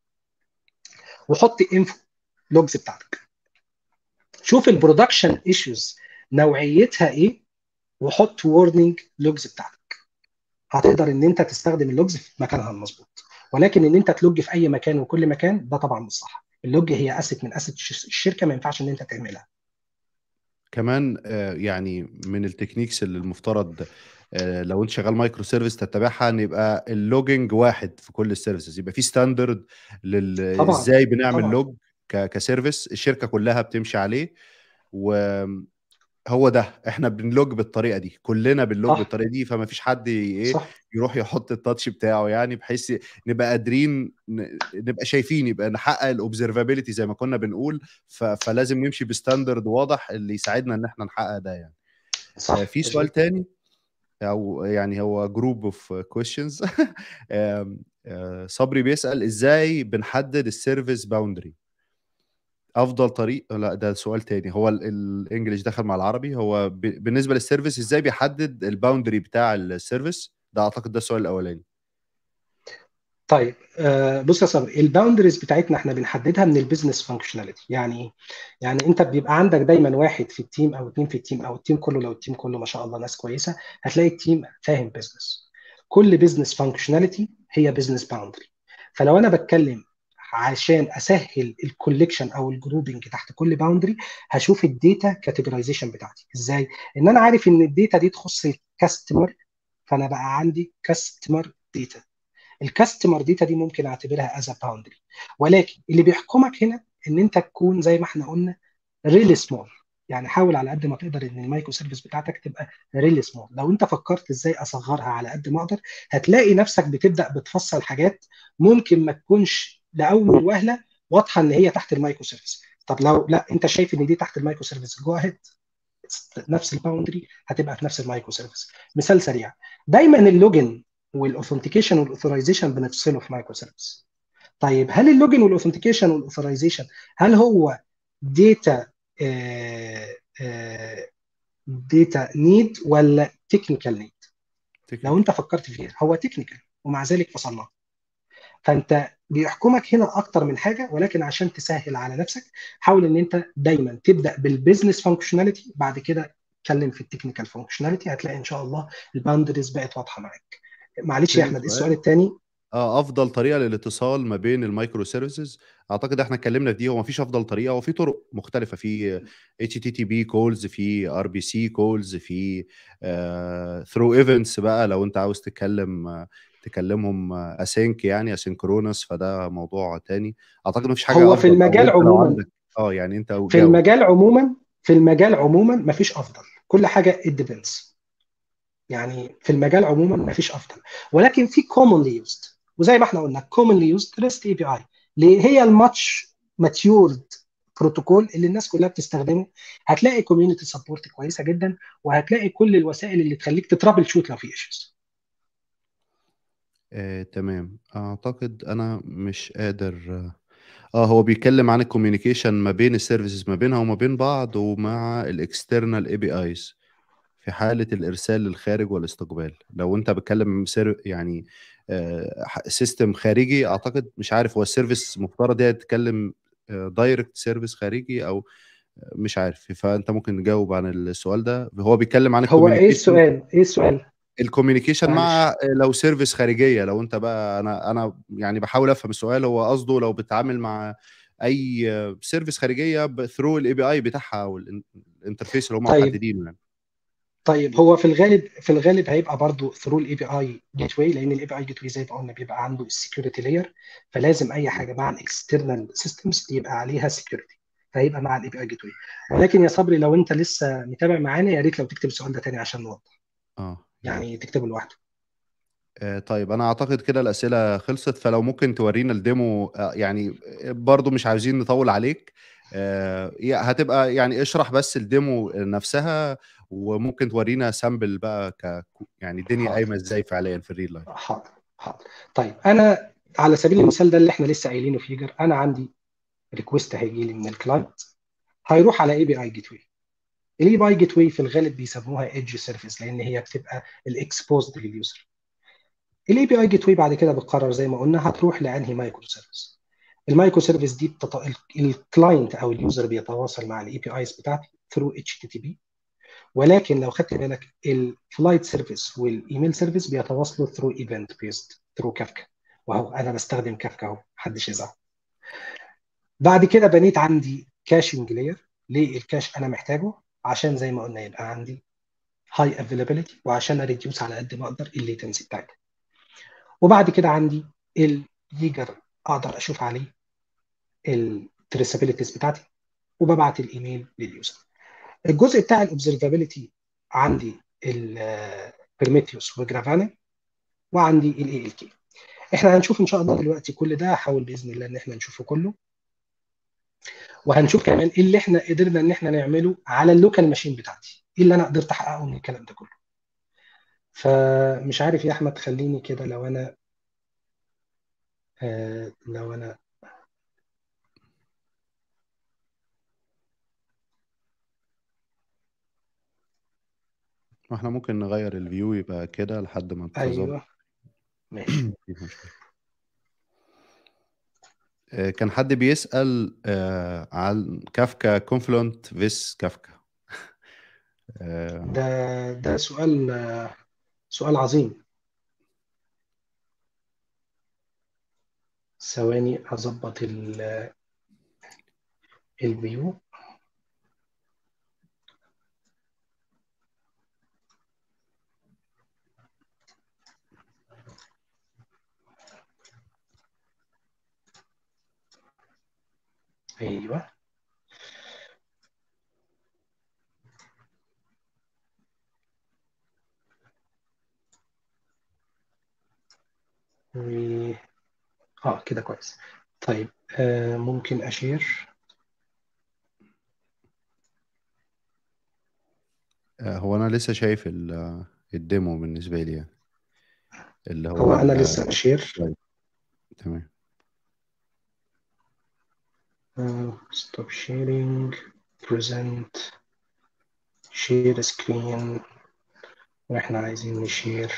B: وحط انفو لوجز بتاعتك شوف البرودكشن ايشوز نوعيتها ايه وحط وورنينج لوجز بتاعتك هتقدر ان انت تستخدم اللوجز في مكانها المظبوط ولكن ان انت تلوج في اي مكان وكل مكان ده طبعا مش صح اللوج هي اسيت من اسيت الشركه ما ينفعش ان انت تعملها
A: كمان آه، يعني من التكنيكس اللي المفترض آه، لو انت شغال مايكرو سيرفيس تتبعها ان يبقى اللوجينج واحد في كل السيرفيسز يبقى في ستاندرد لل
B: طبعا
A: ازاي بنعمل
B: طبعا
A: لوج ك- كسيرفيس الشركه كلها بتمشي عليه وهو ده احنا بنلوج بالطريقه دي كلنا بنلوج
B: صح
A: بالطريقه دي فما فيش حد ي- ايه
B: صح
A: يروح يحط التاتش بتاعه يعني بحيث نبقى قادرين ن- نبقى شايفين يبقى نحقق الاوبزرفابيلتي زي ما كنا بنقول ف... فلازم نمشي بستاندرد واضح اللي يساعدنا ان احنا نحقق ده يعني آه،
B: صح
A: في سؤال
B: مظبوط
A: تاني او يعني هو جروب اوف كويشنز صبري بيسأل ازاي بنحدد السيرفيس باوندري افضل طريق لا ده سؤال تاني هو ال- الانجليش دخل مع العربي هو ب... بالنسبه للسيرفيس ازاي بيحدد الباوندري بتاع السيرفيس ده اعتقد ده السؤال الاولاني
B: طيب آه، بص يا صبري الباوندريز بتاعتنا احنا بنحددها من البيزنس فانكشناليتي يعني ايه؟ يعني انت بيبقى عندك دايما واحد في التيم او اتنين في التيم او التيم كله لو التيم كله ما شاء الله ناس كويسه هتلاقي التيم فاهم بيزنس كل بيزنس فانكشناليتي هي بيزنس باوندري فلو انا بتكلم عشان اسهل الكوليكشن او الجروبنج تحت كل باوندري هشوف الداتا كاتيجورايزيشن بتاعتي ازاي ان انا عارف ان الداتا دي تخص الكاستمر فانا بقى عندي كاستمر داتا الكاستمر داتا دي ممكن اعتبرها از باوندري ولكن اللي بيحكمك هنا ان انت تكون زي ما احنا قلنا ريلي سمول يعني حاول على قد ما تقدر ان المايكرو سيرفيس بتاعتك تبقى ريلي سمول لو انت فكرت ازاي اصغرها على قد ما اقدر هتلاقي نفسك بتبدا بتفصل حاجات ممكن ما تكونش لاول وهله واضحه ان هي تحت المايكرو سيرفيس طب لو لا انت شايف ان دي تحت المايكرو سيرفيس جو اهيد نفس الباوندري هتبقى في نفس المايكرو سيرفيس مثال سريع دايما اللوجن والاوثنتيكيشن والاوثرايزيشن بنفصله في مايكرو سيرفيس طيب هل اللوجن والاوثنتيكيشن والاوثرايزيشن هل هو داتا داتا نيد ولا تكنيكال نيد لو
A: تكنيكال
B: انت فكرت فيها هو تكنيكال ومع ذلك فصلناه فانت بيحكمك هنا اكتر من حاجه ولكن عشان تسهل على نفسك حاول ان انت دايما تبدا بالبيزنس فانكشناليتي بعد كده اتكلم في التكنيكال فانكشناليتي هتلاقي ان شاء الله الباوندريز بقت واضحه معاك معلش يا
A: تاني
B: احمد
A: سؤال
B: السؤال الثاني
A: اه افضل طريقه للاتصال ما بين المايكرو سيرفيسز اعتقد احنا اتكلمنا في دي هو مفيش افضل طريقه هو في طرق مختلفه في اتش تي تي بي كولز في ار بي سي كولز في ثرو ايفنتس بقى لو انت عاوز تتكلم آه، تكلمهم اسync يعني اسynchronous فده موضوع تاني اعتقد مفيش حاجه
B: هو في
A: افضل او
B: المجال
A: انت لو
B: عموما
A: عندك اه يعني انت
B: في
A: جاوب
B: المجال عموما في المجال عموما مفيش افضل كل حاجه it depends يعني في المجال عموما مفيش افضل ولكن في commonly used وزي ما احنا قلنا commonly used REST API اللي هي الماتش ماتيورد بروتوكول اللي الناس كلها بتستخدمه هتلاقي كوميونتي سبورت كويسه جدا وهتلاقي كل الوسائل اللي تخليك تترابل شوت لو في ايشوز
A: آه، تمام اعتقد انا مش قادر آه، اه هو بيتكلم عن الكوميونيكيشن ما بين السيرفيسز ما بينها وما بين بعض ومع الاكسترنال اي بي ايز في حالة الارسال للخارج والاستقبال لو انت بتكلم سير يعني سيستم خارجي اعتقد مش عارف هو السيرفيس مفترض هي تتكلم دايركت سيرفيس خارجي او آه، مش عارف فانت ممكن تجاوب عن السؤال ده هو بيتكلم عن
B: هو ايه
A: الكوميونيكيشن
B: السؤال ايه السؤال
A: الكوميونيكيشن
B: معلش
A: مع لو سيرفيس خارجيه لو انت بقى انا انا يعني بحاول افهم السؤال هو قصده لو بتتعامل مع اي سيرفيس خارجيه ثرو الاي بي اي بتاعها او الانترفيس اللي هم
B: طيب
A: محددينه يعني
B: طيب هو في الغالب في الغالب هيبقى برضه ثرو الاي بي اي جيت واي لان الاي بي اي جيت واي زي ما قلنا بيبقى عنده السكيورتي لاير فلازم اي حاجه مع الاكسترنال سيستمز يبقى عليها سكيورتي فهيبقى مع الاي بي اي جيت واي ولكن يا صبري لو انت لسه متابع معانا يا ريت لو تكتب السؤال ده تاني عشان نوضح
A: اه يا ريت
B: يعني تكتبه لوحده
A: آه، طيب انا اعتقد كده الاسئله خلصت فلو ممكن تورينا الديمو آه، يعني برضو مش عايزين نطول عليك آه، يا- هتبقى يعني اشرح بس الديمو نفسها وممكن تورينا سامبل بقى ك يعني الدنيا
B: حاضر
A: قايمه ازاي فعليا في الريل لايف
B: حاضر حاضر طيب انا على سبيل المثال ده اللي احنا لسه قايلينه في يجر انا عندي ريكوست هيجي لي من الكلاينت هيروح على اي بي اي جيت واي الاي بي اي جيت واي في الغالب بيسموها ايدج سيرفيس لان هي بتبقى الاكسبوزد لليوزر الاي بي اي جيت واي بعد كده بتقرر زي ما قلنا هتروح لانهي مايكرو سيرفيس المايكرو سيرفيس دي بتط... الكلاينت او اليوزر بيتواصل مع الاي بي ايز بتاعتي ثرو اتش تي تي بي ولكن لو خدت بالك الفلايت سيرفيس والايميل سيرفيس بيتواصلوا ثرو ايفنت بيست ثرو كافكا وهو انا بستخدم كافكا اهو محدش يزعل بعد كده بنيت عندي كاشنج لاير ليه الكاش انا محتاجه عشان زي ما قلنا يبقى عندي هاي افيلابيلتي وعشان اريديوس على قد ما اقدر الليتنسي بتاعتي وبعد كده عندي اليجر اقدر اشوف عليه التريسابيلتيز بتاعتي وببعت الايميل لليوزر الجزء بتاع الاوبزرفابيلتي عندي البرميتيوس وجرافانا وعندي الاي ال كي احنا هنشوف ان شاء الله دلوقتي كل ده هحاول باذن الله ان احنا نشوفه كله وهنشوف كمان ايه اللي احنا قدرنا ان احنا نعمله على اللوكال ماشين بتاعتي ايه اللي انا قدرت احققه من الكلام ده كله فمش عارف يا احمد خليني كده لو انا آه لو انا
A: احنا ممكن نغير الفيو يبقى كده لحد ما تظبط
B: ايوه ماشي
A: مفيش مشكلة. آه، كان حد بيسأل آه، عن كافكا كونفلونت فيس كافكا آه،
B: ده ده سؤال آه، سؤال عظيم ثواني اظبط ال- الفيو ايوه و... اه كده كويس طيب آه ممكن اشير
A: آه، هو انا لسه شايف ال- الديمو بالنسبة لي يعني اللي هو
B: هو انا
A: ال-
B: لسه اشير
A: طيب، تمام
B: ستوب شيرنج بريزنت شير سكرين واحنا عايزين نشير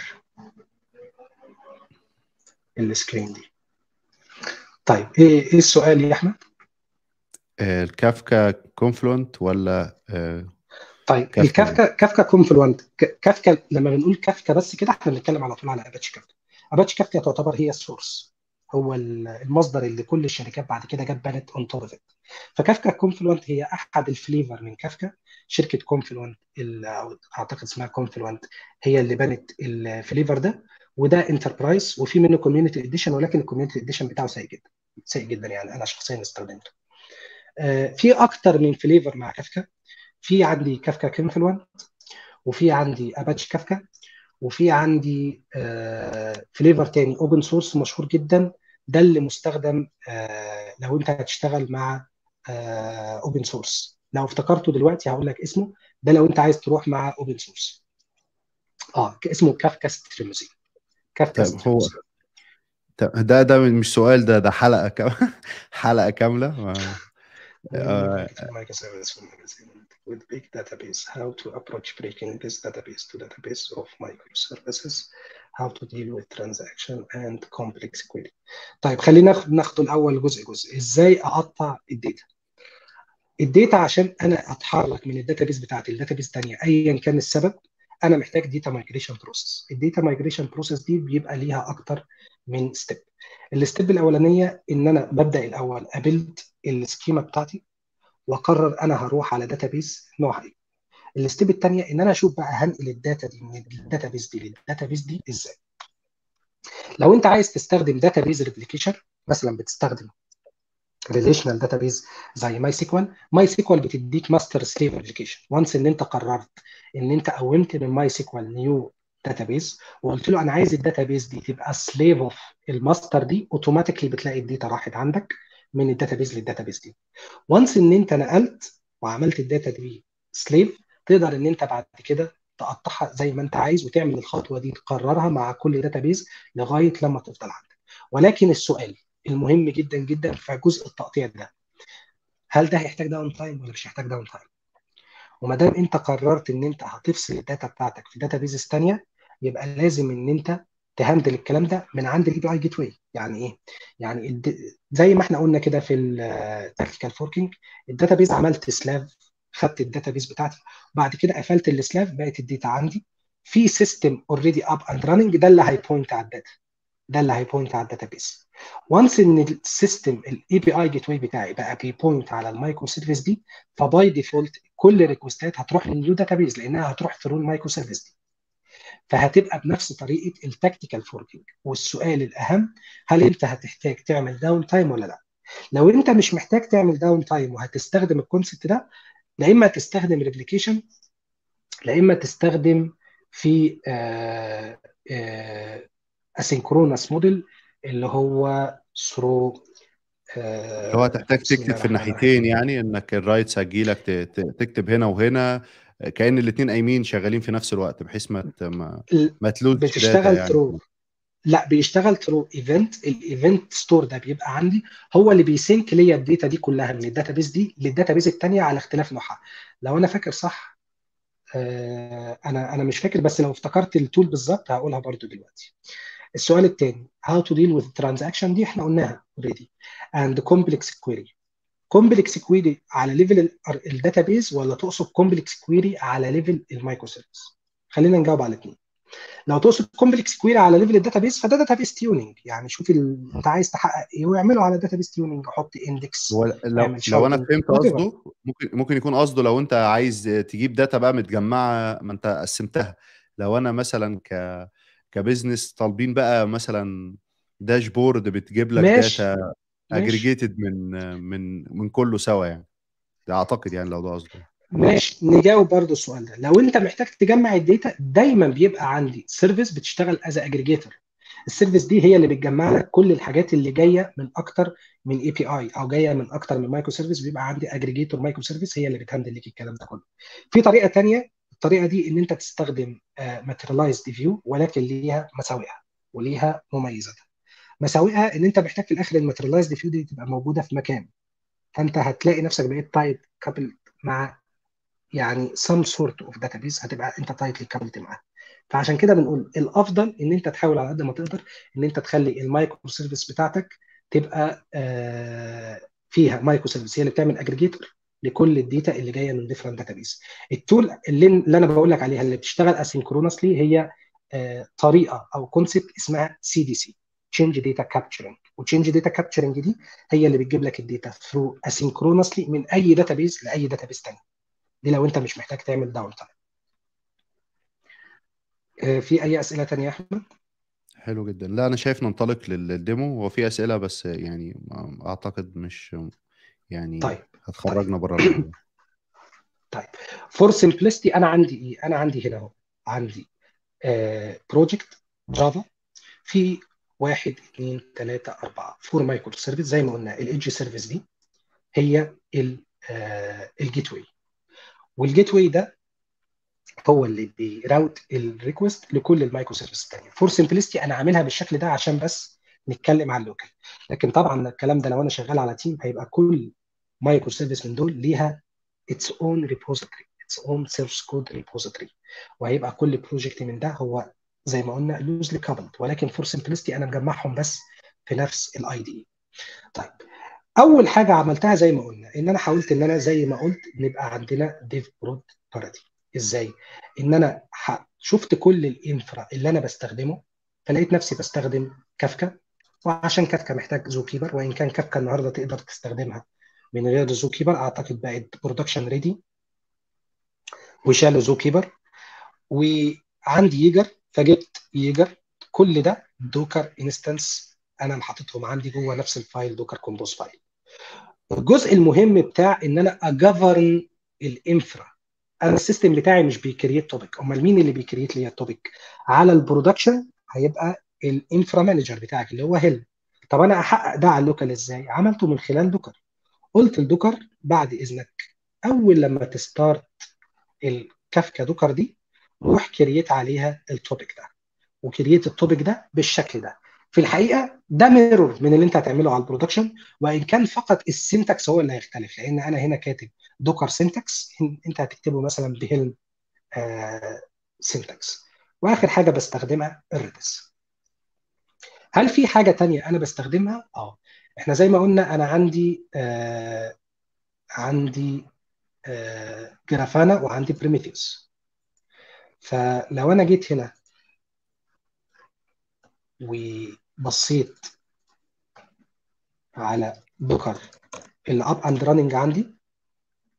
B: السكرين دي طيب ايه ايه السؤال يا احمد
A: آه، الكافكا كونفلونت ولا آه،
B: طيب
A: كافكا
B: الكافكا كافكا كونفلونت ك- كافكا لما بنقول كافكا بس كده احنا بنتكلم على طول على اباتشي كافكا اباتشي كافكا تعتبر هي السورس هو ال- المصدر اللي كل الشركات بعد كده جت بنت اون توب اوف فكافكا كونفلونت هي احد الفليفر من كافكا شركه كونفلونت او اعتقد اسمها كونفلونت هي اللي بنت الفليفر ده وده انتربرايز وفي منه كوميونتي اديشن ولكن الكوميونتي اديشن بتاعه سيء جدا سيء جدا يعني انا شخصيا استخدمته آه، في اكتر من فليفر مع كافكا في عندي كافكا كونفلونت وفي عندي اباتشي كافكا وفي عندي آه، فليفر تاني اوبن سورس مشهور جدا ده اللي مستخدم آه، لو انت هتشتغل مع اوبن سورس لو افتكرته دلوقتي هقول لك اسمه ده لو انت عايز تروح مع اوبن سورس اه اسمه كافكا ستريموزي كافكا
A: طيب هو
B: ستريموزي
A: طب ده ده مش سؤال ده ده حلقة كام حلقة كاملة ما- آه،
B: Marketing microservice for magazine with big database, how to approach breaking this database to database of microservices, how to deal with transaction and complex query. طيب خلينا ناخد ناخده الاول جزء جزء ازاي اقطع الداتا الداتا عشان انا اتحرك من الداتابيس بتاعتي لداتابيس ثانيه ايا كان السبب انا محتاج داتا مايجريشن بروسيس الداتا مايجريشن بروسيس دي بيبقى ليها اكتر من ستيب الستيب الاولانيه ان انا ببدا الاول ابيلد السكيما بتاعتي واقرر انا هروح على داتابيس نوعها ايه الستيب الثانيه ان انا اشوف بقى هنقل الداتا دي من الداتابيس دي للداتابيس دي ازاي لو انت عايز تستخدم داتابيز ريبليكيشن مثلا بتستخدم ريليشنال داتابيز زي ماي سيكوال ماي سيكوال بتديك ماستر سليف ريبليكيشن وانس ان انت قررت ان انت قومت من ماي سيكوال نيو داتابيز وقلت له انا عايز الداتابيز دي تبقى سليف اوف الماستر دي اوتوماتيكلي بتلاقي الداتا راحت عندك من الداتابيز للداتابيز دي وانس ان انت نقلت وعملت الداتا دي سليف تقدر ان انت بعد كده تقطعها زي ما انت عايز وتعمل الخطوه دي تكررها مع كل داتابيز لغايه لما تفضل عندك ولكن السؤال المهم جدا جدا في جزء التقطيع ده هل ده هيحتاج داون تايم ولا مش هيحتاج داون تايم وما دام انت قررت ان انت هتفصل الداتا بتاعتك في داتا بيزز ثانيه يبقى لازم ان انت تهندل الكلام ده من عند الاي بي اي جيت واي يعني ايه يعني الد... زي ما احنا قلنا كده في التكتيكال فوركينج الداتا بيز عملت سلاف خدت الداتا بيز بتاعتي وبعد كده قفلت السلاف بقت الداتا عندي في سيستم اوريدي اب اند راننج ده اللي هيبوينت على الداتا ده اللي هيبوينت على الداتا بيز وانس ان السيستم الاي بي اي جيت واي بتاعي بقى بيبوينت على المايكرو سيرفيس دي فباي ديفولت كل الريكوستات هتروح للنيو داتابيز لانها هتروح ثرو المايكرو سيرفيس دي فهتبقى بنفس طريقه التكتيكال فوركينج والسؤال الاهم هل انت هتحتاج تعمل داون تايم ولا لا لو انت مش محتاج تعمل داون تايم وهتستخدم الكونسبت ده لا اما تستخدم ريبليكيشن لا اما تستخدم في اسynchronous موديل اللي هو ثرو
A: اللي هو تحتاج تكتب في الناحيتين يعني انك الرايتس هتجيلك تكتب هنا وهنا كأن الاثنين قايمين شغالين في نفس الوقت بحيث ما ما, ما تلوز
B: بتشتغل يعني. ثرو لا بيشتغل ثرو ايفنت الايفنت ستور ده بيبقى عندي هو اللي بيسينك ليا الداتا دي كلها من الداتابيز دي للداتابيز الثانيه على اختلاف نوعها لو انا فاكر صح آه انا انا مش فاكر بس لو افتكرت التول بالظبط هقولها برضو دلوقتي السؤال الثاني how to deal with transaction دي احنا قلناها already and complex query complex query على ليفل الداتابيز ولا تقصد complex query على ليفل المايكرو سيرفيس خلينا نجاوب على الاثنين لو تقصد كومبلكس كويري على ليفل الداتابيس فده داتابيس تيوننج يعني شوف ال... انت عايز تحقق ايه واعمله على داتابيس تيوننج حط اندكس
A: لو, لو انا فهمت قصده ممكن ممكن يكون قصده لو انت عايز تجيب داتا بقى متجمعه ما انت قسمتها لو انا مثلا ك كبزنس طالبين بقى مثلا داشبورد بتجيب لك
B: ماشي.
A: داتا اجريجيتد من من من كله سوا يعني ده اعتقد يعني لو ده قصده
B: ماشي نجاوب برضو السؤال ده لو انت محتاج تجمع الداتا دايما بيبقى عندي سيرفيس بتشتغل از اجريجيتور السيرفيس دي هي اللي بتجمع لك كل الحاجات اللي جايه من اكتر من اي بي اي او جايه من اكتر من مايكرو سيرفيس بيبقى عندي اجريجيتور مايكرو سيرفيس هي اللي بتهندل لك الكلام ده كله في طريقه ثانيه الطريقه دي ان انت تستخدم ماتيريالايزد فيو ولكن ليها مساوئها وليها مميزاتها مساوئها ان انت محتاج في الاخر الماتيريالايزد فيو دي تبقى موجوده في مكان فانت هتلاقي نفسك بقيت تايت كابل مع يعني some sort of database هتبقى انت تايتلي كابلت معاها فعشان كده بنقول الافضل ان انت تحاول على قد ما تقدر ان انت تخلي المايكرو سيرفيس بتاعتك تبقى فيها مايكرو سيرفيس هي اللي بتعمل اجريجيتور لكل الداتا اللي جايه من ديفرنت داتابيز التول اللي, اللي انا بقول لك عليها اللي بتشتغل اسynchronously هي طريقه او كونسبت اسمها سي دي سي تشينج داتا كابتشرنج وتشينج داتا كابتشرنج دي هي اللي بتجيب لك الداتا ثرو اسynchronously من اي داتابيز لاي داتابيز ثانيه دي لو انت مش محتاج تعمل داون تايم في اي اسئله ثانيه يا احمد
A: حلو جدا لا انا شايف ننطلق للديمو هو في اسئله بس يعني اعتقد مش يعني
B: طيب
A: هتخرجنا بره الموضوع
B: طيب فور سمبلستي انا عندي ايه انا عندي هنا اهو عندي بروجكت جافا في واحد اثنين ثلاثة أربعة فور مايكرو سيرفيس زي ما قلنا الايدج سيرفيس دي هي الجيت واي والجيت واي ده هو اللي بيراوت الريكوست لكل المايكرو سيرفيس الثانيه فور سمبلستي انا عاملها بالشكل ده عشان بس نتكلم عن اللوكال لكن طبعا الكلام ده لو انا شغال على تيم هيبقى كل مايكرو سيرفيس من دول ليها its own repository its own source code repository وهيبقى كل بروجكت من ده هو زي ما قلنا loosely coupled ولكن فور سمبلستي انا مجمعهم بس في نفس الاي دي طيب اول حاجه عملتها زي ما قلنا ان انا حاولت ان انا زي ما قلت نبقى عندنا ديف برود بارادي ازاي ان انا شفت كل الانفرا اللي انا بستخدمه فلقيت نفسي بستخدم كافكا وعشان كافكا محتاج زو كيبر وان كان كافكا النهارده تقدر تستخدمها من غير زو كيبر اعتقد بقت برودكشن ريدي وشالوا زو كيبر وعندي ييجر فجبت ييجر كل ده دوكر انستنس انا حاططهم عندي جوه نفس الفايل دوكر كومبوز فايل الجزء المهم بتاع ان انا اجفرن الانفرا انا السيستم بتاعي مش بيكريت توبيك امال مين اللي بيكريت لي التوبيك على البرودكشن هيبقى الانفرا مانجر بتاعك اللي هو هيل طب انا احقق ده على اللوكال ازاي عملته من خلال دوكر قلت لدوكر بعد اذنك اول لما تستارت الكافكا دوكر دي روح كريت عليها التوبيك ده وكريت التوبيك ده بالشكل ده في الحقيقه ده ميرور من اللي انت هتعمله على البرودكشن وان كان فقط السنتكس هو اللي هيختلف لان انا هنا كاتب دوكر سنتكس انت هتكتبه مثلا بهيلم آه سنتكس واخر حاجه بستخدمها الريدس هل في حاجه تانية انا بستخدمها اه احنا زي ما قلنا انا عندي آه عندي آه جرافانا وعندي بريميتيفز فلو انا جيت هنا وبصيت على دوكر اللي اب اند راننج عندي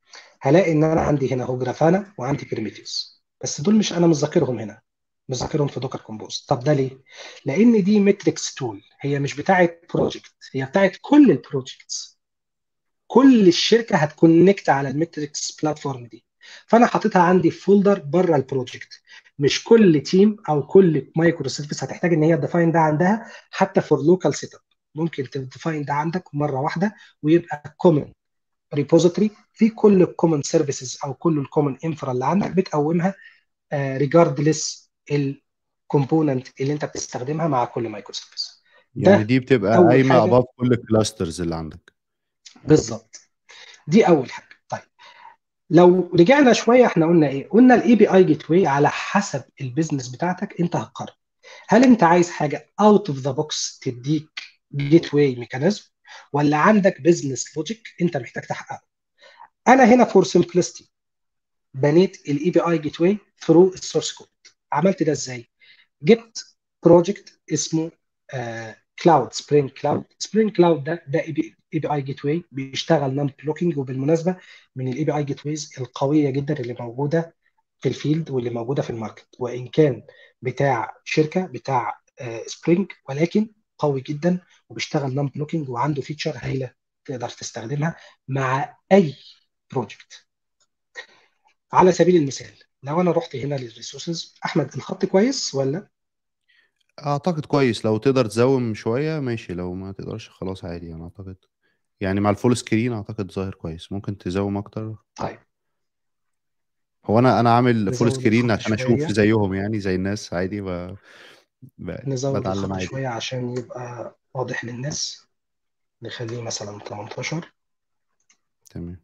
B: هلاقي ان انا عندي هنا هو جرافانا وعندي بيرميتيوس بس دول مش انا مش ذاكرهم هنا مش ذاكرهم في دوكر كومبوز طب ده ليه؟ لان دي متريكس تول هي مش بتاعه بروجكت هي بتاعه كل البروجكتس كل الشركه هتكونكت على المتريكس بلاتفورم دي فانا حاططها عندي في فولدر بره البروجكت مش كل تيم او كل مايكرو سيرفيس هتحتاج ان هي تديفاين ده عندها حتى فور لوكال سيت اب ممكن تديفاين ده عندك مره واحده ويبقى كومن ريبوزيتوري في كل الكومن سيرفيسز او كل الكومن انفرا اللي عندك بتقومها ريجاردلس الكومبوننت اللي انت بتستخدمها مع كل مايكرو سيرفيس
A: يعني دي بتبقى
B: أول
A: قايمه
B: حاجة.
A: اباف كل الكلاسترز اللي عندك
B: بالظبط دي اول حاجه طيب لو رجعنا شويه احنا قلنا ايه قلنا الاي بي اي جيت واي على حسب البيزنس بتاعتك انت هتقرر هل انت عايز حاجه اوت اوف ذا بوكس تديك جيت واي ميكانيزم ولا عندك بيزنس لوجيك انت محتاج تحققه انا هنا فور سمبلستي بنيت الاي بي اي جيت واي ثرو السورس كود عملت ده ازاي جبت بروجكت اسمه كلاود سبرينج كلاود سبرينج كلاود ده ده اي بي اي جيت واي بيشتغل نون بلوكينج وبالمناسبه من الاي بي اي جيت ويز القويه جدا اللي موجوده في الفيلد واللي موجوده في الماركت وان كان بتاع شركه بتاع سبرينج ولكن قوي جدا وبيشتغل نون بلوكينج وعنده فيتشر هايله تقدر تستخدمها مع اي بروجكت على سبيل المثال لو انا رحت هنا للريسورسز احمد الخط كويس ولا
A: اعتقد كويس لو تقدر تزوم شويه ماشي لو ما تقدرش خلاص عادي انا اعتقد يعني مع الفول سكرين اعتقد ظاهر كويس ممكن تزوم اكتر
B: طيب
A: هو انا انا عامل فول
B: نزود
A: سكرين
B: الخط
A: عشان اشوف
B: شوية.
A: زيهم يعني زي الناس عادي ب... ب...
B: نزود
A: بتعلم
B: الخط
A: عادي
B: شويه عشان يبقى واضح للناس نخليه مثلا 18
A: تمام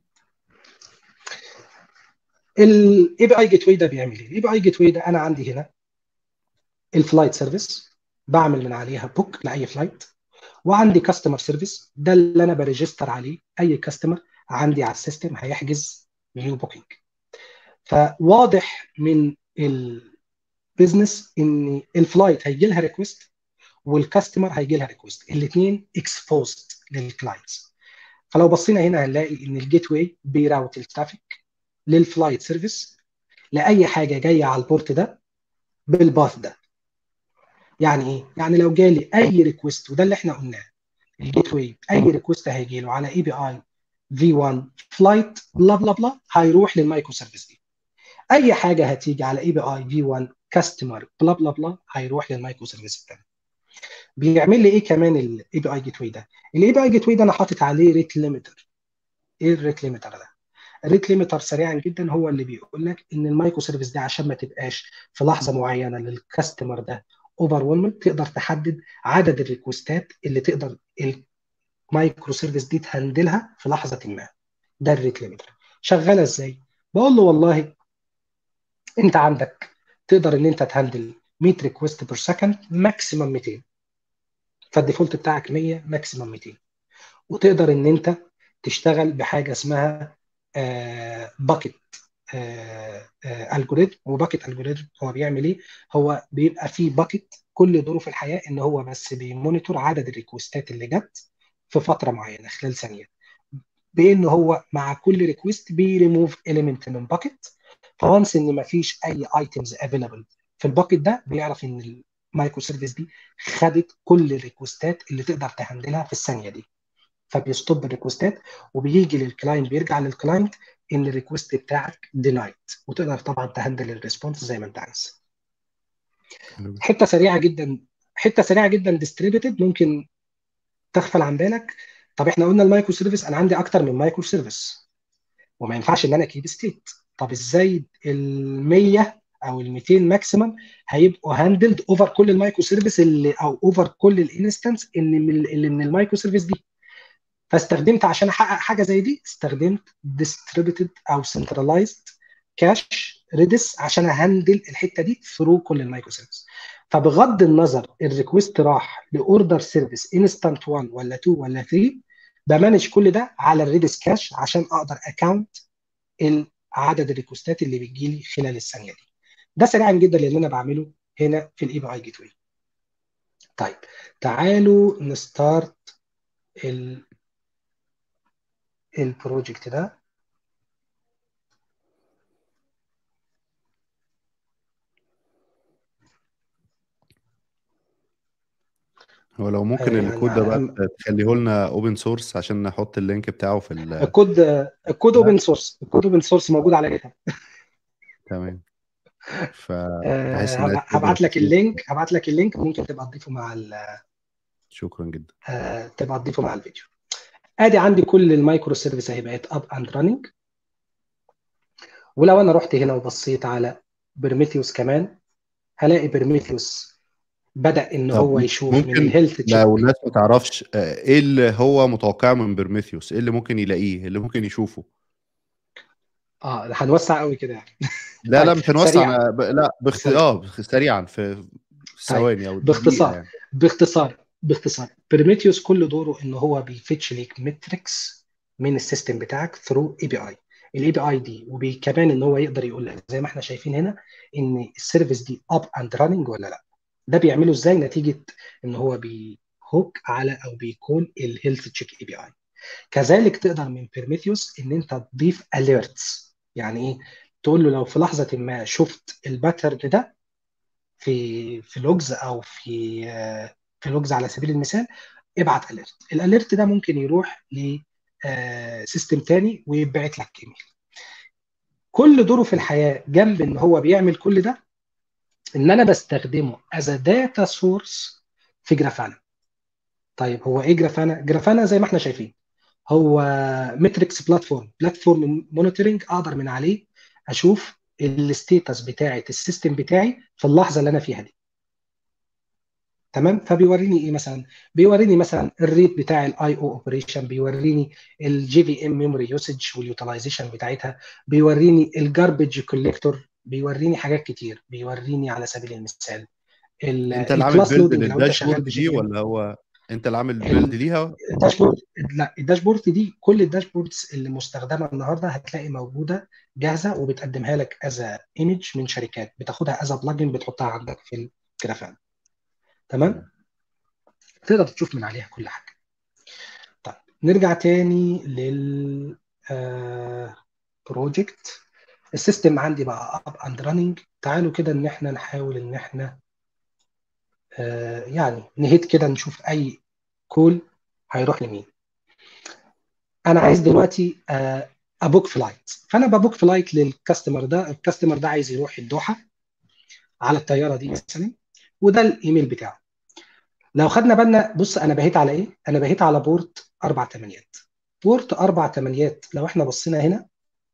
B: الاي بي اي جيت واي ده بيعمل ايه؟ الاي بي اي جيت واي ده انا عندي هنا الفلايت سيرفيس بعمل من عليها بوك لاي فلايت وعندي كاستمر سيرفيس ده اللي انا بريجستر عليه اي كاستمر عندي على السيستم هيحجز نيو بوكينج فواضح من البيزنس ان الفلايت هيجي لها ريكوست والكاستمر هيجي لها ريكوست الاثنين اكسبوزد للكلاينتس فلو بصينا هنا هنلاقي ان الجيت واي بيراوت الترافيك للفلايت سيرفيس لاي حاجه جايه على البورت ده بالباث ده يعني ايه؟ يعني لو جالي اي ريكوست وده اللي احنا قلناه الجيت واي اي ريكوست هيجي له على اي بي اي في 1 فلايت بلا بلا بلا هيروح للمايكرو سيرفيس دي اي حاجه هتيجي على اي بي اي في 1 كاستمر بلا بلا بلا هيروح للمايكرو سيرفيس الثاني بيعمل لي ايه كمان الاي بي اي جيت واي ده الاي بي اي جيت واي ده انا حاطط عليه ريت ليميتر ايه الريت ليميتر ده الريت ليميتر سريعا جدا هو اللي بيقول لك ان المايكرو سيرفيس دي عشان ما تبقاش في لحظه معينه للكاستمر ده اوفر تقدر تحدد عدد الريكوستات اللي تقدر المايكرو سيرفيس دي تهندلها في لحظه ما ده الريت ليميتر شغاله ازاي بقول له والله انت عندك تقدر ان انت تهندل 100 ريكوست بير سكند ماكسيمم 200 فالديفولت بتاعك 100 ماكسيمم 200 وتقدر ان انت تشتغل بحاجه اسمها باكيت الجوريثم وباكيت الجوريثم هو بيعمل ايه؟ هو بيبقى فيه باكيت كل دوره في الحياه ان هو بس بيمونيتور عدد الريكوستات اللي جت في فتره معينه خلال ثانيه بان هو مع كل ريكوست بيريموف اليمنت من باكيت فوانس ان ما فيش اي ايتمز افيلابل في الباكيت ده بيعرف ان المايكرو سيرفيس دي خدت كل الريكوستات اللي تقدر تهندلها في الثانيه دي فبيستوب الريكوستات وبيجي للكلاينت بيرجع للكلاينت ان الريكوست بتاعك دينايد وتقدر طبعا تهندل الريسبونس زي ما انت عايز حته سريعه جدا حته سريعه جدا ديستريبيوتد ممكن تغفل عن بالك طب احنا قلنا المايكرو سيرفيس انا عندي اكتر من مايكرو سيرفيس وما ينفعش ان انا كيب ستيت طب ازاي ال 100 او ال 200 ماكسيمم هيبقوا هاندلد اوفر كل المايكرو سيرفيس اللي او اوفر كل الانستنس اللي من اللي من المايكرو سيرفيس دي فاستخدمت عشان احقق حاجه زي دي استخدمت distributed او centralized كاش ريدس عشان اهندل الحته دي ثرو كل المايكرو سيرفيس فبغض النظر الريكوست راح لاوردر سيرفيس انستنت 1 ولا 2 ولا 3 بمانج كل ده على الريدس كاش عشان اقدر اكاونت عدد الريكوستات اللي بتجي لي خلال الثانيه دي ده سريعا جدا اللي انا بعمله هنا في الاي بي اي جيت واي طيب تعالوا نستارت ال البروجكت ده
A: هو لو ممكن
B: آه، يعني
A: الكود ده بقى
B: أهم-
A: تخليه لنا اوبن سورس عشان نحط اللينك بتاعه في ال
B: الكود الكود اوبن سورس الكود اوبن سورس موجود على جيت هاب
A: تمام
B: آه،
A: فبحيث ان
B: هب-
A: تقدر
B: هبعت لك
A: تشوف
B: اللينك هبعت لك اللينك ممكن تبقى تضيفه مع ال...
A: شكرا جدا
B: آه، تبقى تضيفه مع الفيديو ادي عندي كل المايكرو سيرفيس اهي بقت اب اند راننج ولو انا رحت هنا وبصيت على بيرميثيوس كمان هلاقي بيرميثيوس بدأ ان
A: طب
B: هو يشوف من
A: ممكن
B: الهيلث تشيك
A: لو الناس ما تعرفش آه، ايه اللي هو متوقعه من بيرميثيوس ايه اللي ممكن يلاقيه اللي ممكن يشوفه
B: اه هنوسع قوي كده يعني
A: لا
B: طيب
A: لا مش هنوسع
B: سريعا
A: أنا ب... لا بخت...
B: سريع
A: اه بخ- سريعا في
B: طيب
A: ثواني او دقيقة
B: باختصار
A: يعني
B: باختصار باختصار بيرميثيوس كل دوره ان هو بيفتش ليك متريكس من السيستم بتاعك ثرو اي بي اي الاي بي اي دي وكمان ان هو يقدر يقول لك زي ما احنا شايفين هنا ان السيرفيس دي اب اند راننج ولا لا ده بيعمله ازاي نتيجه ان هو بيهوك على او بيكون الهيلث تشيك اي بي اي كذلك تقدر من بيرميثيوس ان انت تضيف اليرتس يعني ايه تقول له لو في لحظه ما شفت الباترن ده في في لوجز او في آه، في لوجز على سبيل المثال ابعت اليرت الاليرت ده ممكن يروح لسيستم تاني ويبعت لك ايميل كل دوره في الحياه جنب ان هو بيعمل كل ده ان انا بستخدمه از داتا سورس في جرافانا طيب هو ايه جرافانا جرافانا زي ما احنا شايفين هو متريكس بلاتفورم بلاتفورم مونيتورنج اقدر من عليه اشوف الستيتس بتاعه السيستم بتاعي في اللحظه اللي انا فيها دي تمام فبيوريني ايه مثلا بيوريني مثلا الريت بتاع الاي او اوبريشن بيوريني الجي في ام ميموري يوسج واليوتيلايزيشن بتاعتها بيوريني الجاربج كوليكتور بيوريني حاجات كتير بيوريني على سبيل المثال
A: انت اللي عامل
B: الكلاس
A: بيلد
B: لودنج لو انت شغال
A: للداشبورد
B: بجي
A: دي
B: في ام
A: ولا هو انت اللي عامل بيلد ليها
B: الداشبورد لا الداشبورد دي كل الداشبوردز اللي مستخدمه النهارده هتلاقي موجوده جاهزه وبتقدمها لك از ايمج من شركات بتاخدها از بلجن بتحطها عندك في الجرافان تمام
A: تمام
B: تقدر تشوف من عليها كل حاجه طيب نرجع تاني لل بروجكت السيستم عندي بقى اب اند راننج تعالوا كده ان احنا نحاول ان احنا آه، يعني نهيت كده نشوف اي كول هيروح لمين انا عايز دلوقتي آه، ابوك فلايت فانا ببوك فلايت للكاستمر ده الكاستمر ده عايز يروح الدوحه على الطياره دي مثلا وده الايميل بتاعه لو خدنا بالنا بص انا بهيت على ايه انا بهيت على بورت اربع تمانيات بورت اربع تمانيات لو احنا بصينا هنا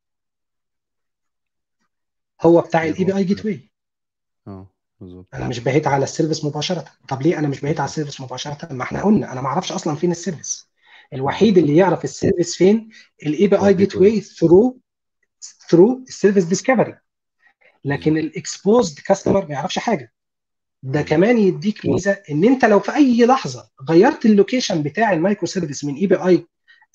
B: هو بتاع
A: اللي
B: الاي
A: هو
B: بي اي جيت واي
A: اه بالظبط
B: انا مش بهيت على السيرفيس مباشره طب ليه انا مش بهيت على السيرفيس مباشره ما احنا قلنا انا ما اعرفش اصلا فين السيرفيس الوحيد
A: بالظبط
B: اللي يعرف السيرفيس فين الاي بي
A: هو
B: اي
A: الجيت
B: جيت
A: واي
B: واي ثرو ثرو السيرفيس ديسكفري لكن
A: بالظبط
B: الاكسبوزد كاستمر ما يعرفش حاجه ده
A: بالظبط
B: كمان يديك ميزه ان انت لو في اي لحظه غيرت اللوكيشن بتاع المايكرو سيرفيس من اي بي اي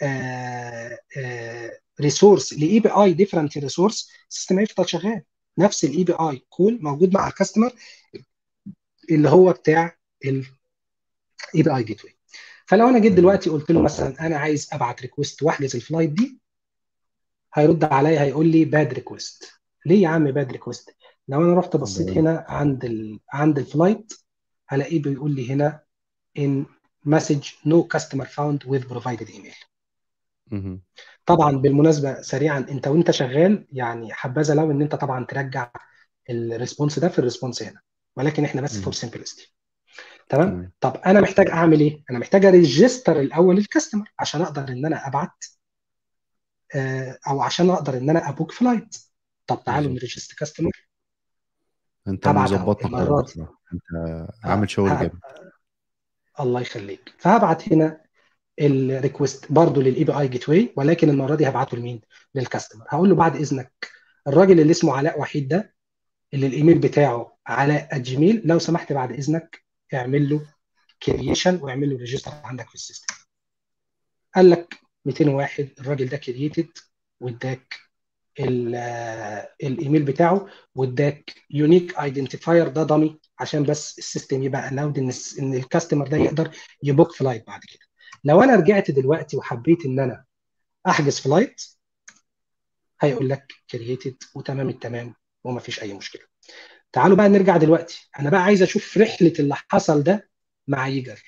B: ريسورس لاي بي اي ديفرنت ريسورس السيستم هيفضل شغال نفس الاي بي اي كول موجود مع الكاستمر اللي هو بتاع الاي بي اي جيت واي فلو انا جيت
A: تمام
B: دلوقتي قلت له مثلا انا عايز ابعت ريكوست واحجز الفلايت دي هيرد عليا هيقول لي باد ريكوست ليه يا عم باد ريكوست لو انا رحت بصيت
A: ده
B: هنا عند ال... عند الفلايت هلاقيه بيقول لي هنا in message no customer found with provided email
A: مهم.
B: طبعا بالمناسبه سريعا انت وانت شغال يعني حبذا لو ان انت طبعا ترجع الريسبونس ده في الريسبونس هنا ولكن احنا بس فور
A: مهم.
B: سمبلستي تمام
A: تمام
B: طب انا محتاج اعمل ايه انا محتاج اريجستر الاول الكاستمر عشان اقدر ان انا ابعت آه، او عشان اقدر ان انا ابوك فلايت طب تعالوا
A: بالظبط
B: نريجست كاستمر
A: انت
B: هبعت اهو
A: مظبطنا خالص
B: المره دي
A: بصراحة انت
B: اه
A: عامل شغل
B: ه-
A: جامد
B: الله يخليك فهبعت هنا الريكوست برضه للاي بي اي جيت واي ولكن المره دي هبعته لمين؟ للكاستمر هقول له بعد اذنك الراجل اللي اسمه علاء وحيد ده اللي الايميل بتاعه علاء جيميل لو سمحت بعد اذنك اعمل له كرييشن واعمل له ريجستر عندك في السيستم قال لك 201 الراجل ده كرييتد واداك ال- آه، الايميل بتاعه واداك يونيك ايدنتيفاير ده ضمي عشان بس السيستم يبقى الاود ان الس- ان الكاستمر ده يقدر يبوك فلايت بعد كده لو انا رجعت دلوقتي وحبيت ان انا احجز فلايت هيقول لك كرييتد وتمام التمام وما فيش اي مشكله تعالوا بقى نرجع دلوقتي انا بقى عايز اشوف رحله اللي حصل ده مع ييجر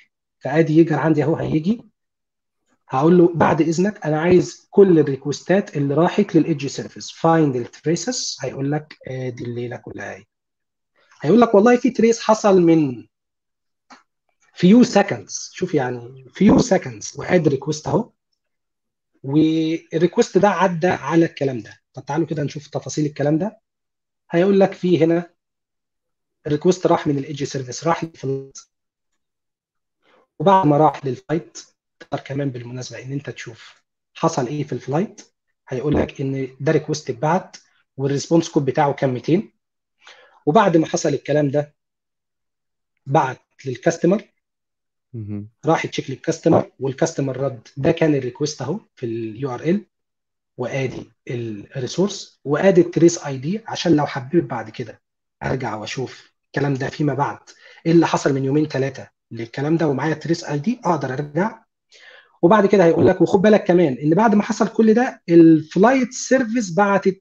B: فادي يجر عندي اهو هيجي هقول له بعد اذنك انا عايز كل الريكوستات اللي راحت للايدج سيرفيس فايند التريسز هيقول لك ادي الليله كلها اهي هيقول لك والله في تريس حصل من فيو سكندز شوف يعني فيو سكندز واد ريكوست اهو والريكوست ده عدى على الكلام ده طب تعالوا كده نشوف تفاصيل الكلام ده هيقول لك في هنا الريكوست راح من الايدج سيرفيس راح للفلايت وبعد ما راح للفلايت تقدر كمان بالمناسبه ان انت تشوف حصل ايه في الفلايت هيقول لك ان ده ريكوست اتبعت والريسبونس كود بتاعه كان 200 وبعد ما حصل الكلام ده بعت للكاستمر
A: مهم.
B: راح يتشيك للكاستمر والكاستمر رد ده كان الريكوست اهو في اليو ار ال وادي الريسورس وادي التريس اي دي عشان لو حبيت بعد كده ارجع واشوف الكلام ده فيما بعد ايه اللي حصل من يومين ثلاثه للكلام ده ومعايا التريس اي دي اقدر ارجع وبعد كده هيقول لك وخد بالك كمان ان بعد ما حصل كل ده الفلايت سيرفيس بعتت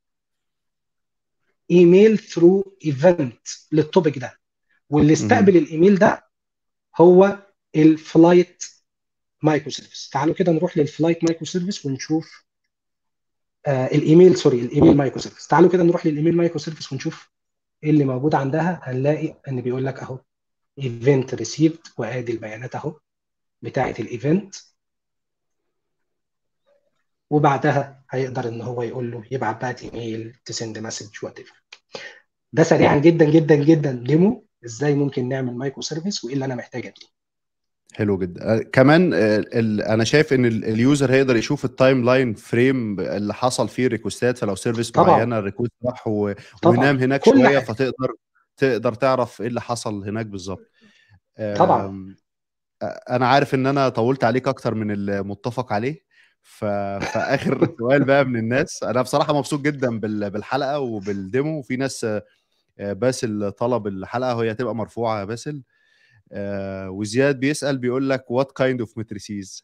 B: ايميل ثرو ايفنت للتوبيك ده واللي استقبل الايميل ده هو الفلايت مايكرو سيرفيس تعالوا كده نروح للفلايت مايكرو سيرفيس ونشوف آه الايميل سوري الايميل مايكرو سيرفيس تعالوا كده نروح للايميل مايكرو سيرفيس ونشوف ايه اللي موجود عندها هنلاقي ان بيقول لك اهو ايفنت ريسيفد وادي البيانات اهو بتاعه الايفنت وبعدها هيقدر ان هو يقول له يبعت بقى ايميل تسند مسج وات ده سريعا جدا جدا جدا ديمو ازاي ممكن نعمل مايكرو سيرفيس وايه اللي انا محتاج ابنيه
A: حلو جدا آه، كمان آه، ال- انا شايف ان ال- اليوزر هيقدر يشوف التايم لاين فريم اللي حصل فيه ريكوستات فلو سيرفيس
B: طبعا
A: معينه الريكوست راح و-
B: طبعا
A: وينام هناك
B: كل
A: شويه
B: حاجه
A: فتقدر تقدر تعرف ايه اللي حصل هناك بالظبط
B: طبعا
A: آم، انا عارف ان انا طولت عليك اكتر من المتفق عليه ف... فاخر سؤال بقى من الناس انا بصراحه مبسوط جدا بال... بالحلقه وبالديمو في ناس آه، باسل طلب الحلقه وهي هتبقى مرفوعه يا باسل آه، وزياد بيسال بيقول لك وات كايند اوف ماتريسيز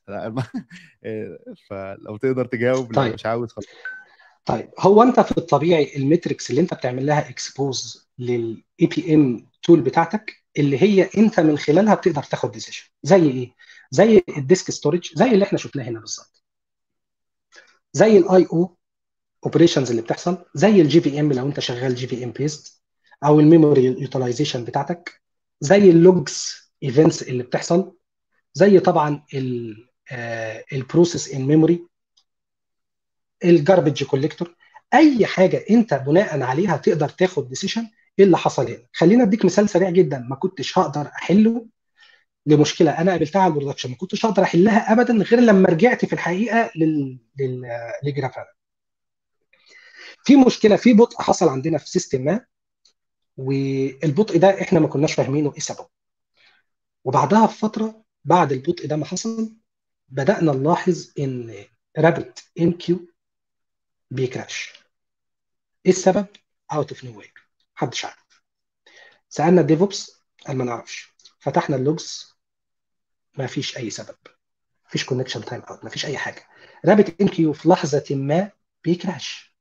A: فلو تقدر تجاوب لو
B: طيب
A: مش عاوز خلاص
B: طيب هو انت في الطبيعي المتركس اللي انت بتعمل لها اكسبوز للاي بي ام تول بتاعتك اللي هي انت من خلالها بتقدر تاخد ديسيشن زي ايه؟ زي الديسك ستورج زي اللي احنا شفناه هنا بالظبط زي الاي او اوبريشنز اللي بتحصل زي الجي في ام لو انت شغال جي في ام بيست او الميموري يوتيلايزيشن بتاعتك زي اللوجز ايفنتس اللي بتحصل زي طبعا البروسيس ان ميموري الجاربج كوليكتور اي حاجه انت بناء عليها تقدر تاخد ديسيشن ايه اللي حصل هنا خلينا اديك مثال سريع جدا ما كنتش هقدر احله لمشكله انا قابلتها على البرودكشن ما كنتش هقدر احلها ابدا غير لما رجعت في الحقيقه لل لل لجرافانا في مشكله في بطء حصل عندنا في سيستم ما والبطء ده احنا ما كناش فاهمينه ايه سببه وبعدها بفتره بعد البطء ده ما حصل بدانا نلاحظ ان رابت ام كيو بيكراش ايه السبب؟ اوت اوف نو وير محدش عارف سالنا الديفوبس قال ما نعرفش فتحنا اللوجز ما فيش اي سبب مفيش كونكشن تايم اوت مفيش اي حاجه رابت ام كيو في لحظه ما بيكراش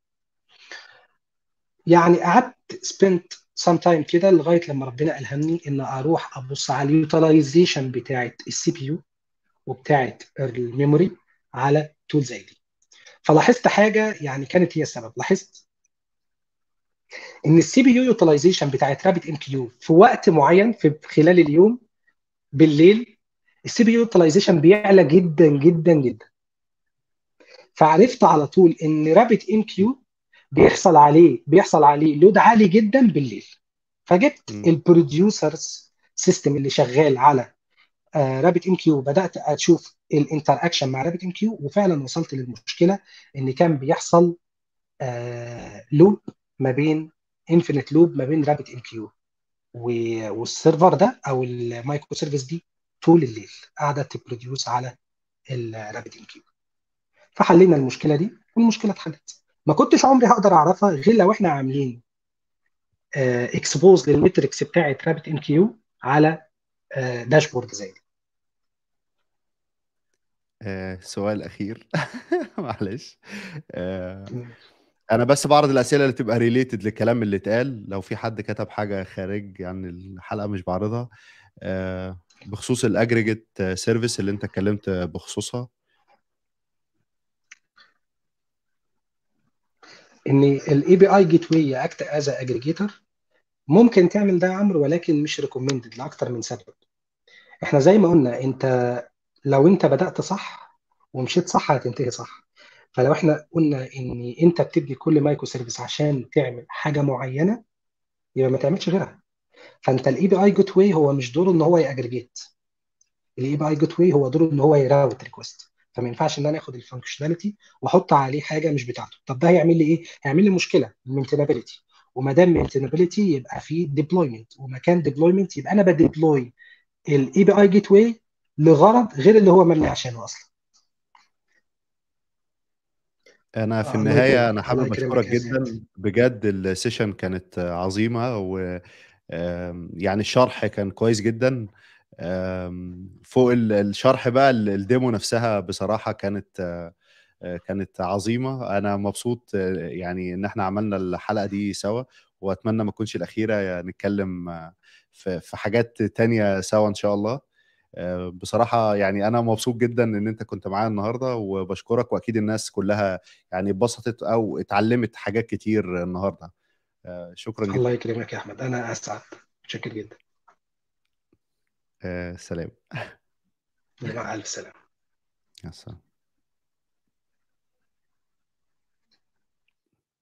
B: يعني قعدت سبنت سام تايم كده لغايه لما ربنا الهمني ان اروح ابص على اليوتيلايزيشن بتاعه السي بي يو وبتاعه الميموري على تول زي دي فلاحظت حاجه يعني كانت هي السبب لاحظت ان السي بي يو يوتيلايزيشن بتاعت رابت ام كيو في وقت معين في خلال اليوم بالليل السي بي يو يوتيلايزيشن بيعلى جدا جدا جدا فعرفت على طول ان رابت ام كيو بيحصل عليه بيحصل عليه لود عالي جدا بالليل فجبت
A: مم.
B: البروديوسرز سيستم اللي شغال على رابت ام كيو بدات اشوف الانتر اكشن مع رابت ام كيو وفعلا وصلت للمشكله ان كان بيحصل لوب ما بين انفينيت لوب ما بين رابت ام كيو والسيرفر ده او المايكرو سيرفيس دي طول الليل قاعده تبروديوس على الرابت ام كيو فحلينا المشكله دي والمشكله اتحلت ما كنتش عمري هقدر اعرفها غير لو احنا عاملين اكسبوز للمتركس بتاعه رابت ام كيو على آه، داشبورد زي دي
A: آه، سؤال اخير معلش آه، انا بس بعرض الاسئله اللي تبقى ريليتد للكلام اللي اتقال لو في حد كتب حاجه خارج عن الحلقه مش بعرضها آه، بخصوص الاجريجيت سيرفيس اللي انت اتكلمت بخصوصها
B: ان الاي بي اي جيت واي اكت از اجريجيتور ممكن تعمل ده يا عمرو ولكن مش ريكومندد لاكتر من سبب احنا زي ما قلنا انت لو انت بدات صح ومشيت صح هتنتهي صح فلو احنا قلنا ان انت بتبني كل مايكرو سيرفيس عشان تعمل حاجه معينه يبقى ما تعملش غيرها فانت الاي بي اي جيت واي هو مش دوره ان هو ياجريجيت الاي بي اي جيت واي هو دوره ان هو يراوت ريكوست فما ينفعش ان انا اخد الفانكشناليتي واحط عليه حاجه مش بتاعته طب ده هيعمل لي ايه هيعمل لي مشكله المينتينابيلتي وما دام مينتينابيلتي يبقى في ديبلويمنت ومكان ديبلويمنت يبقى انا بديبلوي الاي بي اي جيت واي لغرض غير اللي هو مبني عشانه اصلا
A: انا في
B: آه، الله
A: النهايه
B: يكرمك
A: انا
B: الله
A: حابب
B: يكرمك
A: اشكرك
B: يا زياد
A: جدا بجد السيشن كانت عظيمه و آم، يعني الشرح كان كويس جدا آم، فوق ال- الشرح بقى ال- الديمو نفسها بصراحه كانت آه، آه، كانت عظيمه انا مبسوط آه، يعني ان احنا عملنا الحلقه دي سوا واتمنى ما تكونش الاخيره نتكلم آه، في في حاجات تانية سوا ان شاء الله آه، بصراحة يعني أنا مبسوط جدا إن أنت كنت معايا النهاردة وبشكرك وأكيد الناس كلها يعني اتبسطت أو اتعلمت حاجات كتير النهاردة آه، شكرا جدا
B: الله يكرمك يا احمد انا اسعد متشكر جدا
A: آه، سلام
B: مع الف سلامه
A: يا سلام